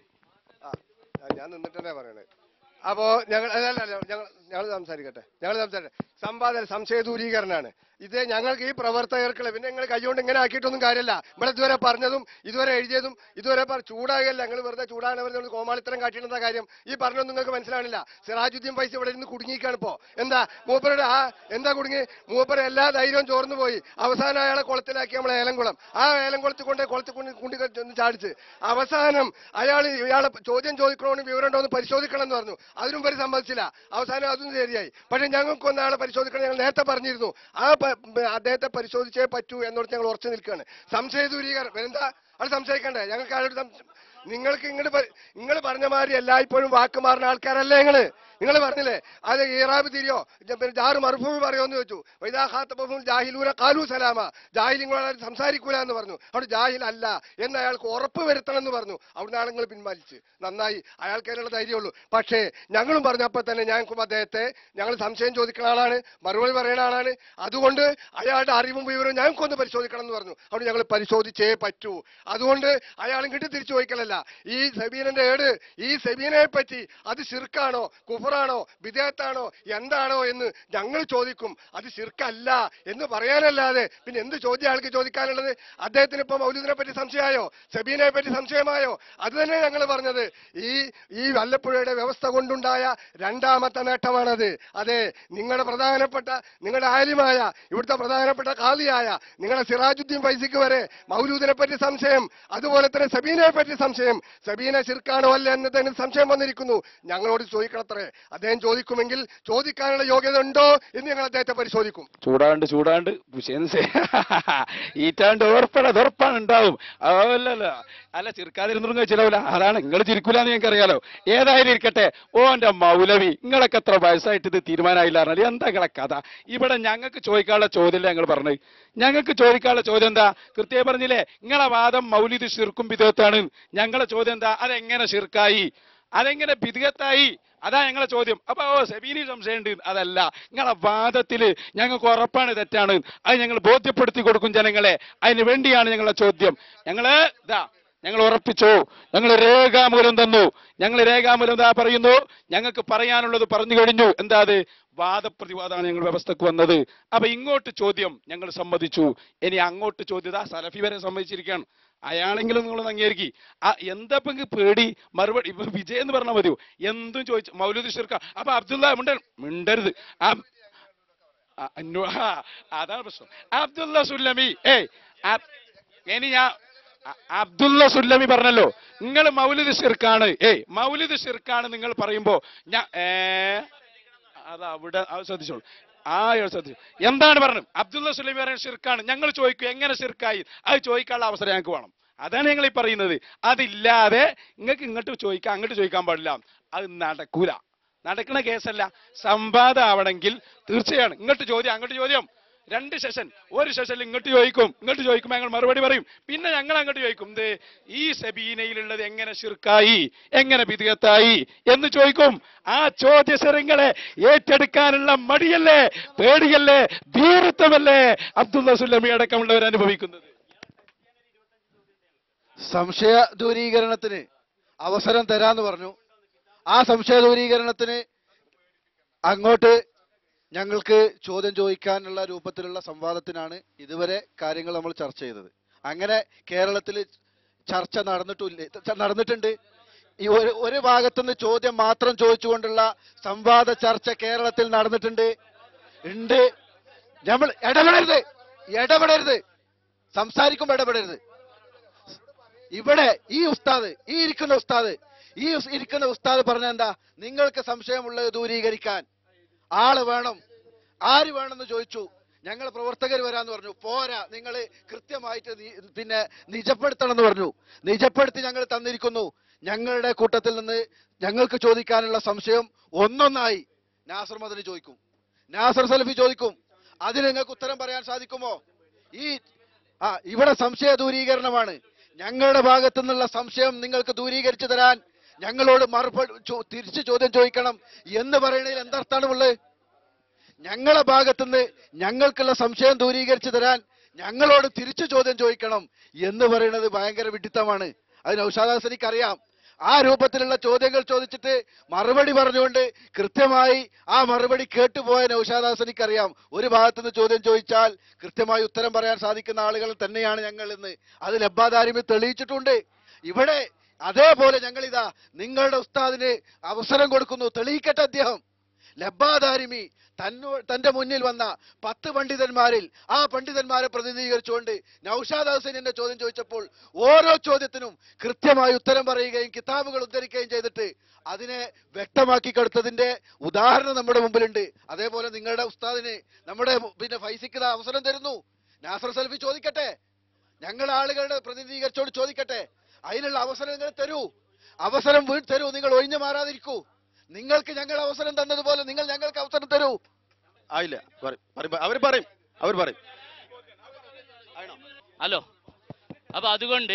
ആ, ഞാൻ നിന്നിട്ട് തന്നെ പറയണേ അപ്പോ ഞങ്ങൾ അല്ല അല്ല, അല്ല, ഞങ്ങൾ ഞങ്ങൾ സംസാരിക്കട്ടെ ഞങ്ങൾ സംസാരിക്കട്ടെ സംവാദം സംശയ ദൂരീകരണമാണ് ഇത് ഞങ്ങൾക്ക് ഈ പ്രവർത്തകർക്കുള്ള പിന്നെ നിങ്ങൾ കൈകൊണ്ട് ഇങ്ങനെ ആക്കിയിട്ടൊന്നും കാര്യമില്ല ഇവിടെ ഇതുവരെ പറഞ്ഞതും ഇതുവരെ എഴുതിയതും ഇതുവരെ പറ- ചൂടാകല്ല ഞങ്ങൾ വെറുതെ ചൂടാകണവർ കോമാളിത്തരം കാട്ടിയിട്ടെന്താ കാര്യം ഈ പറഞ്ഞൊന്നും നിങ്ങൾക്ക് മനസ്സിലാവണില്ല സിറാജുദ്ദീൻ പൈസ ഇവിടെ ഇരുന്ന് കുടുങ്ങിക്കാണ് ഇപ്പോ എന്താ മൂപ്പരുടെ ആ എന്താ കുടുങ്ങി മൂപ്പര് എല്ലാ ധൈര്യവും ചോർന്നു പോയി അവസാനം അയാളെ കുളത്തിലാക്കി നമ്മളെ ഏലംകുളം ആ ഏലംകുളത്തിൽ കൊണ്ട് കുളത്തിൽ കൊണ്ട് കുണ്ടി ഒന്ന് ചാടിച്ച് അവസാനം അയാൾ ഇയാളെ ചോദ്യം ചോദിക്കണമെന്ന് വിവരം ഉണ്ടോ എന്ന് പരിശോധിക്കണം എന്ന് പറഞ്ഞു അതിനും വരെ സമ്മതിച്ചില്ല അവസാനം അതും ശരിയായി പക്ഷെ ഞങ്ങൾക്കൊന്ന് ആളെ പരിശോധിക്കണം ഞങ്ങൾ നേരത്തെ പറഞ്ഞിരുന്നു ആ പ- പ- അദ്ദേഹത്തെ പരിശോധിച്ചേ പറ്റൂ എന്നോട് ഞങ്ങൾ ഉറച്ചു നിൽക്കുകയാണ് സംശയ ദൂരീകരണം എന്താ അത് സംശയിക്കണ്ടേ ഞങ്ങൾക്ക് ആരോട് സംശ- നിങ്ങൾക്ക് ഇങ്ങോട്ട് നിങ്ങൾ പറഞ്ഞ മാതിരി എല്ലായ്പ്പോഴും വാക്ക് മാറുന്ന ആൾക്കാരല്ലേ നിങ്ങള് നിങ്ങൾ പറഞ്ഞില്ലേ അത് ഈറാബ് തിരിയോ ജ- പിന്നെ ജാറ് മറുഫൂ പറയുമെന്ന് ചോദിച്ചു വൈദാ ഖാത്തബഹും ജാഹിലൂന കാലു സലാമ ജാഹിലിങ്ങളോട് സംസാരിക്കൂല എന്ന് പറഞ്ഞു അവിടെ ജാഹിൽ അല്ല എന്ന് അയാൾക്ക് ഉറപ്പ് വരുത്തണം എന്ന് പറഞ്ഞു അവിടുന്ന് ആളുകൾ പിൻവലിച്ച് നന്നായി അയാൾക്ക് അതിനുള്ള ധൈര്യമുള്ളൂ പക്ഷേ ഞങ്ങളും പറഞ്ഞപ്പോൾ തന്നെ ഞങ്ങൾക്കും അദ്ദേഹത്തെ ഞങ്ങൾ സംശയം ചോദിക്കുന്ന ആളാണ് മറുപടി പറയുന്ന ആളാണ് അതുകൊണ്ട് അയാളുടെ അറിവും വിവരവും ഞങ്ങൾക്കൊന്ന് പരിശോധിക്കണം എന്ന് പറഞ്ഞു അവിടെ ഞങ്ങൾ പരിശോധിച്ചേ പറ്റൂ അതുകൊണ്ട് അയാൾ ഇങ്ങോട്ട് തിരിച്ചു ചോദിക്കലല്ല ഈ സെബീനന്റെ ഏട് ഈ സെബീനെ പറ്റി അത് ശിർക്കാണോ കുഫർ കുഫറാണോ വിദേഹത്താണോ എന്താണോ എന്ന് ഞങ്ങൾ ചോദിക്കും അത് ശിർക്കല്ല എന്ന് പറയാനല്ലാതെ പിന്നെ എന്ത് ചോദ്യം ആൾക്ക് ചോദിക്കാനുള്ളത് അദ്ദേഹത്തിന് ഇപ്പൊ മൗലൂദിനെ പറ്റി സംശയമായോ സബീനെ പറ്റി സംശയമായോ അത് തന്നെ ഞങ്ങൾ പറഞ്ഞത് ഈ ഈ വല്ലപ്പുഴയുടെ വ്യവസ്ഥ കൊണ്ടുണ്ടായ രണ്ടാമത്തെ നേട്ടമാണത് അതെ നിങ്ങളുടെ പ്രധാനപ്പെട്ട നിങ്ങളുടെ ആലിമായ ഇവിടുത്തെ പ്രധാനപ്പെട്ട കാലിയായ നിങ്ങളുടെ സിറാജുദ്ദീൻ ഫൈസിക്ക് വരെ മൗലൂദിനെ പറ്റി സംശയം അതുപോലെ തന്നെ സബീനെ പറ്റി സംശയം സബീന ശിർക്കാണോ അല്ല എന്നതിന് സംശയം വന്നിരിക്കുന്നു ഞങ്ങളോട് ചോദിക്കണത്രേ അദ്ദേഹം ചോദിക്കുമെങ്കിൽ ചോദിക്കാനുള്ള യോഗ്യത ഉണ്ടോ എന്ന് ഞങ്ങൾ അദ്ദേഹത്തെ പരിശോധിക്കും ചൂടാണ്ട് ചൂടാണ്ട് വിഷയം ഈറ്റാണ്ട് ഉറപ്പാണ് അത് ഉറപ്പാണ് ഉണ്ടാവും അതല്ലല്ല അല്ല ചിരിക്കാതിരുന്നു കഴിച്ചില്ല അതാണ് നിങ്ങൾ ചിരിക്കൂലെന്ന് ഞങ്ങൾക്ക് അറിയാലോ ഏതായാലും ഇരിക്കട്ടെ ഓന്റെ മൗലവി നിങ്ങളൊക്കെ എത്ര വയസ്സായിട്ട് ഇത് തീരുമാനമായില്ല പറഞ്ഞാൽ എന്താ നിങ്ങളെ കഥ ഇവിടെ ഞങ്ങൾക്ക് ചോദിക്കാനുള്ള ചോദ്യമല്ല ഞങ്ങൾ പറഞ്ഞത് ഞങ്ങൾക്ക് ചോദിക്കാനുള്ള ചോദ്യം എന്താ കൃത്യമായി പറഞ്ഞില്ലേ നിങ്ങളെ വാദം മൗലിദ് ഷിർക്കും വിധത്താണ് ഞങ്ങളെ ചോദ്യം എന്താ അതെങ്ങനെ ഷിർക്കായി അതെങ്ങനെ ബിദ്ഗത്തായി അതാ ഞങ്ങളെ ചോദ്യം അപ്പൊ ഓ സെബീനി സംശയമുണ്ട് അതല്ല നിങ്ങളെ വാദത്തില് ഞങ്ങൾക്ക് ഉറപ്പാണ് തെറ്റാണ് അത് ഞങ്ങൾ ബോധ്യപ്പെടുത്തി കൊടുക്കും ജനങ്ങളെ അതിന് വേണ്ടിയാണ് ഞങ്ങളെ ചോദ്യം ഞങ്ങള് ഇതാ ഞങ്ങൾ ഉറപ്പിച്ചു ഞങ്ങൾ രേഖാമൂലം തന്നു ഞങ്ങൾ രേഖാമൂലം എന്താ പറയുന്നു ഞങ്ങൾക്ക് പറയാനുള്ളത് പറഞ്ഞു കഴിഞ്ഞു എന്താ അത് വാദപ്രതിവാദമാണ് ഞങ്ങൾ വ്യവസ്ഥക്ക് വന്നത് അപ്പൊ ഇങ്ങോട്ട് ചോദ്യം ഞങ്ങൾ സമ്മതിച്ചു ഇനി അങ്ങോട്ട് ചോദ്യത സലഫി വരെ സമ്മതിച്ചിരിക്കുകയാണ് അയാളെങ്കിലും നിങ്ങൾ അംഗീകരിക്കി ആ എന്താ ഇപ്പൊ ഇങ്ങ് പേടി മറുപടി ഇപ്പൊ വിജയ് എന്ന് പറഞ്ഞാൽ മതിയോ എന്തും ചോദിച്ചു മൗലൂദ് ഷിർക്ക അപ്പൊ അബ്ദുള്ള മിണ്ട മിണ്ടരുത് ആ ആ, അന്നു- ആ, അതാണ് പ്രശ്നം അബ്ദുള്ള സുല്ലമി ഏയ് അബ്- ഇനി ഞാൻ അ- അബ്ദുള്ള സുല്ലമി പറഞ്ഞല്ലോ നിങ്ങൾ മൗലിദ് ഷിർക്കാണ് ഏയ് മൗലിദ് ഷിർക്കാണ് നിങ്ങൾ പറയുമ്പോ ഞാൻ ഏ അത് അവിടെ അത് ശ്രദ്ധിച്ചോളൂ ആ ഇയാൾ ശ്രദ്ധിച്ചു എന്താണ് പറഞ്ഞത് അബ്ദുള്ള സുലൈമി പറയുന്നത് ഷിർക്കാണ് ഞങ്ങൾ ചോദിക്കും എങ്ങനെ ഷിർക്കായി അത് ചോദിക്കാനുള്ള അവസരം ഞങ്ങൾക്ക് വേണം അതാണ് ഞങ്ങൾ ഈ പറയുന്നത് അതില്ലാതെ നിങ്ങൾക്ക് ഇങ്ങോട്ട് ചോദിക്കാം അങ്ങോട്ട് ചോദിക്കാൻ പാടില്ല അത് നടക്കൂല നടക്കണ കേസല്ല സംവാദമാവണമെങ്കിൽ തീർച്ചയാണ് ഇങ്ങോട്ട് ചോദ്യം അങ്ങോട്ട് ചോദ്യം രണ്ട് സെഷൻ ഒരു സെഷനിൽ ഇങ്ങോട്ട് ചോദിക്കും ഇങ്ങോട്ട് ചോദിക്കുമ്പോൾ ഞങ്ങൾ മറുപടി പറയും പിന്നെ ഞങ്ങൾ അങ്ങോട്ട് ചോദിക്കും ഇത് ഈ സബീനയിലുള്ളത് എങ്ങനെ ശിർക്കായി എങ്ങനെ വിധേയത്തായി എന്ന് ചോദിക്കും ആ ചോദ്യസരങ്ങളെ ഏറ്റെടുക്കാനുള്ള മടിയല്ലേ പേടിയല്ലേ ധീരത്വമല്ലേ അബ്ദുള്ള സുല്ലമി അടക്കമുള്ളവർ അനുഭവിക്കുന്നത് സംശയ ദൂരീകരണത്തിന് അവസരം തരാന്ന് പറഞ്ഞു ആ സംശയ ദൂരീകരണത്തിന് അങ്ങോട്ട് ഞങ്ങൾക്ക് ചോദ്യം ചോദിക്കാനുള്ള രൂപത്തിലുള്ള സംവാദത്തിനാണ് ഇതുവരെ കാര്യങ്ങൾ നമ്മൾ ചർച്ച ചെയ്തത് അങ്ങനെ കേരളത്തിൽ ചർച്ച നടന്നിട്ടില്ല ച- നടന്നിട്ടുണ്ട് ഈ ഒരു ഒരു ഭാഗത്തുനിന്ന് ചോദ്യം മാത്രം ചോദിച്ചുകൊണ്ടുള്ള സംവാദ ചർച്ച കേരളത്തിൽ നടന്നിട്ടുണ്ട് ഉണ്ട് നമ്മൾ ഇടപെടരുത് ഇടപെടരുത് സംസാരിക്കുമ്പോൾ ഇടപെടരുത് ഇവിടെ ഈ ഉസ്താദ് ഈ ഇരിക്കുന്ന ഉസ്താദ് ഈ ഉസ് ഇരിക്കുന്ന ഉസ്താദ് പറഞ്ഞ എന്താ നിങ്ങൾക്ക് സംശയമുള്ളത് ദൂരീകരിക്കാൻ ആള് വേണം ആര് വേണമെന്ന് ചോദിച്ചു ഞങ്ങൾ പ്രവർത്തകർ വരാന്ന് പറഞ്ഞു പോരാ നിങ്ങൾ കൃത്യമായിട്ട് നി- പിന്നെ നിജപ്പെടുത്തണം എന്ന് പറഞ്ഞു നിജപ്പെടുത്തി ഞങ്ങൾ തന്നിരിക്കുന്നു ഞങ്ങളുടെ കൂട്ടത്തിൽ നിന്ന് ഞങ്ങൾക്ക് ചോദിക്കാനുള്ള സംശയം ഒന്നൊന്നായി നാസർ മദനി ചോദിക്കും നാസർ സലഫി ചോദിക്കും അതിന് നിങ്ങൾക്ക് ഉത്തരം പറയാൻ സാധിക്കുമോ ഈ ആ ഇവിടെ സംശയ ദൂരീകരണമാണ് ഞങ്ങളുടെ ഭാഗത്തു നിന്നുള്ള സംശയം നിങ്ങൾക്ക് ദൂരീകരിച്ചു തരാൻ ഞങ്ങളോട് മറുപടി ചോ- തിരിച്ചു ചോദ്യം ചോദിക്കണം എന്ന് പറയുന്നതിൽ എന്തർത്ഥാണ് ഉള്ളത് ഞങ്ങളെ ഭാഗത്തുനിന്ന് ഞങ്ങൾക്കുള്ള സംശയം ദൂരീകരിച്ചു തരാൻ ഞങ്ങളോട് തിരിച്ചു ചോദ്യം ചോദിക്കണം എന്ന് പറയുന്നത് ഭയങ്കര വിഡിത്തമാണ് അത് നൌഷാദാസനിക്ക് അറിയാം ആ രൂപത്തിലുള്ള ചോദ്യങ്ങൾ ചോദിച്ചിട്ട് മറുപടി പറഞ്ഞുകൊണ്ട് കൃത്യമായി ആ മറുപടി കേട്ടുപോയ നൌഷാദാസനിക്ക് അറിയാം ഒരു ഭാഗത്തുനിന്ന് ചോദ്യം ചോദിച്ചാൽ കൃത്യമായി ഉത്തരം പറയാൻ സാധിക്കുന്ന ആളുകൾ തന്നെയാണ് ഞങ്ങൾ എന്ന് അത് ലബ്ബാദാരിമി തെളിയിച്ചിട്ടുണ്ട് ഇവിടെ അതേപോലെ ഞങ്ങൾ ഇതാ നിങ്ങളുടെ ഉസ്താദിന് അവസരം കൊടുക്കുന്നു തെളിയിക്കട്ടെ അദ്ദേഹം ലബ്ബാദാരിമി തന്നോ തന്റെ മുന്നിൽ വന്ന പത്ത് പണ്ഡിതന്മാരിൽ ആ പണ്ഡിതന്മാരെ പ്രതിനിധീകരിച്ചുകൊണ്ട് നൌഷാദ് ഹസൻ എന്നെ ചോദ്യം ചോദിച്ചപ്പോൾ ഓരോ ചോദ്യത്തിനും കൃത്യമായി ഉത്തരം പറയുകയും കിതാബുകൾ ഉദ്ധരിക്കുകയും ചെയ്തിട്ട് അതിനെ വ്യക്തമാക്കി കൊടുത്തതിന്റെ ഉദാഹരണം നമ്മുടെ മുമ്പിലുണ്ട് അതേപോലെ നിങ്ങളുടെ ഉസ്താദിന് നമ്മുടെ പിന്നെ ഫൈസിക്ക് ദാ അവസരം തരുന്നു നാസർ സൽഫി ചോദിക്കട്ടെ ഞങ്ങൾ ആളുകളുടെ പ്രതിനിധീകരിച്ചോട് ചോദിക്കട്ടെ അതിനുള്ള അവസരം നിങ്ങൾ തരൂ അവസരം വീ തരൂ നിങ്ങൾ ഒഴിഞ്ഞു മാറാതിരിക്കൂ നിങ്ങൾക്ക് ഞങ്ങൾ അവസരം തന്നതുപോലെ നിങ്ങൾ ഞങ്ങൾക്ക് അവസരം തരൂ ആയില്ല പറയും പറയും അവർ പറയും അവർ പറയും ഹലോ അപ്പൊ അതുകൊണ്ട്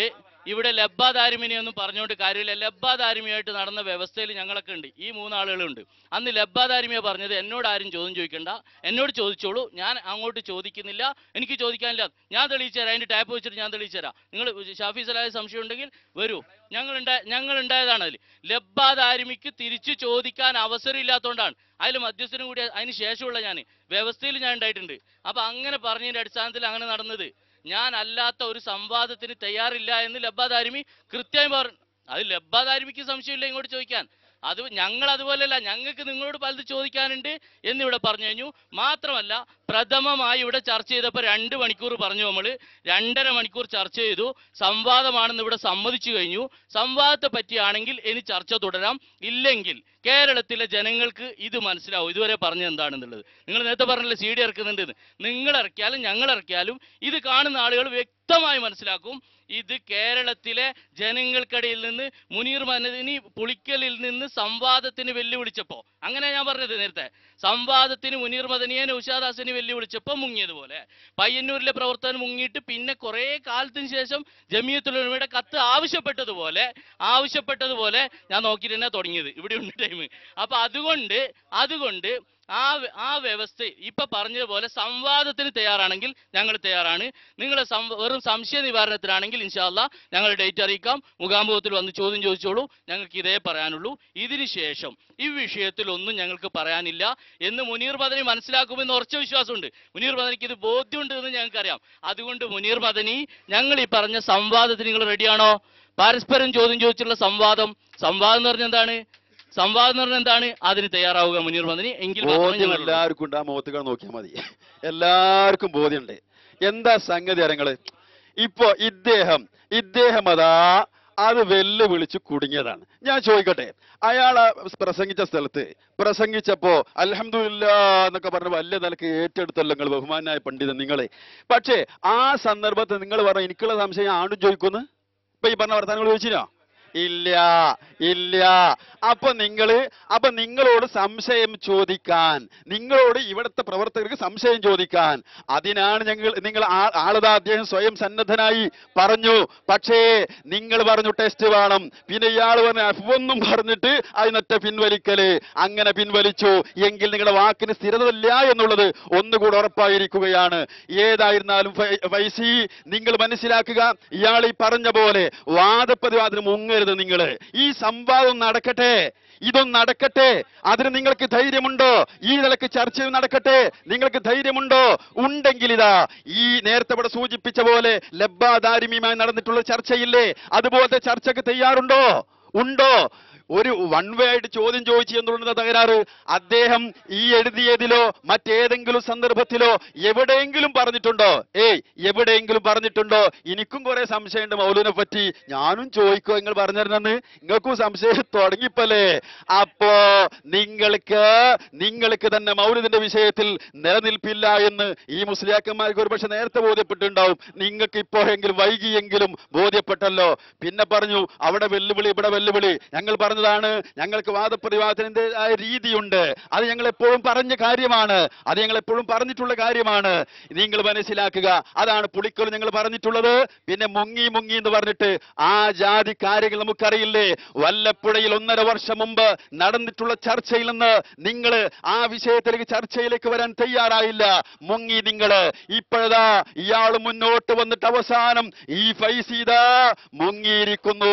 ഇവിടെ ലബ്ബാദാരിമിനെയൊന്നും പറഞ്ഞുകൊണ്ട് കാര്യമില്ല ലബ്ബാദാരിമിയായിട്ട് നടന്ന വ്യവസ്ഥയിൽ ഞങ്ങളൊക്കെ ഉണ്ട് ഈ മൂന്നാളുകളുണ്ട് അന്ന് ലബ്ബാദാരിമിയ പറഞ്ഞത് എന്നോട് ആരും ചോദ്യം ചോദിക്കണ്ട എന്നോട് ചോദിച്ചോളൂ ഞാൻ അങ്ങോട്ട് ചോദിക്കുന്നില്ല എനിക്ക് ചോദിക്കാനില്ല ഞാൻ തെളിയിച്ചു തരാം അതിന്റെ ടാപ്പ് വെച്ചിട്ട് ഞാൻ തെളിയിച്ചു തരാം നിങ്ങൾ ഷാഫി സലാഹ് സംശയം ഉണ്ടെങ്കിൽ വരൂ ഞങ്ങൾ ഉണ്ടായ ഞങ്ങൾ ഉണ്ടായതാണ് അതിൽ ലബ്ബാദാരിമിക്ക് തിരിച്ചു ചോദിക്കാൻ അവസരം ഇല്ലാത്തതുകൊണ്ടാണ് അതിൽ മധ്യസ്ഥനും കൂടി അതിന് ശേഷമുള്ള ഞാൻ വ്യവസ്ഥയിൽ ഞാൻ ഉണ്ടായിട്ടുണ്ട് അപ്പൊ അങ്ങനെ പറഞ്ഞതിന്റെ അടിസ്ഥാനത്തിൽ അങ്ങനെ നടന്നത് ഞാൻ അല്ലാത്ത ഒരു സംവാദത്തിന് തയ്യാറില്ല എന്ന് ലബ്ബാദാരിമി കൃത്യമായി പറഞ്ഞു അത് ലബ്ബാദാരിമിക്ക് സംശയമില്ല ഇങ്ങോട്ട് ചോദിക്കാൻ അത് ഞങ്ങൾ അതുപോലെയല്ല ഞങ്ങൾക്ക് നിങ്ങളോട് പലത് ചോദിക്കാനുണ്ട് എന്നിവിടെ പറഞ്ഞു കഴിഞ്ഞു മാത്രമല്ല പ്രഥമമായി ഇവിടെ ചർച്ച ചെയ്തപ്പോൾ രണ്ട് മണിക്കൂർ പറഞ്ഞു നമ്മൾ രണ്ടര മണിക്കൂർ ചർച്ച ചെയ്തു സംവാദമാണെന്ന് ഇവിടെ സമ്മതിച്ചു കഴിഞ്ഞു സംവാദത്തെ പറ്റിയാണെങ്കിൽ ഇനി ചർച്ച തുടരാം ഇല്ലെങ്കിൽ കേരളത്തിലെ ജനങ്ങൾക്ക് ഇത് മനസ്സിലാവും ഇതുവരെ പറഞ്ഞത് എന്താണെന്നുള്ളത് നിങ്ങൾ നേരത്തെ പറഞ്ഞില്ലേ സി ഡി ഇറക്കുന്നുണ്ട് നിങ്ങൾ ഇറക്കിയാലും ഞങ്ങൾ ഇറക്കിയാലും ഇത് കാണുന്ന ആളുകൾ വ്യക്തമായി മനസ്സിലാക്കും ഇത് കേരളത്തിലെ ജനങ്ങൾക്കിടയിൽ നിന്ന് മുനീർ മനദിനി പുളിക്കലിൽ നിന്ന് സംവാദത്തിന് വെല്ലുവിളിച്ചപ്പോ അങ്ങനെ ഞാൻ പറഞ്ഞത് നേരത്തെ സംവാദത്തിന് മുനീർ മദനിയെ നൗഷാദാസിനെ വെല്ലുവിളിച്ചപ്പോൾ മുങ്ങിയതുപോലെ പയ്യന്നൂരിലെ പ്രവർത്തനം മുങ്ങിയിട്ട് പിന്നെ കുറേ കാലത്തിന് ശേഷം ജമിയത്തുലമയുടെ കത്ത് ആവശ്യപ്പെട്ടതുപോലെ ആവശ്യപ്പെട്ടതുപോലെ ഞാൻ നോക്കിയിട്ട് തന്നെ തുടങ്ങിയത് ഇവിടെ ഉണ്ട് ടൈം അപ്പൊ അതുകൊണ്ട് അതുകൊണ്ട് ആ വ്യ- ആ വ്യവസ്ഥ ഇപ്പൊ പറഞ്ഞതുപോലെ സംവാദത്തിന് തയ്യാറാണെങ്കിൽ ഞങ്ങൾ തയ്യാറാണ് നിങ്ങൾ വെറും സംശയ നിവാരണത്തിനാണെങ്കിൽ ഇൻഷാല്ല ഞങ്ങൾ ഡേറ്റ് അറിയിക്കാം മുഖാമുഖത്തിൽ വന്ന് ചോദ്യം ചോദിച്ചോളൂ ഞങ്ങൾക്ക് ഇതേ പറയാനുള്ളൂ ഇതിന് ശേഷം ഈ വിഷയത്തിൽ ഒന്നും ഞങ്ങൾക്ക് പറയാനില്ല എന്ന് മുനീർ മദനി മനസ്സിലാക്കുമെന്ന് ഉറച്ച വിശ്വാസമുണ്ട് മുനീർ മദനിക്ക് ഇത് ബോധ്യമുണ്ട് എന്ന് ഞങ്ങൾക്കറിയാം അതുകൊണ്ട് മുനീർ മദനി ഞങ്ങൾ ഈ പറഞ്ഞ സംവാദത്തിന് നിങ്ങൾ റെഡിയാണോ പരസ്പരം ചോദ്യം ചോദിച്ചുള്ള സംവാദം സംവാദം എന്ന് പറഞ്ഞാൽ എന്താണ് സംവാദം എന്ന് പറഞ്ഞാൽ എന്താണ് അതിന് തയ്യാറാവുക മുനീർ മദനി എങ്കിൽ മാത്രമേ ബോധ്യം ഞങ്ങൾ എല്ലാവർക്കും ഉണ്ട് ആ മുഖത്തുകൾ നോക്കിയാൽ മതി എല്ലാവർക്കും ബോധ്യമുണ്ട് എന്താ സംഗതി അറിയങ്ങള് ഇപ്പൊ ഇദ്ദേഹം ഇദ്ദേഹം അതാ അത് വെല്ലുവിളിച്ച് കുടുങ്ങിയതാണ് ഞാൻ ചോദിക്കട്ടെ അയാൾ ആ പ്രസംഗിച്ച സ്ഥലത്ത് പ്രസംഗിച്ചപ്പോ അൽഹംദുലില്ലാ എന്നൊക്കെ പറഞ്ഞ വലിയ നിലക്ക് ഏറ്റെടുത്തല്ലോ നിങ്ങൾ ബഹുമാനായ പണ്ഡിതൻ നിങ്ങളെ പക്ഷേ ആ സന്ദർഭത്തിൽ നിങ്ങൾ പറഞ്ഞ എനിക്കുള്ള സംശയം ആണ്ടും ചോദിക്കുന്നു ഇപ്പൊ ഈ പറഞ്ഞ വർത്താനങ്ങൾ ചോദിച്ചിനോ ഇല്ല ഇല്ല അപ്പൊ നിങ്ങള് അപ്പൊ നിങ്ങളോട് സംശയം ചോദിക്കാൻ നിങ്ങളോട് ഇവിടുത്തെ പ്രവർത്തകർക്ക് സംശയം ചോദിക്കാൻ അതിനാണ് ഞങ്ങൾ നിങ്ങൾ ആ- ആളതാ അദ്ദേഹം സ്വയം സന്നദ്ധനായി പറഞ്ഞു പക്ഷേ നിങ്ങൾ പറഞ്ഞു ടെസ്റ്റ് വേണം പിന്നെ ഇയാൾ പറഞ്ഞ ഒന്നും പറഞ്ഞിട്ട് അതിനൊറ്റ പിൻവലിക്കല് അങ്ങനെ പിൻവലിച്ചു എങ്കിൽ നിങ്ങളുടെ വാക്കിന് സ്ഥിരതയില്ല എന്നുള്ളത് ഒന്നുകൂടെ ഉറപ്പായിരിക്കുകയാണ് ഏതായിരുന്നാലും ഫൈ- ഫൈസി നിങ്ങൾ മനസ്സിലാക്കുക ഇയാൾ ഈ പറഞ്ഞ പോലെ വാദപ്രതിവാദത്തിന് മുങ്ങരുത് നിങ്ങൾ ഈ സംവാദം നടക്കട്ടെ ഇതൊന്നും നടക്കട്ടെ അതിന് നിങ്ങൾക്ക് ധൈര്യമുണ്ടോ ഈ നിലക്ക് ചർച്ച നടക്കട്ടെ നിങ്ങൾക്ക് ധൈര്യമുണ്ടോ ഉണ്ടെങ്കിൽ ഇതാ ഈ നേരത്തെ ഇവിടെ സൂചിപ്പിച്ച പോലെ ലബ്ബാദാരിമിയുമായി നടന്നിട്ടുള്ള ചർച്ചയില്ലേ അതുപോലത്തെ ചർച്ചക്ക് തയ്യാറുണ്ടോ ഉണ്ടോ ഒരു വൺ വേ ആയിട്ട് ചോദ്യം ചോദിച്ചു എന്നുള്ളത് തകരാറ് അദ്ദേഹം ഈ എഴുതിയതിലോ മറ്റേതെങ്കിലും സന്ദർഭത്തിലോ എവിടെയെങ്കിലും പറഞ്ഞിട്ടുണ്ടോ ഏയ് എവിടെയെങ്കിലും പറഞ്ഞിട്ടുണ്ടോ എനിക്കും കുറെ സംശയമുണ്ട് മൗലുവിനെ പറ്റി ഞാനും ചോദിക്കോ നിങ്ങൾ പറഞ്ഞിരുന്നെന്ന് നിങ്ങൾക്കും സംശയം തുടങ്ങിപ്പല്ലേ അപ്പോ നിങ്ങൾക്ക് നിങ്ങൾക്ക് തന്നെ മൗലിദിന്റെ വിഷയത്തിൽ നിലനിൽപ്പില്ല എന്ന് ഈ മുസ്ലിയാക്കന്മാർക്ക് ഒരുപക്ഷെ നേരത്തെ ബോധ്യപ്പെട്ടിട്ടുണ്ടാവും നിങ്ങൾക്ക് ഇപ്പോഴെങ്കിലും വൈകിയെങ്കിലും ബോധ്യപ്പെട്ടല്ലോ പിന്നെ പറഞ്ഞു അവിടെ വെല്ലുവിളി ഇവിടെ വെല്ലുവിളി ഞങ്ങൾ പറഞ്ഞതാണ് ഞങ്ങൾക്ക് വാദപ്രതിവാദത്തിൻ്റെതായ രീതിയുണ്ട് അത് ഞങ്ങൾ എപ്പോഴും പറഞ്ഞ കാര്യമാണ് അത് ഞങ്ങൾ എപ്പോഴും പറഞ്ഞിട്ടുള്ള കാര്യമാണ് നിങ്ങൾ മനസ്സിലാക്കുക അതാണ് പുളിക്കൽ ഞങ്ങൾ പറഞ്ഞിട്ടുള്ളത് പിന്നെ മുങ്ങി മുങ്ങി എന്ന് പറഞ്ഞിട്ട് ആ ജാതി കാര്യങ്ങൾ നമുക്കറിയില്ലേ വല്ലപ്പുഴയിൽ ഒന്നര വർഷം മുമ്പ് നടന്നിട്ടുള്ള ചർച്ചയിൽ നിന്ന് നിങ്ങൾ ആ വിഷയത്തിലേക്ക് ചർച്ചയിലേക്ക് വരാൻ തയ്യാറായില്ല മുങ്ങി നിങ്ങൾ ഇപ്പോഴതാ ഇയാൾ മുന്നോട്ട് വന്നിട്ട് അവസാനം ഈ ഫൈസീത മുങ്ങിയിരിക്കുന്നു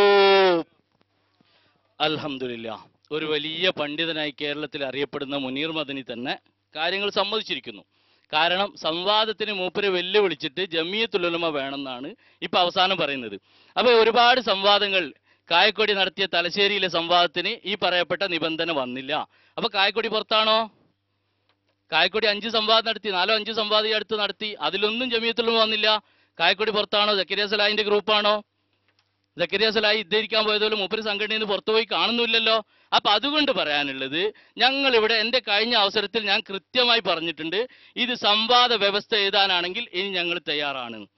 അൽഹംദുലില്ല ഒരു വലിയ പണ്ഡിതനായി കേരളത്തിൽ അറിയപ്പെടുന്ന മുനീർ മദനി തന്നെ കാര്യങ്ങൾ സമ്മതിച്ചിരിക്കുന്നു കാരണം സംവാദത്തിന് മൂപ്പരെ വെല്ലുവിളിച്ചിട്ട് ജമിയത്തുലുലമ വേണമെന്നാണ് ഇപ്പൊ അവസാനം പറയുന്നത് അപ്പൊ ഒരുപാട് സംവാദങ്ങൾ കായക്കൊടി നടത്തിയ തലശ്ശേരിയിലെ സംവാദത്തിന് ഈ പറയപ്പെട്ട നിബന്ധന വന്നില്ല അപ്പൊ കായക്കൊടി പുറത്താണോ കായക്കൊടി അഞ്ച് സംവാദം നടത്തി നാലോ അഞ്ച് സംവാദം ഈ അടുത്ത് നടത്തി അതിലൊന്നും ജമിയത്തുലുമ വന്നില്ല കായക്കൊടി പുറത്താണോ ജക്കരിയ സലാഹിന്റെ ഗ്രൂപ്പാണോ ജക്കരിയ സലാഹി ഇദ്ധരിക്കാൻ പോയതുപോലെ മൂപ്പര് സംഘടനയിൽ നിന്ന് പുറത്തുപോയി കാണുന്നില്ലല്ലോ അപ്പൊ അതുകൊണ്ട് പറയാനുള്ളത് ഞങ്ങൾ ഇവിടെ എന്റെ കഴിഞ്ഞ അവസരത്തിൽ ഞാൻ കൃത്യമായി പറഞ്ഞിട്ടുണ്ട് ഇത് സംവാദ വ്യവസ്ഥ എഴുതാനാണെങ്കിൽ ഇനി ഞങ്ങൾ തയ്യാറാണ്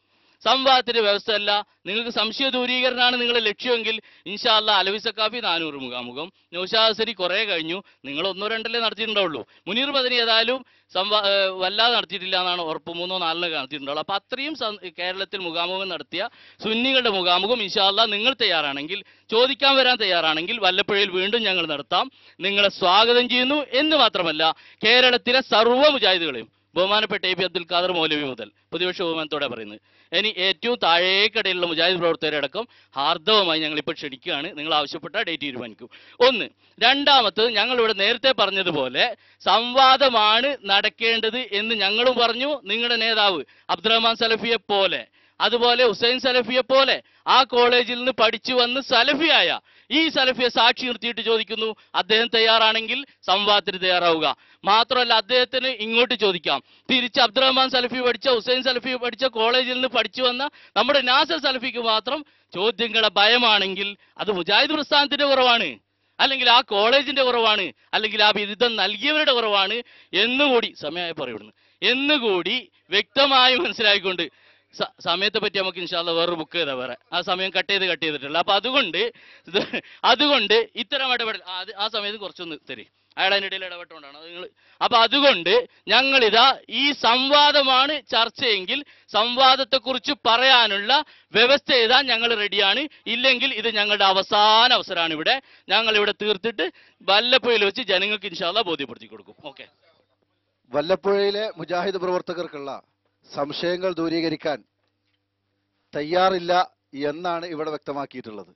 സംവാദത്തിന്റെ വ്യവസ്ഥയല്ല നിങ്ങൾക്ക് സംശയ ദൂരീകരണമാണ് നിങ്ങളുടെ ലക്ഷ്യമെങ്കിൽ ഇൻഷാല്ല അലവി സക്കാഫി നാനൂറ് മുഖാമുഖം നൗഷാദ് കുറേ കഴിഞ്ഞു നിങ്ങൾ ഒന്നോ രണ്ടല്ലേ നടത്തിയിട്ടുണ്ടാവുള്ളൂ മുനീർ മദനി ഏതായാലും സംവാ ഏഹ് വല്ലാതെ നടത്തിയിട്ടില്ല എന്നാണ് ഉറപ്പ് മൂന്നോ നാലിനോ നടത്തിയിട്ടുണ്ടാവുള്ളൂ അപ്പൊ അത്രയും സം- കേരളത്തിൽ മുഖാമുഖം നടത്തിയ സുന്നികളുടെ മുഖാമുഖം ഇൻഷാല്ല നിങ്ങൾ തയ്യാറാണെങ്കിൽ ചോദിക്കാൻ വരാൻ തയ്യാറാണെങ്കിൽ വല്ലപ്പുഴയിൽ വീണ്ടും ഞങ്ങൾ നടത്താം നിങ്ങളെ സ്വാഗതം ചെയ്യുന്നു എന്ന് മാത്രമല്ല കേരളത്തിലെ സർവ്വ മുജാഹിദുകളെയും ബഹുമാനപ്പെട്ട എ പി അബ്ദുൽ ഖാദർ മൗലവി മുതൽ പ്രതിപക്ഷ ബഹുമാനത്തോടെ പറയുന്നത് ഇനി ഏറ്റവും താഴേക്കടയിലുള്ള മുജാഹിദ് പ്രവർത്തകരടക്കം ഹാർദവമായി ഞങ്ങൾ ഇപ്പോൾ ക്ഷണിക്കുകയാണ് നിങ്ങൾ ആവശ്യപ്പെട്ട ഡേറ്റ് തീരുമാനിക്കും ഒന്ന് രണ്ടാമത്തത് ഞങ്ങൾ ഇവിടെ നേരത്തെ പറഞ്ഞതുപോലെ സംവാദമാണ് നടക്കേണ്ടത് എന്ന് ഞങ്ങളും പറഞ്ഞു നിങ്ങളുടെ നേതാവ് അബ്ദുറഹ്മാൻ സലഫിയെ പോലെ അതുപോലെ ഹുസൈൻ സലഫിയെ പോലെ ആ കോളേജിൽ നിന്ന് പഠിച്ചു വന്ന് സലഫിയായ ഈ സലഫിയെ സാക്ഷി നിർത്തിയിട്ട് ചോദിക്കുന്നു അദ്ദേഹം തയ്യാറാണെങ്കിൽ സംവാദത്തിന് തയ്യാറാവുക മാത്രമല്ല അദ്ദേഹത്തിന് ഇങ്ങോട്ട് ചോദിക്കാം തിരിച്ച് അബ്ദുറഹ്മാൻ സലഫി പഠിച്ച ഹുസൈൻ സലഫി പഠിച്ച കോളേജിൽ നിന്ന് പഠിച്ചു വന്ന നമ്മുടെ നാസർ സലഫിക്ക് മാത്രം ചോദ്യങ്ങളുടെ ഭയമാണെങ്കിൽ അത് മുജാഹിദ് പ്രസ്ഥാനത്തിന്റെ കുറവാണ് അല്ലെങ്കിൽ ആ കോളേജിന്റെ കുറവാണ് അല്ലെങ്കിൽ ആ ബിരുദം നൽകിയവരുടെ കുറവാണ് എന്നുകൂടി സമയമായി പറയുന്നു എന്നുകൂടി വ്യക്തമായി മനസ്സിലാക്കിക്കൊണ്ട് സ- സമയത്തെ പറ്റി നമുക്ക് ഇൻഷാല്ല വേറൊരു ബുക്ക് ചെയ്താൽ വേറെ ആ സമയം കട്ട് ചെയ്ത് കട്ട് ചെയ്തിട്ടില്ല അപ്പൊ അതുകൊണ്ട് ഇത് അതുകൊണ്ട് ഇത്തരം ഇടപെടൽ ആ, അത് ആ സമയത്ത് കുറച്ചൊന്ന് തരി അയാൾ അതിൻ്റെ ഇടയിൽ ഇടപെട്ടുകൊണ്ടാണ് അത് നിങ്ങൾ അപ്പൊ അതുകൊണ്ട് ഞങ്ങളിതാ ഈ സംവാദമാണ് ചർച്ചയെങ്കിൽ സംവാദത്തെക്കുറിച്ച് പറയാനുള്ള വ്യവസ്ഥ എഴുതാൻ ഞങ്ങൾ റെഡിയാണ് ഇല്ലെങ്കിൽ ഇത് ഞങ്ങളുടെ അവസാന അവസരമാണ് ഇവിടെ ഞങ്ങൾ ഇവിടെ തീർത്തിട്ട് വല്ലപ്പുഴയിൽ വെച്ച് ജനങ്ങൾക്ക് ഇൻഷാല്ല ബോധ്യപ്പെടുത്തി കൊടുക്കും ഓക്കെ വല്ലപ്പുഴയിലെ മുജാഹിദ് പ്രവർത്തകർക്കുള്ള സംശയങ്ങൾ ദൂരീകരിക്കാൻ തയ്യാറില്ല എന്നാണ് ഇവിടെ വ്യക്തമാക്കിയിട്ടുള്ളത്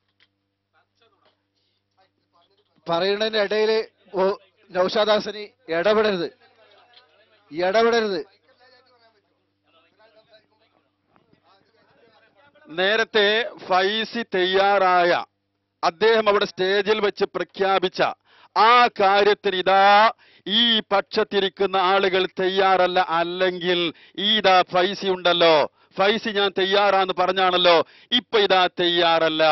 പറയുന്നതിന്റെ ഇടയിൽ നൌഷാദ് ഹസനി ഇടപെടരുത് ഇടപെടരുത് നേരത്തെ ഫൈസി തയ്യാറായ അദ്ദേഹം അവിടെ സ്റ്റേജിൽ വെച്ച് പ്രഖ്യാപിച്ച ആ കാര്യത്തിന് ഇതാ ഈ പക്ഷത്തിരിക്കുന്ന ആളുകൾ തയ്യാറല്ല അല്ലെങ്കിൽ ഇതാ ഫൈസി ഉണ്ടല്ലോ ഫൈസി ഞാൻ തയ്യാറാന്ന് പറഞ്ഞാണല്ലോ ഇപ്പൊ ഇതാ തയ്യാറല്ല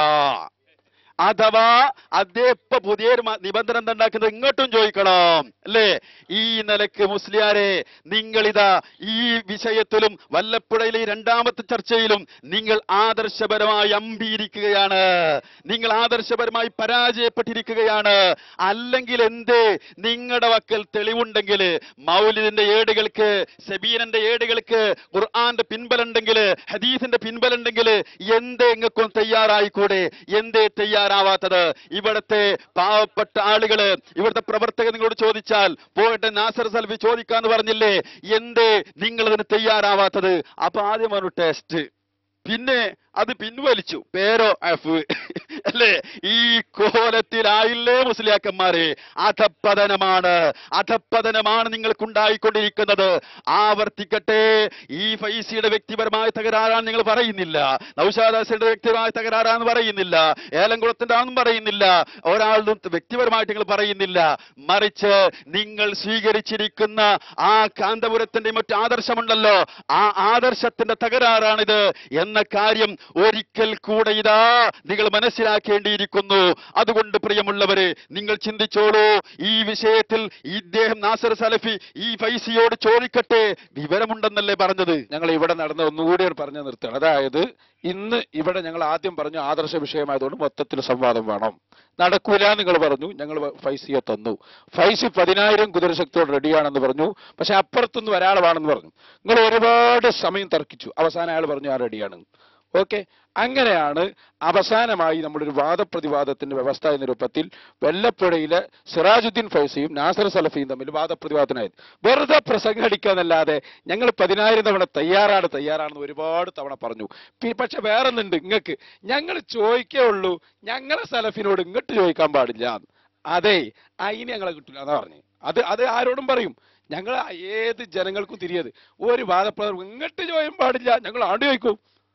അഥവാ അദ്ദേഹം ഇപ്പൊ പുതിയൊരു മ- നിബന്ധന എന്താ ഉണ്ടാക്കുന്നത് ഇങ്ങോട്ടും ചോദിക്കണം അല്ലേ ഈ നിലക്ക് മുസ്ലിയാരെ നിങ്ങളിതാ ഈ വിഷയത്തിലും വല്ലപ്പുഴയിലെ ഈ രണ്ടാമത്തെ ചർച്ചയിലും നിങ്ങൾ ആദർശപരമായി അമ്പിയിരിക്കുകയാണ് നിങ്ങൾ ആദർശപരമായി പരാജയപ്പെട്ടിരിക്കുകയാണ് അല്ലെങ്കിൽ എന്തേ നിങ്ങളുടെ വക്കൽ തെളിവുണ്ടെങ്കിൽ മൗലിദിന്റെ ഏടുകൾക്ക് സബീനന്റെ ഏടുകൾക്ക് ഖുർആന്റെ പിൻബലുണ്ടെങ്കിൽ ഹദീസിന്റെ പിൻബലുണ്ടെങ്കിൽ എന്തേ ഇങ്ങൾക്കും തയ്യാറായിക്കൂടെ എന്തേ തയ്യാറാവാത്തത് ഇവിടുത്തെ പാവപ്പെട്ട ആളുകള് ഇവിടുത്തെ പ്രവർത്തകർ നിങ്ങളോട് ചോദിച്ചാൽ പോയിട്ട് നാസർ സൽവി ചോദിക്കാന്ന് പറഞ്ഞില്ലേ എന്തേ നിങ്ങൾ അതിന് തയ്യാറാവാത്തത് അപ്പൊ ആദ്യം ഒരു ടെസ്റ്റ് പിന്നെ അത് പിൻവലിച്ചു പേരോ എഫ് അല്ലേ ഈ കോലത്തിലായില്ലേ മുസ്ലിയാക്കന്മാരെ അധപ്പതനമാണ് അധപ്പതനമാണ് നിങ്ങൾക്കുണ്ടായിക്കൊണ്ടിരിക്കുന്നത് ആവർത്തിക്കട്ടെ ഈ ഫൈസിയുടെ വ്യക്തിപരമായ തകരാറാണ് നിങ്ങൾ പറയുന്നില്ല നൌഷാദാസിന്റെ വ്യക്തിപരമായ തകരാറാന്ന് പറയുന്നില്ല ഏലംകുളത്തിന്റെ ആണെന്നും പറയുന്നില്ല ഒരാളും വ്യക്തിപരമായിട്ട് നിങ്ങൾ പറയുന്നില്ല മറിച്ച് നിങ്ങൾ സ്വീകരിച്ചിരിക്കുന്ന ആ കാന്തപുരത്തിന്റെ മറ്റു ആദർശമുണ്ടല്ലോ ആ ആദർശത്തിന്റെ തകരാറാണിത് എന്ന കാര്യം ഒരിക്കൽ കൂടെ ഇതാ നിങ്ങൾ മനസ്സിലാക്കേണ്ടിയിരിക്കുന്നു അതുകൊണ്ട് പ്രിയമുള്ളവരെ നിങ്ങൾ ചിന്തിച്ചോളൂ ഈ വിഷയത്തിൽ ഇദ്ദേഹം നാസർ സലഫി ഈ ഫൈസിയോട് ചോദിക്കട്ടെ വിവരമുണ്ടെന്നല്ലേ പറഞ്ഞത് ഞങ്ങൾ ഇവിടെ നടന്ന ഒന്നുകൂടി ഞാൻ പറഞ്ഞു നിർത്തുകയാണ് അതായത് ഇന്ന് ഇവിടെ ഞങ്ങൾ ആദ്യം പറഞ്ഞു ആദർശ വിഷയമായതുകൊണ്ട് മൊത്തത്തിൽ സംവാദം വേണം നടക്കൂല നിങ്ങൾ പറഞ്ഞു ഞങ്ങൾ ഫൈസിയെ തന്നു ഫൈസി പതിനായിരം കുതിരശക്തിയോട് റെഡിയാണെന്ന് പറഞ്ഞു പക്ഷെ അപ്പുറത്തുനിന്ന് ഒരാൾ വേണമെന്ന് പറഞ്ഞു നിങ്ങൾ ഒരുപാട് സമയം തർക്കിച്ചു അവസാനം അയാൾ പറഞ്ഞു ഞാൻ റെഡിയാണ് ഓക്കെ അങ്ങനെയാണ് അവസാനമായി നമ്മളൊരു വാദപ്രതിവാദത്തിന്റെ വ്യവസ്ഥ എന്ന രൂപത്തിൽ വെല്ലപ്പുഴയിലെ സിറാജുദ്ദീൻ ഫൈസിയും നാസർ സലഫിയും തമ്മിൽ വാദപ്രതിവാദത്തിനായത് വെറുതെ പ്രസംഗടിക്കാന്നല്ലാതെ ഞങ്ങൾ പതിനായിരം തവണ തയ്യാറാണ് തയ്യാറാണെന്ന് ഒരുപാട് തവണ പറഞ്ഞു പി- പക്ഷെ വേറൊന്നുണ്ട് നിങ്ങൾക്ക് ഞങ്ങൾ ചോദിക്കേ ഉള്ളൂ ഞങ്ങളെ സലഫിനോട് ഇങ്ങോട്ട് ചോദിക്കാൻ പാടില്ല അതെ അതിന് ഞങ്ങളെ കിട്ടില്ല എന്നാ പറഞ്ഞു അത് അത് ആരോടും പറയും ഞങ്ങൾ ഏത് ജനങ്ങൾക്കും തിരിയത് ഒരു വാദപ്രദം ഇങ്ങോട്ട് ചോദിക്കാൻ പാടില്ല ഞങ്ങൾ ആണ്ട് ചോദിക്കും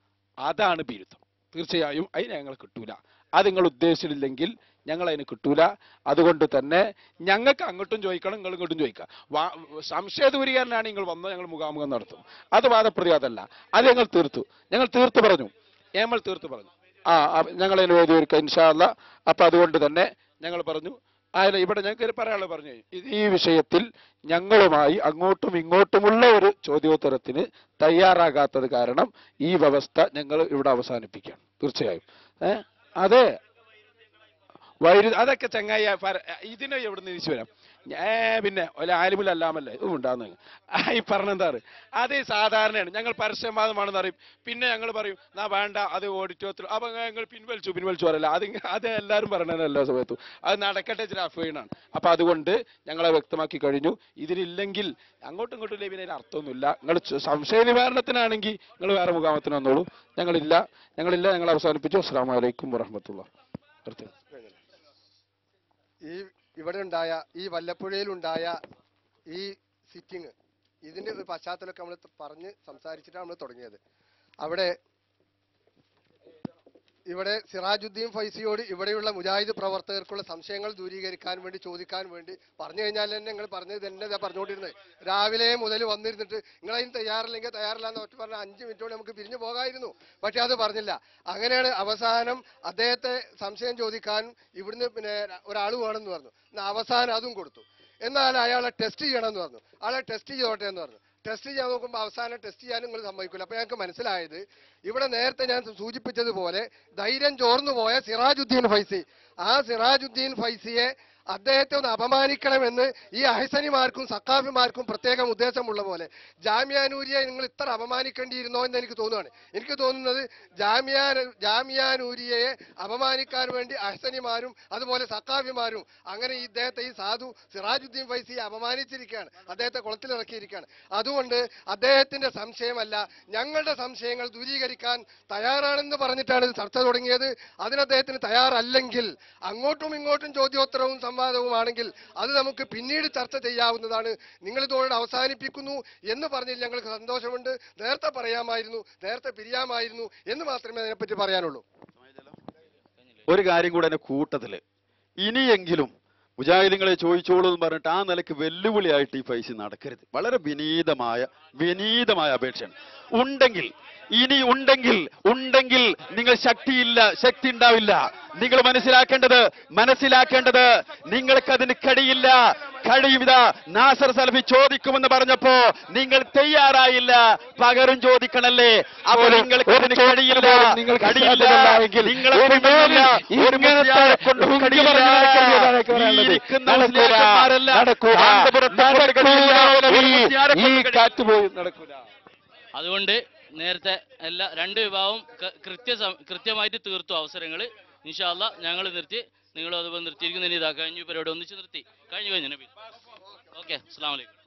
അതാണ് ബിരുദം തീർച്ചയായും അതിന് ഞങ്ങൾ കിട്ടൂല അത് നിങ്ങൾ ഉദ്ദേശിച്ചില്ലെങ്കിൽ ഞങ്ങൾ അതിന് കിട്ടൂല അതുകൊണ്ട് തന്നെ ഞങ്ങൾക്ക് അങ്ങോട്ടും ചോദിക്കണം നിങ്ങൾ ഇങ്ങോട്ടും ചോദിക്കാം വാ- സംശയ ദൂരീകരണമാണ് നിങ്ങൾ വന്നത് ഞങ്ങൾ മുഖാമുഖം നടത്തും അത് വാദപ്രതിവാദമല്ല അത് ഞങ്ങൾ തീർത്തു ഞങ്ങൾ തീർത്ത് പറഞ്ഞു ഞങ്ങൾ തീർത്ത് പറഞ്ഞു ആ ആ, ഞങ്ങൾ അതിന് വേദി ഒരുക്കാം ഇൻഷാല്ല അപ്പൊ അതുകൊണ്ട് തന്നെ ഞങ്ങൾ പറഞ്ഞു ആയില്ല ഇവിടെ ഞങ്ങൾക്ക് പറയാനുള്ളത് പറഞ്ഞു ഇത് ഈ വിഷയത്തിൽ ഞങ്ങളുമായി അങ്ങോട്ടും ഇങ്ങോട്ടുമുള്ള ഒരു ചോദ്യോത്തരത്തിന് തയ്യാറാകാത്തത് കാരണം ഈ വ്യവസ്ഥ ഞങ്ങൾ ഇവിടെ അവസാനിപ്പിക്കാം തീർച്ചയായും ഏ അതെ വൈരു അതൊക്കെ ചങ്ങായി പര- ഇതിനെ എവിടെ നിന്ന് തിരിച്ചു വരാം ഏ പിന്നെ ഒരു ആലിമുലല്ലാമല്ലേ ഇത് ഉണ്ടാകുന്നത് ഈ പറഞ്ഞെന്താണ് അത് സാധാരണയാണ് ഞങ്ങൾ പരസ്യവാദമാണെന്ന് അറിയും പിന്നെ ഞങ്ങൾ പറയും നാ വേണ്ട അത് ഓഡിറ്റോറിയത്തിൽ അപ്പൊ ഞങ്ങൾ പിൻവലിച്ചു പിൻവലിച്ചു പറയല്ല അത് ഇങ്ങ- അത് എല്ലാവരും പറയണത് എല്ലാ സമയത്തും അത് നടക്കട്ടെ ചില അഫീണാണ് അപ്പൊ അതുകൊണ്ട് ഞങ്ങളെ വ്യക്തമാക്കി കഴിഞ്ഞു ഇതിലില്ലെങ്കിൽ അങ്ങോട്ടും ഇങ്ങോട്ടും ഇല്ലേ പിന്നെ അതിന് അർത്ഥമൊന്നുമില്ല നിങ്ങൾ സംശയ നിവാരണത്തിനാണെങ്കിൽ നിങ്ങൾ വേറെ മുഖാമത്തിന് വന്നോളൂ ഞങ്ങളില്ല ഞങ്ങളില്ല ഞങ്ങൾ അവസാനിപ്പിച്ചു അസ്സാം വലൈക്കും വറഹമത്തുള്ള നിർത്തി ഈ ഇവിടെ ഉണ്ടായ ഈ വല്ലപ്പുഴയിലുണ്ടായ ഈ സിറ്റിംഗ് ഇതിന്റെ ഒരു പശ്ചാത്തലമൊക്കെ നമ്മൾ പറഞ്ഞ് സംസാരിച്ചിട്ടാണ് നമ്മൾ തുടങ്ങിയത് അവിടെ ഇവിടെ സിറാജുദ്ദീൻ ഫൈസിയോട് ഇവിടെയുള്ള മുജാഹിദ് പ്രവർത്തകർക്കുള്ള സംശയങ്ങൾ ദൂരീകരിക്കാൻ വേണ്ടി ചോദിക്കാൻ വേണ്ടി പറഞ്ഞു കഴിഞ്ഞാൽ തന്നെ നിങ്ങൾ പറഞ്ഞത് തന്നെ ഇതാ പറഞ്ഞുകൊണ്ടിരുന്നത് രാവിലെ മുതൽ വന്നിരുന്നിട്ട് നിങ്ങൾ അതിന് തയ്യാറില്ലെങ്കിൽ തയ്യാറില്ല എന്ന് ഒറ്റ പറഞ്ഞ അഞ്ച് മിനിറ്റോടെ നമുക്ക് പിരിഞ്ഞു പോകായിരുന്നു പക്ഷെ അത് പറഞ്ഞില്ല അങ്ങനെയാണ് അവസാനം അദ്ദേഹത്തെ സംശയം ചോദിക്കാനും ഇവിടുന്ന് പിന്നെ ഒരാൾ വേണമെന്ന് പറഞ്ഞു എന്നാ അവസാനം അതും കൊടുത്തു എന്നാൽ അയാളെ ടെസ്റ്റ് ചെയ്യണമെന്ന് പറഞ്ഞു ആളെ ടെസ്റ്റ് ചെയ്തോട്ടെ എന്ന് പറഞ്ഞു ടെസ്റ്റ് ചെയ്യാൻ നോക്കുമ്പോൾ അവസാനം ടെസ്റ്റ് ചെയ്യാൻ നിങ്ങൾ സമ്മതിക്കില്ല അപ്പൊ ഞങ്ങൾക്ക് മനസ്സിലായത് ഇവിടെ നേരത്തെ ഞാൻ സൂചിപ്പിച്ചതുപോലെ ധൈര്യം ചോർന്നു പോയ സിറാജുദ്ദീൻ ഫൈസി ആ സിറാജുദ്ദീൻ ഫൈസിയെ അദ്ദേഹത്തെ ഒന്ന് അപമാനിക്കണമെന്ന് ഈ അഹസനിമാർക്കും സക്കാഫിമാർക്കും പ്രത്യേകം ഉദ്ദേശമുള്ള പോലെ ജാമ്യാനൂരിയെ നിങ്ങൾ ഇത്ര അപമാനിക്കേണ്ടിയിരുന്നോ എന്ന് എനിക്ക് തോന്നുകയാണ് എനിക്ക് തോന്നുന്നത് ജാമ്യാ ജാമ്യാനൂരിയെ അപമാനിക്കാൻ വേണ്ടി അഹസനിമാരും അതുപോലെ സക്കാഫിമാരും അങ്ങനെ ഈ ഇദ്ദേഹത്തെ ഈ സാധു സിറാജുദ്ദീൻ ഫൈസിയെ അപമാനിച്ചിരിക്കുകയാണ് അദ്ദേഹത്തെ കുളത്തിലിറക്കിയിരിക്കുകയാണ് അതുകൊണ്ട് അദ്ദേഹത്തിന്റെ സംശയമല്ല ഞങ്ങളുടെ സംശയങ്ങൾ ദൂരീകരിക്കാൻ തയ്യാറാണെന്ന് പറഞ്ഞിട്ടാണ് ഇത് ചർച്ച തുടങ്ങിയത് അതിന് അദ്ദേഹത്തിന് തയ്യാറല്ലെങ്കിൽ അങ്ങോട്ടും ഇങ്ങോട്ടും ചോദ്യോത്തരവും സംവാദവുമാണെങ്കിൽ അത് നമുക്ക് പിന്നീട് ചർച്ച ചെയ്യാവുന്നതാണ് നിങ്ങൾ ഇതോടെ അവസാനിപ്പിക്കുന്നു എന്ന് പറഞ്ഞതിൽ ഞങ്ങൾക്ക് സന്തോഷമുണ്ട് നേരത്തെ പറയാമായിരുന്നു നേരത്തെ പിരിയാമായിരുന്നു എന്ന് മാത്രമേ അതിനെപ്പറ്റി പറയാനുള്ളൂ ഒരു കാര്യം കൂടെ എന്നെ കൂട്ടത്തില് ഇനിയെങ്കിലും മുജാഹിദീങ്ങളെ ചോദിച്ചോളൂ എന്ന് പറഞ്ഞിട്ട് ആ നിലക്ക് വെല്ലുവിളിയായിട്ട് ഈ പൈസ നടക്കരുത് വളരെ വിനീതമായ വിനീതമായ അപേക്ഷയാണ് ഉണ്ടെങ്കിൽ ഇനി ഉണ്ടെങ്കിൽ ഉണ്ടെങ്കിൽ നിങ്ങൾ ശക്തിയില്ല ശക്തി ഉണ്ടാവില്ല നിങ്ങൾ മനസ്സിലാക്കേണ്ടത് മനസ്സിലാക്കേണ്ടത് നിങ്ങൾക്ക് അതിന് കഴിയില്ല കഴിയുവിത നാസർ സലഫി ചോദിക്കുമെന്ന് പറഞ്ഞപ്പോ നിങ്ങൾ തയ്യാറായില്ല പകരം ചോദിക്കണല്ലേ അപ്പോൾ ഒരു- നിങ്ങൾക്ക് ഒരു അതിന് ചോദ്യം കഴിയില്ല പോലും നിങ്ങൾക്ക് കഴിയില്ല സാധ്യമല്ലായെങ്കിൽ നിങ്ങളെ ഒരു കൊണ്ടുമില്ല മേലിൽ ഒരു ഇങ്ങനത്തെ മുസ്ലിയാരെ കൊണ്ടും ഹുങ്ക് കഴിയില്ല പറഞ്ഞ കാര്യമാണ് ഈ പറയാനുള്ളത്. ഇരിക്കുന്ന നടക്കൂല, മുസ്ലിയാക്കന്മാരല്ല നടക്കൂല, കാന്തപുരത്തെ കൊണ്ട് കഴിയില്ല ഒരു ഈ- മുസ്ലിയാരെ ഈ കൊണ്ട് കഴിയില്ല. കാറ്റ് പോയി നടക്കൂല അതുകൊണ്ട് നേരത്തെ എല്ലാ രണ്ട് വിഭാഗവും ക- കൃത്യ സം- കൃത്യമായിട്ട് തീർത്തു അവസരങ്ങൾ ഇൻഷാല്ല ഞങ്ങൾ നിർത്തി നിങ്ങൾ അതുപോലെ നിർത്തിയിരിക്കുന്നതിന് ഇതാ കഴിഞ്ഞു പരിപാടി ഒന്നിച്ച് നിർത്തി കഴിഞ്ഞു കഴിഞ്ഞു നബി ഓക്കെ അസ്സാം വലൈക്കും